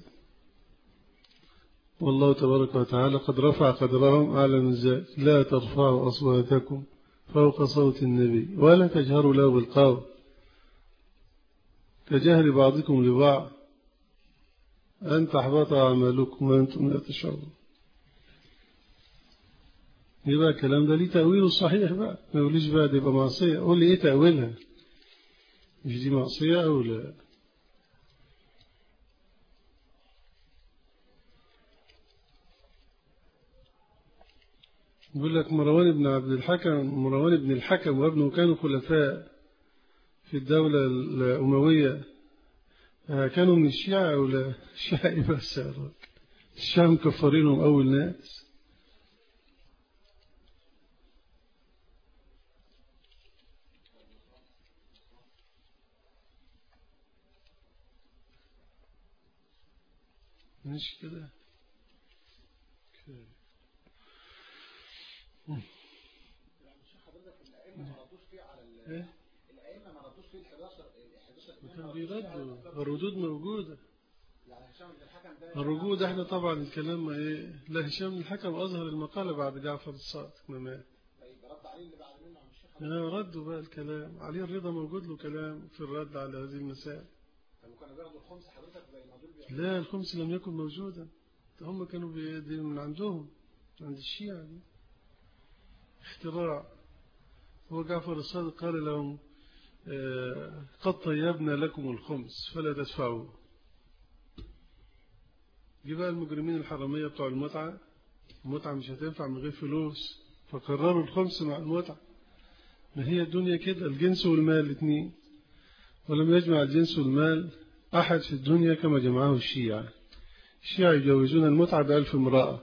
والله تبارك وتعالى قد رفع قدرهم أعلى من ذلك لا ترفعوا أصواتكم فوق صوت النبي ولا تجهروا له بالقول كجهل بعضكم لبعض أن تحبط أعمالكم وأنتم لا تشعرون يبقى الكلام ده ليه تأويله الصحيح بقى ما يقوليش بقى دي يبقى معصية قول لي ايه تأويلها مش دي معصية أو لا يقول لك مروان بن عبد الحكم مروان بن الحكم وابنه كانوا خلفاء في الدولة الأموية كانوا من الشيعة أو لا الشيعة بس الشيعة مكفرينهم أول ناس مش كده الائمه ما ردوش فيه ال 11 11 كان بيردوا الردود موجودة يعني هشام بن الحكم ده الردود احنا طبعا الكلام ما ايه لا هشام بن الحكم اظهر المقالة بعد جعفر الصادق ما مات طيب رد عليه اللي بعد منه عم الشيخ آه، ردوا بقى الكلام علي الرضا موجود له كلام في الرد على هذه المسائل طب وكانوا بياخدوا الخمس حضرتك زي ما دول بيعملوا لا الخمس لم يكن موجودا هم كانوا بي- من عندهم عند الشيعة دي اختراع هو جعفر الصادق قال لهم آه، قد طيبنا لكم الخمس فلا تدفعوه جه بقى المجرمين الحرامية بتوع المتعة المتعة مش هتنفع من غير فلوس فقرروا الخمس مع المتعة ما هي الدنيا كده الجنس والمال الاثنين ولم يجمع الجنس والمال أحد في الدنيا كما جمعه الشيعة الشيعة يجوزون المتعة بألف امرأة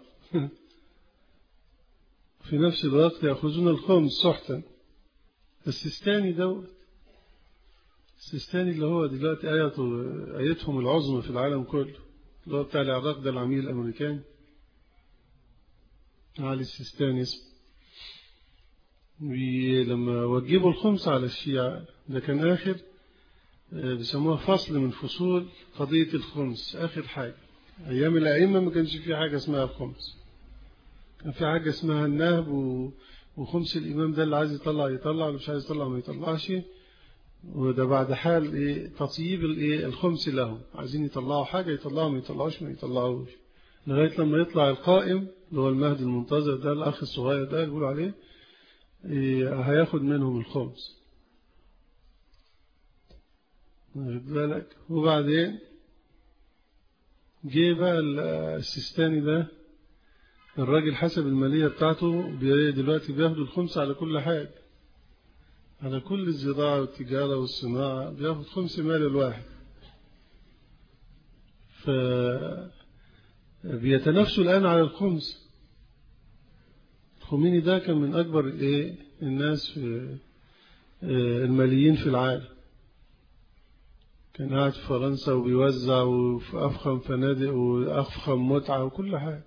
في نفس الوقت يأخذون الخمس سحتا السيستاني دوت السيستاني اللي هو دلوقتي آيته آيتهم العظمى في العالم كله اللي هو بتاع العراق ده العميل الأمريكاني علي السيستاني اسمه بي- لما وجبوا الخمس على الشيعة ده كان آخر آه، بيسموها فصل من فصول قضية الخمس آخر حاجة أيام الأئمة ما كانش في حاجة اسمها الخمس كان في حاجة اسمها النهب و... وخمس الإمام ده اللي عايز يطلع يطلع اللي مش عايز يطلع ما يطلعش وده بعد حال إيه تطييب الإيه الخمس لهم عايزين يطلعوا حاجة يطلعوا ما يطلعوش ما يطلعوش لغاية لما يطلع القائم اللي هو المهدي المنتظر ده الأخ الصغير ده يقول عليه إيه هياخد منهم الخمس واخد بالك وبعدين جه بقى السيستاني ده الراجل حسب المالية بتاعته بي- دلوقتي بياخد الخمس على كل حاجة على كل الزراعة والتجارة والصناعة بياخد خمس مال الواحد ف بيتنافسوا الآن على الخمس الخميني ده كان من أكبر إيه الناس في آه، الماليين في العالم كان قاعد في فرنسا وبيوزع وفي أفخم فنادق وأفخم متعة وكل حاجة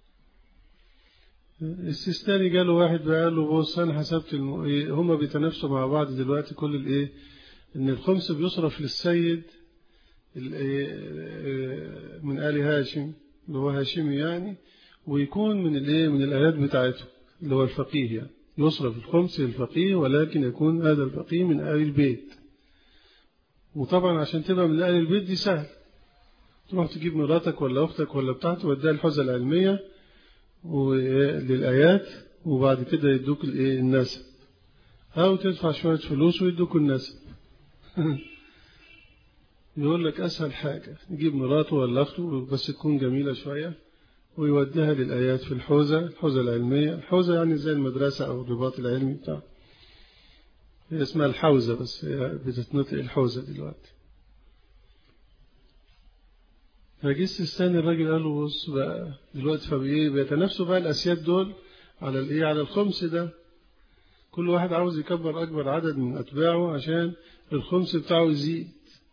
السيستاني جاله واحد قال له بص أنا حسبت الم... إيه، هما بيتنافسوا مع بعض دلوقتي كل الإيه إن الخمس بيصرف للسيد ال- آه، من آل هاشم اللي هو هاشمي يعني ويكون من الايه من الآيات بتاعته اللي هو الفقيه يعني يصرف الخمس للفقيه ولكن يكون هذا الفقيه من آل البيت وطبعا عشان تبقى من آل البيت دي سهل تروح تجيب مراتك ولا أختك ولا بتاعته وتديها الحوزة العلمية للآيات وبعد كده يدوك الايه النسب أو تدفع شوية فلوس ويدوك النسب يقول لك أسهل حاجة يجيب مراته ولا أخته بس تكون جميلة شوية ويوديها للآيات في الحوزة الحوزة العلمية الحوزة يعني زي المدرسة أو الرباط العلمي بتاع هي اسمها الحوزة بس هي بتتنطق الحوزة دلوقتي فجي استستاني الراجل قال له بص بقى دلوقتي فبإيه بيتنافسوا بقى الأسياد دول على الإيه على الخمس ده كل واحد عاوز يكبر أكبر عدد من أتباعه عشان الخمس بتاعه يزيد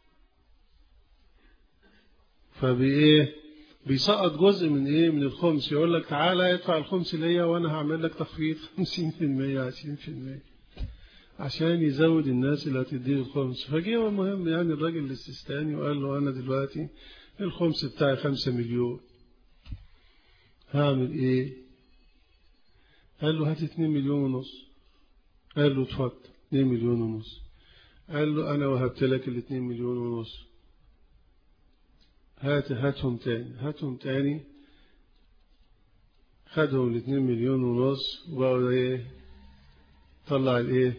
فبإيه بيسقط جزء من إيه من الخمس يقول لك تعالى ادفع الخمس ليا وأنا هعمل لك تخفيض 50% 20% عشان يزود الناس اللي هتديه الخمس فجه المهم يعني الراجل الاستستاني وقال له أنا دلوقتي الخمس بتاعي خمسة مليون هعمل إيه قال له هات اتنين مليون ونص قال له اتفضل اتنين مليون ونص قال له أنا وهبت لك الاتنين مليون ونص هات هاتهم تاني هاتهم تاني خدهم الاتنين مليون ونص وبقوا ايه طلع الايه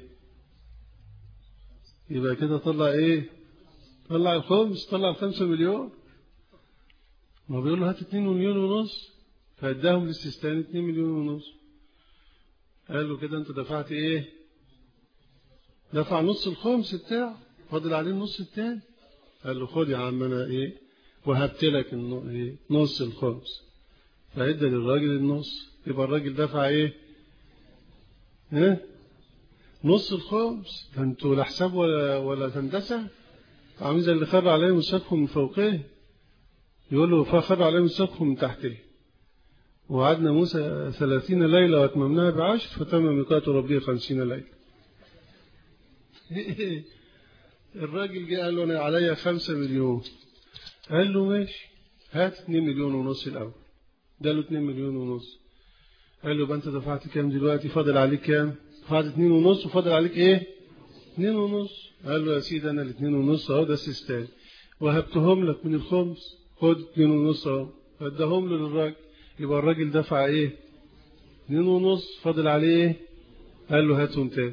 يبقى كده طلع ايه طلع الخمس طلع الخمسة مليون ما بيقول له هات اتنين مليون ونص فاداهم للسيستان اتنين مليون ونص قال له كده انت دفعت ايه دفع نص الخمس بتاعه فاضل عليه النص التاني قال له خد يا عم انا ايه وهبت لك نص الخمس فادى للراجل النص يبقى الراجل دفع ايه ها نص الخمس ده انتوا لا حساب ولا ولا هندسه عامل زي اللي خر عليهم السقف من فوقه يقول له فخر عليهم السقف من تحته وعدنا موسى ثلاثين ليلة واتممناها بعشر فتم ميقات ربي خمسين ليلة الراجل جه قال له أنا عليا خمسة مليون قال له ماشي هات اتنين مليون ونص الأول اداله اتنين مليون ونص قال له بقى أنت دفعت كام دلوقتي فاضل عليك كام دفعت اتنين ونص وفاضل عليك إيه اتنين ونص قال له يا سيدي أنا الاتنين ونص أهو ده السيستان وهبتهم لك من الخمس خد اتنين ونص أهو فاداهم له للراجل يبقى الراجل دفع إيه اتنين ونص فاضل عليه إيه قال له هاتهم تاني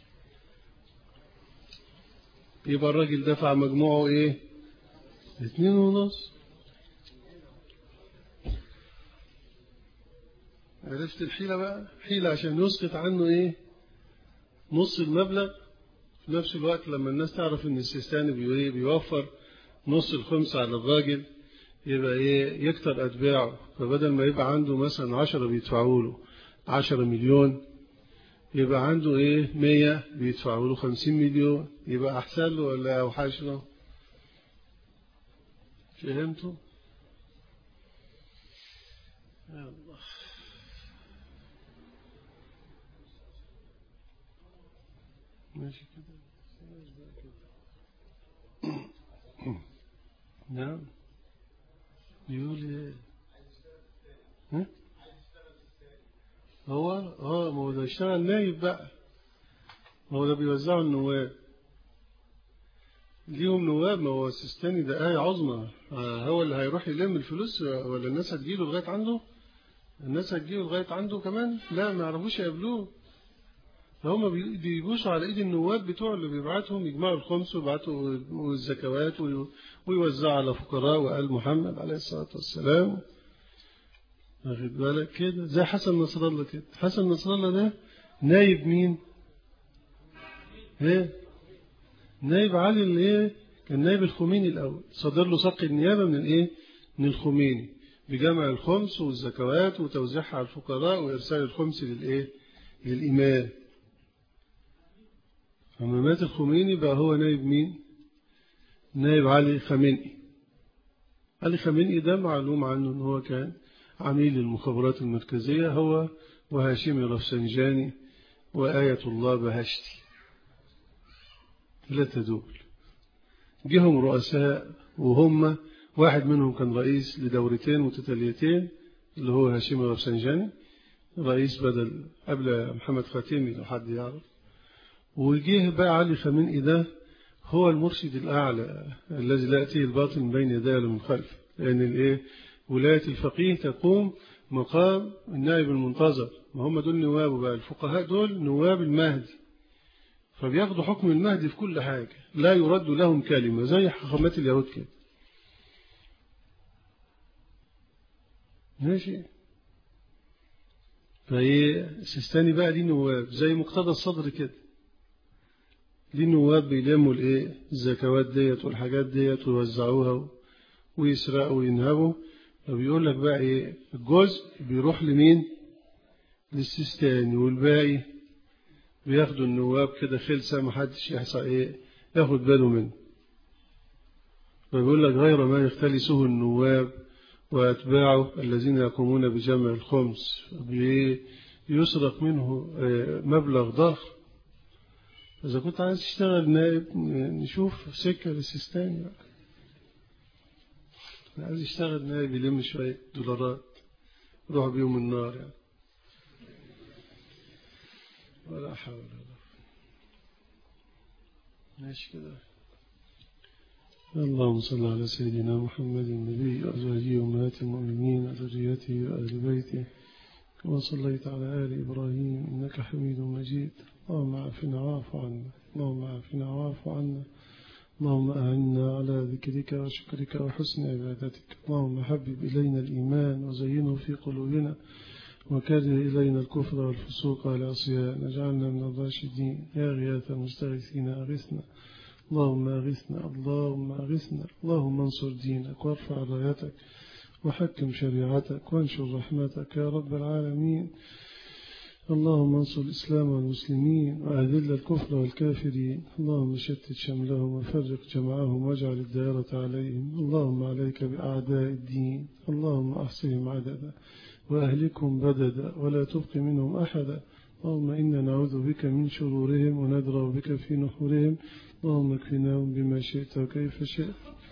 يبقى الراجل دفع مجموعه إيه اتنين ونص عرفت الحيلة بقى حيلة عشان يسقط عنه ايه نص المبلغ في نفس الوقت لما الناس تعرف ان السيستاني بيوفر نص الخمس على الراجل يبقى ايه يكتر اتباعه فبدل ما يبقى عنده مثلا عشرة بيدفعوا له عشرة مليون يبقى عنده ايه مية بيدفعوا له خمسين مليون يبقى احسن له ولا اوحش له فهمتوا يا الله ماشي كده نعم يقول ايه ها هو اه ما هو ده اشتغل نايب بقى ما هو ده بيوزعوا النواب ليهم نواب ما هو السيستاني ده آية عظمى هو اللي هيروح يلم الفلوس ولا الناس هتجيله لغاية عنده الناس هتجيله لغاية عنده كمان لا ما يعرفوش يقابلوه فهم بيبوسوا على ايد النواب بتوع اللي بيبعتهم يجمعوا الخمس ويبعتوا الزكوات ويوزعوا على فقراء وآل محمد عليه الصلاة والسلام واخد بالك كده زي حسن نصر الله كده حسن نصر الله ده نايب مين؟ ايه؟ نايب علي اللي ايه كان نايب الخميني الاول صدر له صق النيابه من الايه من الخميني بجمع الخمس والزكوات وتوزيعها على الفقراء وارسال الخمس للايه للامام فلما مات الخميني بقى هو نايب مين نايب علي خميني علي خميني ده معلوم عنه ان هو كان عميل المخابرات المركزيه هو وهاشمي رفسنجاني وآية الله بهشتي ثلاثة دول جهم رؤساء وهم واحد منهم كان رئيس لدورتين متتاليتين اللي هو هاشم الرفسنجاني رئيس بدل قبل محمد خاتمي لو حد يعرف وجه بقى علي خامنئي ده هو المرشد الأعلى الذي لا يأتيه الباطل من بين يديه ولا من خلفه لأن الإيه ولاية الفقيه تقوم مقام النائب المنتظر ما هم دول نوابه بقى الفقهاء دول نواب المهدي فبياخدوا حكم المهدي في كل حاجة لا يرد لهم كلمة زي حكمات اليهود كده ماشي فهي السيستاني بقى ليه نواب زي مقتضى الصدر كده ليه نواب بيلموا الايه الزكوات ديت والحاجات ديت ويوزعوها ويسرقوا وينهبوا فبيقول لك بقى ايه الجزء بيروح لمين للسيستاني والباقي بياخدوا النواب كده خلسة ما حدش يحصل ايه ياخد باله منه فبيقول لك غير ما يختلسه النواب وأتباعه الذين يقومون بجمع الخمس يسرق منه مبلغ ضخم إذا كنت عايز تشتغل نائب نشوف سكة للسيستاني بقى عايز يشتغل نائب يلم شوية دولارات يروح بيهم النار يعني ولا حول ولا قوة ماشي كده اللهم صل على سيدنا محمد النبي وأزواجه أمهات المؤمنين وذريته وأهل بيته كما صليت على آل إبراهيم إنك حميد مجيد اللهم عافنا واعف عنا اللهم عافنا واعف عنا اللهم أعنا على ذكرك وشكرك وحسن عبادتك اللهم حبب إلينا الإيمان وزينه في قلوبنا وكره إلينا الكفر والفسوق والعصيان اجعلنا من الراشدين يا غياث المستغيثين أغثنا اللهم أغثنا اللهم أغثنا اللهم انصر دينك وارفع رايتك وحكم شريعتك وانشر رحمتك يا رب العالمين اللهم انصر الإسلام والمسلمين وأذل الكفر والكافرين اللهم شتت شملهم وفرق جمعهم واجعل الدائرة عليهم اللهم عليك بأعداء الدين اللهم أحصهم عددا وأهلكهم بددا ولا تبق منهم أحدا اللهم إنا نعوذ بك من شرورهم وندرأ بك في نحورهم اللهم اكفناهم بما شئت وكيف شئت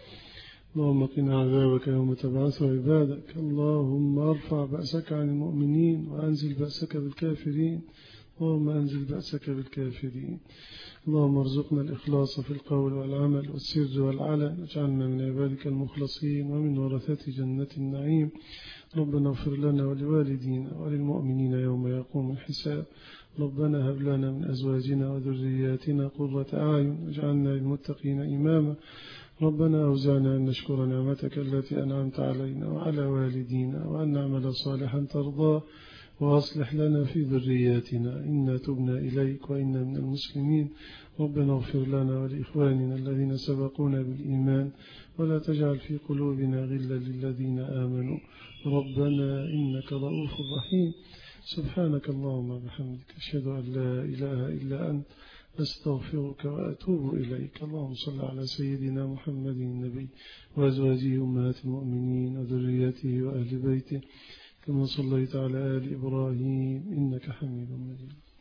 اللهم قنا عذابك يوم تبعث عبادك اللهم ارفع بأسك عن المؤمنين وأنزل بأسك بالكافرين اللهم أنزل بأسك بالكافرين اللهم ارزقنا الإخلاص في القول والعمل والسر والعلن واجعلنا من عبادك المخلصين ومن ورثة جنة النعيم ربنا اغفر لنا ولوالدينا وللمؤمنين يوم يقوم الحساب ربنا هب لنا من أزواجنا وذرياتنا قرة أعين واجعلنا للمتقين إماما ربنا أوزعنا أن نشكر نعمتك التي أنعمت علينا وعلى والدينا وأن نعمل صالحا ترضاه وأصلح لنا في ذرياتنا إنا تبنا إليك وإنا من المسلمين ربنا اغفر لنا ولإخواننا الذين سبقونا بالإيمان ولا تجعل في قلوبنا غلا للذين آمنوا ربنا إنك رؤوف رحيم سبحانك اللهم وبحمدك أشهد أن لا إله إلا أنت أستغفرك وأتوب إليك اللهم صل على سيدنا محمد النبي وأزواجه أمهات المؤمنين وذريته وأهل بيته كما صليت على آل إبراهيم إنك حميد مجيد